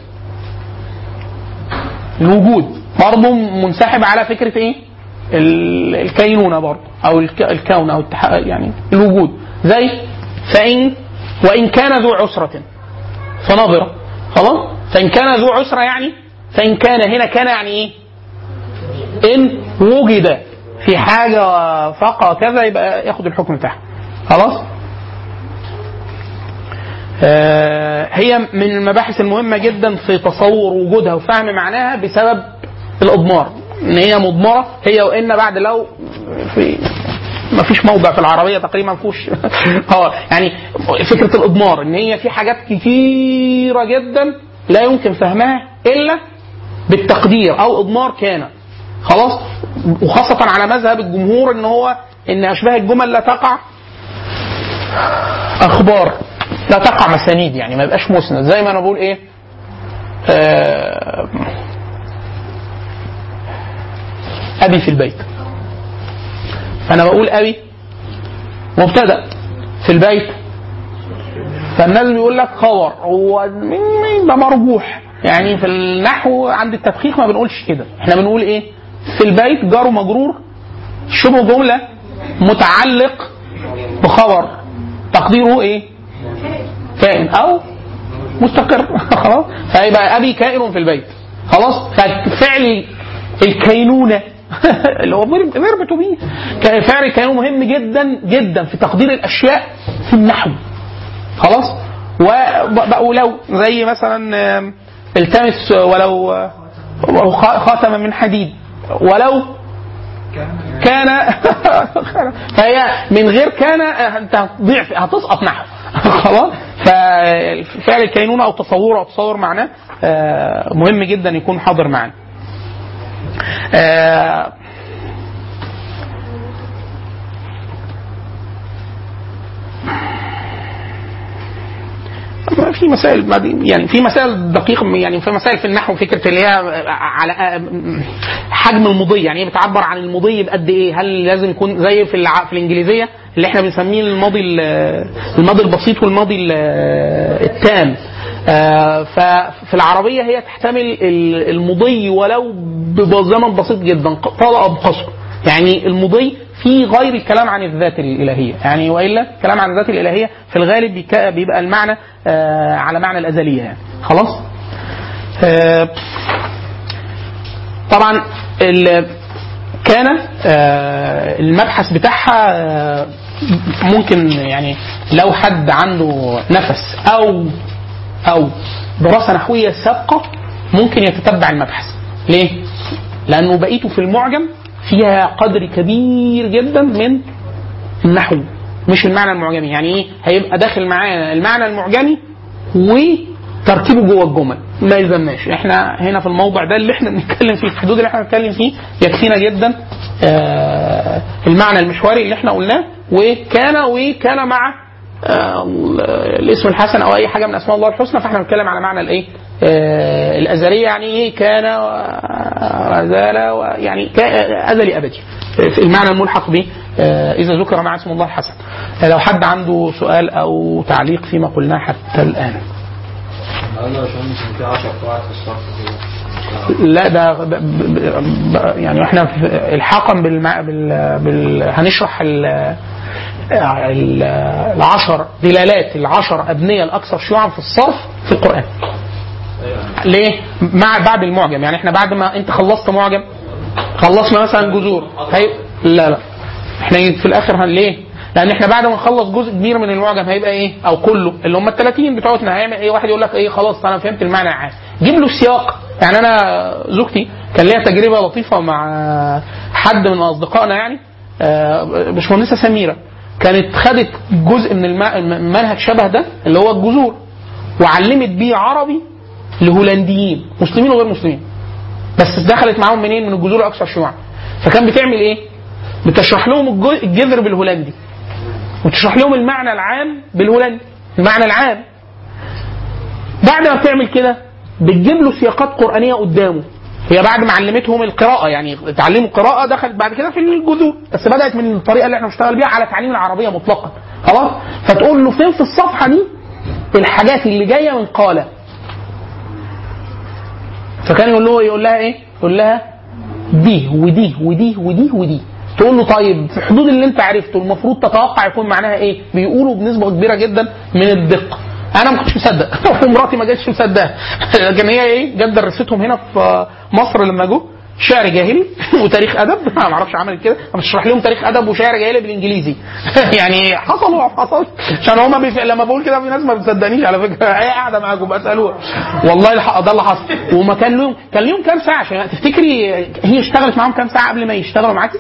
الوجود برضه منسحب على فكرة إيه ال- الكينونة برضه أو الك- الكون أو التح... يعني الوجود زي فإن وإن كان ذو عسرة فنظرة خلاص فإن كان ذو عسرة يعني فإن كان هنا كان يعني إيه إن وجد في حاجة فقط كذا يبقى ياخد الحكم بتاعها خلاص آه، هي من المباحث المهمة جدا في تصور وجودها وفهم معناها بسبب الإضمار إن هي مضمرة هي وإن بعد لو في ما فيش موضع في العربية تقريبا ما فيهوش اه يعني فكرة الإضمار إن هي في حاجات كتيرة جدا لا يمكن فهمها إلا بالتقدير أو إضمار كان خلاص وخاصة على مذهب الجمهور إن هو إن أشباه الجمل لا تقع اخبار لا تقع مسانيد يعني ما يبقاش مسند زي ما انا بقول ايه آه ابي في البيت فانا بقول ابي مبتدا في البيت فالناس بيقول لك خبر هو ده مرجوح يعني في النحو عند التدقيق ما بنقولش كده احنا بنقول ايه في البيت جار ومجرور شبه جمله متعلق بخبر تقديره ايه كائن او مستقر خلاص فيبقى ابي كائن في البيت خلاص ففعل الكينونه اللي هو فيرب تو بي فعل الكينونه مهم جدا جدا في تقدير الاشياء في النحو خلاص و- ولو زي مثلا آم، التمس ولو ولو خ- خاتما من حديد ولو كان فهي من غير كان انت هتضيع هتسقط نحو خلاص ففعل الكينونه او تصوره او تصور معناه آه، مهم جدا يكون حاضر معنا آه، في مسائل بعدين- يعني في مسائل دقيقة يعني في مسائل في النحو فكرة اللي هي على حجم المضي يعني هي بتعبر عن المضي بقد ايه هل لازم يكون زي في الع... في الانجليزية اللي احنا بنسميه الماضي ال- الماضي البسيط والماضي ال- التام آه، ففي العربية هي تحتمل ال- المضي ولو بزمن بسيط جدا طال أو قصر يعني المضي في غير الكلام عن الذات الإلهية يعني وإلا الكلام عن الذات الإلهية في الغالب بيك- بيبقى المعنى آه، على معنى الأزلية يعني خلاص آه، طبعا ال- كان آه، المبحث بتاعها آه، ممكن يعني لو حد عنده نفس او او دراسه نحويه سابقه ممكن يتتبع المبحث ليه لانه بقيته في المعجم فيها قدر كبير جدا من النحو مش المعنى المعجمي يعني ايه هيبقى داخل معانا المعنى المعجمي وتركيبه جوه الجمل ما يلزمناش احنا هنا في الموضع ده اللي احنا بنتكلم فيه في الحدود اللي احنا بنتكلم فيه يكفينا جدا آه المعنى المحوري اللي احنا قلناه وكان وكان مع آه الاسم الحسن او اي حاجه من اسماء الله الحسنى فاحنا بنتكلم على معنى الايه آه الازليه يعني ايه كان وزال يعني كا- ازلي ابدي في المعنى الملحق به آه، اذا ذكر مع اسم الله الحسن آه، لو حد عنده سؤال او تعليق فيما قلناه حتى الان
قالنا يا باشمهندس ان في 10 قواعد في الصرف كده
لا ده ب... ب... ب... يعني احنا في الحاقا بالمع... بال... بال... هنشرح ال... ال- العشر دلالات العشر ابنيه الاكثر شيوعا في الصرف في القران ليه؟ مع بعد المعجم يعني احنا بعد ما انت خلصت معجم خلصنا مثلا جذور هي... لا لا احنا في الاخر هن ليه؟ لان احنا بعد ما نخلص جزء كبير من المعجم هيبقى ايه؟ او كله اللي هم ال 30 بتوعتنا هيعمل ايه؟ واحد يقول لك ايه خلاص انا فهمت المعنى العام جيب له السياق يعني انا زوجتي كان ليها تجربه لطيفه مع حد من اصدقائنا يعني آه، باشمهندسه سميره كانت خدت جزء من الم- المنهج شبه ده اللي هو الجذور وعلمت بيه عربي لهولنديين مسلمين وغير مسلمين بس دخلت معاهم منين من الجذور الاكثر شيوعا فكان بتعمل ايه بتشرح لهم الج- الجذر بالهولندي وتشرح لهم المعنى العام بالهولندي المعنى العام بعد ما بتعمل كده بتجيب له سياقات قرآنية قدامه هي بعد ما علمتهم القراءة يعني تعلموا القراءة دخلت بعد كده في الجذور بس بدأت من الطريقة اللي احنا بنشتغل بيها على تعليم العربية مطلقا خلاص فتقول له فين في الصفحة دي الحاجات اللي جاية من قال فكان يقول له يقول لها ايه؟ يقول لها دي ودي ودي ودي ودي تقول له طيب في حدود اللي انت عرفته المفروض تتوقع يكون معناها ايه؟ بيقولوا بنسبه كبيره جدا من الدقه. انا ما كنتش مصدق ومراتي ما جاتش مصدقه لكن هي ايه؟ جت درستهم هنا في مصر لما جو شعر جاهلي وتاريخ ادب انا ما اعرفش عملت كده انا بشرح لهم تاريخ ادب وشعر جاهلي بالانجليزي يعني حصل وحصل عشان هما بيف... لما بقول كده في ناس ما بتصدقنيش على فكره هي قاعده معاكم بسالوها والله الحق ده اللي حصل وما كان لهم كان لهم كام ساعه عشان تفتكري هي اشتغلت معاهم كام ساعه قبل ما يشتغلوا معاكي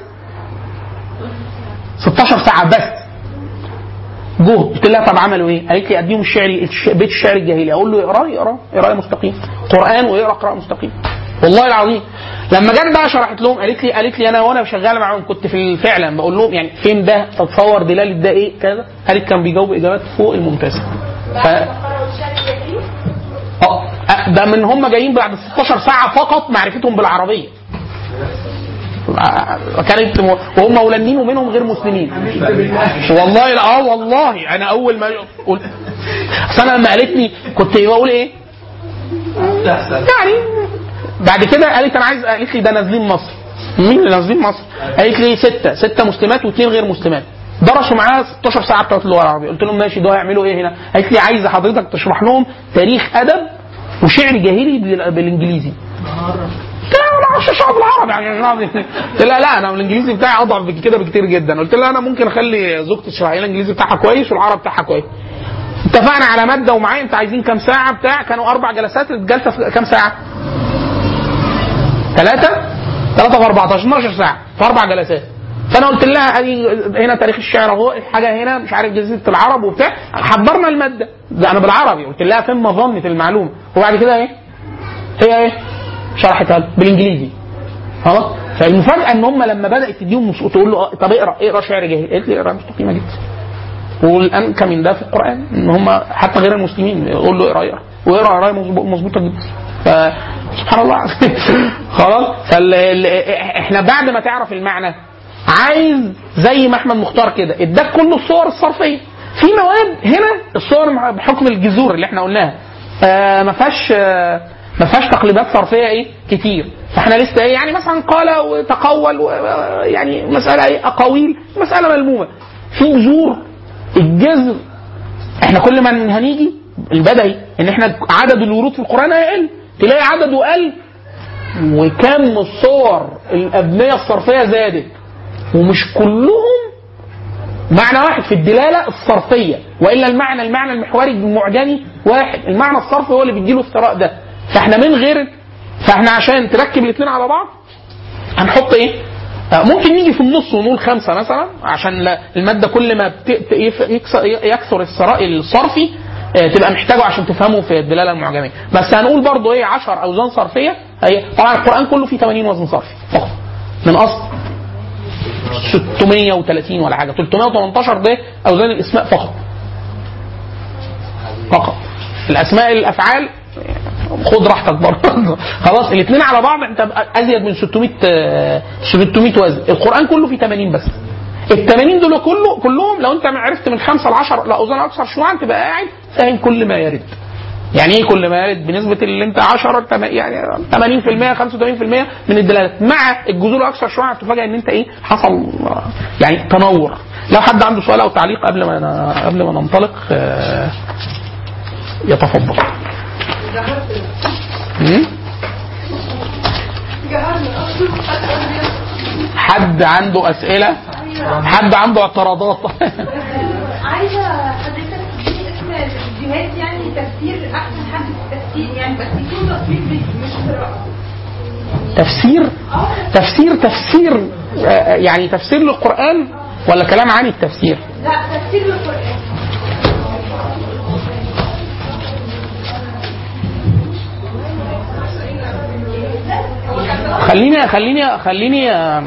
16 ساعه بس جه قلت لها طب عملوا ايه؟ قالت لي اديهم الشعر الش- بيت الشعر الجاهلي اقول له اقراه يقراه قرايه مستقيم قران ويقرا قراءه مستقيم والله العظيم لما جت بقى شرحت لهم قالت لي قالت لي انا وانا شغاله معاهم كنت في فعلا بقول لهم يعني فين ده تتصور دلاله ده ايه كذا قالت كان بيجاوب اجابات فوق الممتازه ف... اه أه، ده من هم جايين بعد 16 ساعه فقط معرفتهم بالعربيه آه، كانت م- وهم هولنديين ومنهم غير مسلمين والله لا اه والله انا اول ما قلت اصل انا لما قالت لي كنت بقول ايه يعني بعد كده قالت انا عايز قالت لي ده نازلين مصر مين اللي نازلين مصر؟ قالت لي ستة ستة مسلمات واثنين غير مسلمات درسوا معاها 16 ساعة بتوع اللغة العربية قلت لهم ماشي ده هيعملوا ايه هنا؟ قالت لي عايزة حضرتك تشرح لهم تاريخ أدب وشعر جاهلي بال- بالإنجليزي قلت لها انا ما اعرفش اشرح بالعربي يعني أنا- قلت لها لا انا الانجليزي بتاعي اضعف من كده بكتير جدا قلت لها انا ممكن اخلي زوجتي تشرح لي الانجليزي بتاعها كويس والعربي بتاعها كويس اتفقنا على ماده ومعايا انت عايزين كام ساعه بتاع كانوا اربع جلسات الجلسه في كام ساعه؟ ثلاثه ثلاثه في 14 12 ساعه في اربع جلسات فانا قلت لها ادي هنا تاريخ الشعر اهو الحاجه هنا مش عارف جزيره العرب وبتاع حضرنا الماده ده انا بالعربي قلت لها فين مظنه المعلومه وبعد كده ايه؟ هي ايه؟ شرحتها لي بالانجليزي خلاص فالمفاجاه ان هم لما بدات تديهم مس- تقول له آه، طب اقرا اقرا شعر جاهلي قالت لي اقرا مستقيمه جدا والان من ده في القران ان هم حتى غير المسلمين يقول له اقرا اقرا واقرا قرايه مظبو- مظبوطه جدا فسبحان الله العظيم. خلاص فال... ال- احنا بعد ما تعرف المعنى عايز زي ما احمد مختار كده اداك كل الصور الصرفيه في مواد هنا الصور مع- بحكم الجذور اللي احنا قلناها آه ما فيهاش آه ما فيهاش تقليبات صرفيه ايه كتير فاحنا لسه ايه يعني مثلا قال وتقول و- يعني مساله ايه اقاويل مساله ملمومه في جذور الجذر احنا كل ما هنيجي البدهي ان احنا عدد الورود في القران هيقل تلاقي عدده قل وكم الصور الابنيه الصرفيه زادت ومش كلهم معنى واحد في الدلاله الصرفيه والا المعنى المعنى المحوري المعجمي واحد المعنى الصرفي هو اللي بيديله الثراء ده فاحنا من غير فاحنا عشان تركب الاثنين على بعض هنحط ايه؟ آه، ممكن نيجي في النص ونقول خمسه مثلا عشان لا- الماده كل ما بت- ت- يف- يكسر- يكثر الثراء الصرفي آه، تبقى محتاجه عشان تفهمه في الدلاله المعجميه بس هنقول برضه ايه 10 اوزان صرفيه هي طبعا القران كله فيه 80 وزن صرفي فقط من اصل 630 ولا حاجه 318 ده اوزان الاسماء فقط فقط الاسماء الافعال خد راحتك برضه خلاص الاثنين على بعض انت بقى ازيد من 600 آه، 600 وزن القران كله فيه 80 بس ال 80 دول كله كلهم لو انت عرفت من 5 ل 10 لا اوزان اكثر شيوعا تبقى قاعد فاهم كل ما يرد يعني ايه كل ما يرد بنسبه اللي انت 10 تم- يعني 80% 85% من الدلالات مع الجذور الاكثر شيوعا تفاجئ ان انت ايه حصل آه، يعني تنور لو حد عنده سؤال او تعليق قبل ما ن- قبل ما ننطلق آه، يتفضل مم؟ حد عنده اسئله حد عنده اعتراضات
عايزه حضرتك تديني اسم الفيديوهات يعني تفسير احسن حد في التفسير يعني بس يكون تصوير فيديو مش قراءه
تفسير تفسير تفسير آه، يعني تفسير للقران ولا كلام عن التفسير
لا تفسير القرآن
خليني خليني خليني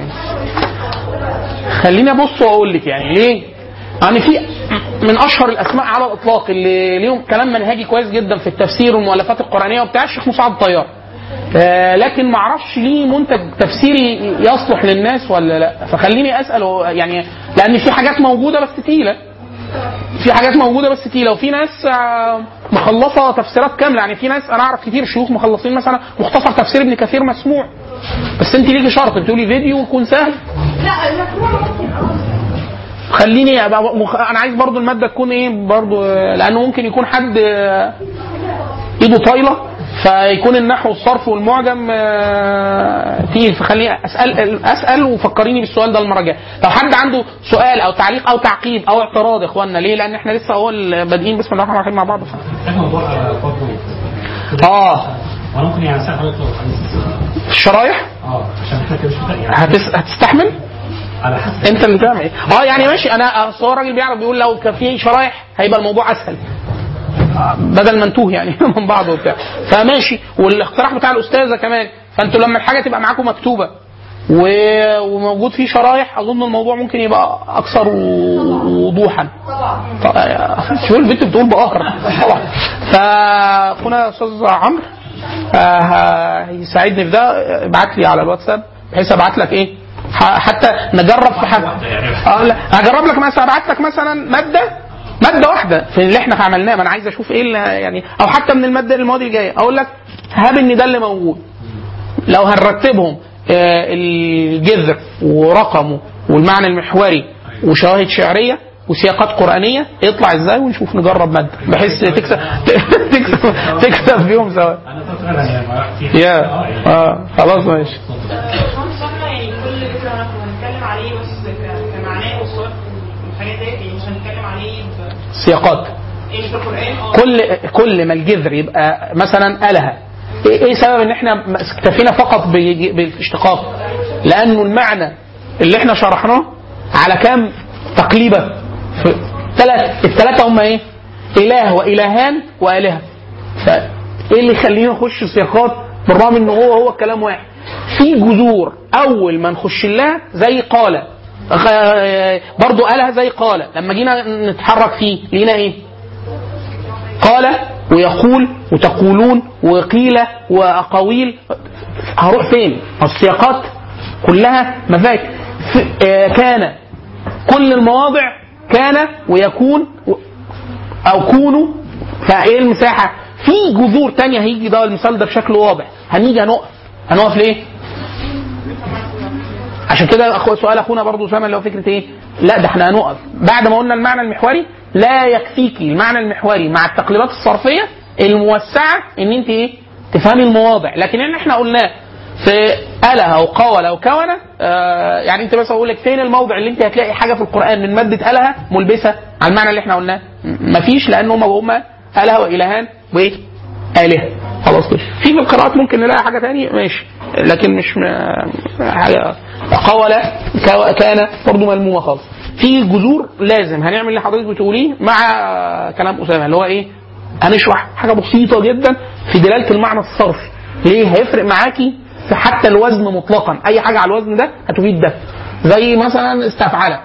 خليني ابص واقول لك يعني ليه؟ يعني في من اشهر الاسماء على الاطلاق اللي ليهم كلام منهجي كويس جدا في التفسير والمؤلفات القرانيه وبتاع الشيخ مساعد الطيار. آه لكن ما اعرفش ليه منتج تفسيري يصلح للناس ولا لا فخليني اسال هو يعني لان في حاجات موجوده بس تقيله في حاجات موجوده بس تقيله وفي ناس آه، مخلصه تفسيرات كامله يعني في ناس انا اعرف كتير شيوخ مخلصين مثلا مختصر تفسير ابن كثير مسموع بس انت ليكي شرط بتقولي فيديو يكون سهل
لا المسموع ممكن اه
خليني ابقى مخ... انا عايز برضو الماده تكون ايه برضو آه، لانه ممكن يكون حد آه، ايده طايله فيكون النحو والصرف والمعجم آه، تقيل فخليني اسال اسال وفكريني بالسؤال ده المره الجايه لو حد عنده سؤال او تعليق او تعقيب او اعتراض يا اخوانا ليه لان احنا لسه اول بادئين بسم الله الرحمن الرحيم مع بعض
محتاج موضوع برضه
اه
وانا ممكن يعني اسال حضرتك لو عايز
الشرايح
اه عشان احنا كده مش محتاج يعني
هتس... هتستحمل
على حسب
انت اللي تعمل ايه اه يعني ماشي انا اصل هو الراجل بيعرف بيقول لو كان في شرايح هيبقى الموضوع اسهل آه، بدل ما نتوه يعني من بعض وبتاع فماشي والاقتراح بتاع الاستاذه كمان فانتوا لما الحاجه تبقى معاكم مكتوبه و- وموجود فيه شرايح اظن الموضوع ممكن يبقى اكثر و- وضوحا
طبعا
شوف البنت بتقول بقهر طبعا فاخونا استاذ عمرو آه، هيساعدني في ده ابعت لي على الواتساب بحيث ابعت لك ايه ح- حتى نجرب في حاجه اه لا هجرب لك مثلا ابعت لك مثلا ماده ماده واحده في اللي احنا عملناه ما انا عايز اشوف ايه اللي يعني او حتى من الماده المواد الجايه اقول لك هاب ان ده اللي موجود لو هنرتبهم آه، الجذر ورقمه والمعنى المحوري وشواهد شعريه وسياقات قرانيه يطلع ازاي ونشوف نجرب ماده بحيث تكسب تكسب تكسب بيهم سوا
انا فاكر يعني في
يا
اه يعني
اه خلاص ماشي
خمس صفحة يعني كل ذكر انا هنتكلم عليه بس ك- كمعناه والصرف والحاجات ديت يعني مش هنتكلم عليه ب-
سياقات
يعني في القرآن اه
كل كل ما الجذر يبقى مثلا آلهة ايه إيه سبب ان احنا اكتفينا فقط بي- بالاشتقاق لانه المعنى اللي احنا شرحناه على كام تقليبه ثلاث الثلاثه هم ايه اله والهان والهه فايه اللي يخلينا نخش سياقات بالرغم ان هو هو الكلام واحد في جذور اول ما نخش لها زي قال آه، برضو قالها زي قال لما جينا نتحرك فيه لقينا ايه قال ويقول وتقولون وقيل واقاويل هروح فين؟ السياقات كلها مفاك ف- آه، كان كل المواضع كان ويكون و- او كونوا فايه المساحه؟ في جذور تانية هيجي ده المثال ده بشكل واضح هنيجي هنقف هنقف ليه؟ عشان كده أخو سؤال اخونا برضو سامع اللي هو فكره ايه؟ لا ده احنا هنقف بعد ما قلنا المعنى المحوري لا يكفيكي المعنى المحوري مع التقليبات الصرفيه الموسعه ان انت ايه؟ تفهمي المواضع لكن ان احنا قلناه في أله أو قول أو كون آه يعني أنت بس أقول لك فين الموضع اللي أنت هتلاقي حاجة في القرآن من مادة أله ملبسة على المعنى اللي احنا قلناه م- مفيش لأن هم هم أله وإلهان وإيه؟ آلهة خلاص كده في في القراءات ممكن نلاقي حاجة تانية ماشي لكن مش م- حاجة قول كو- كان برضه ملمومة خالص في جذور لازم هنعمل اللي حضرتك بتقوليه مع كلام أسامة اللي هو إيه؟ هنشرح حاجة بسيطة جدا في دلالة المعنى الصرفي ليه؟ هيفرق معاكي في حتى الوزن مطلقا أي حاجة على الوزن ده هتفيد ده زي مثلا استفعل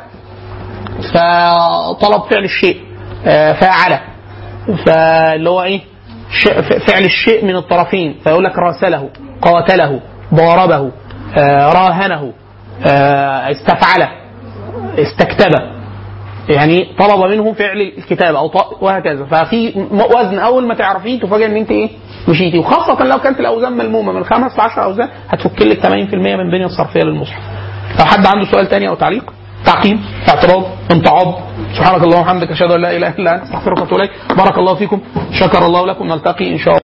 فطلب فعل الشيء آه، فاعل فاللي هو ايه ش- ف- فعل الشيء من الطرفين فيقول لك راسله قاتله ضاربه آه، راهنه آه، استفعل استكتب يعني طلب منه فعل الكتابه او ط- وهكذا ففي م- وزن اول ما تعرفيه تفاجئ ان انت ايه مشيتي وخاصه لو كانت الاوزان ملمومه من خمس ل 10 اوزان هتفك لك 80% من البنيه الصرفيه للمصحف لو حد عنده سؤال تاني او تعليق تعقيب اعتراض امتعاض سبحانك اللهم وبحمدك اشهد ان لا اله الا انت استغفرك واتوب اليك بارك الله فيكم شكر الله لكم نلتقي ان شاء الله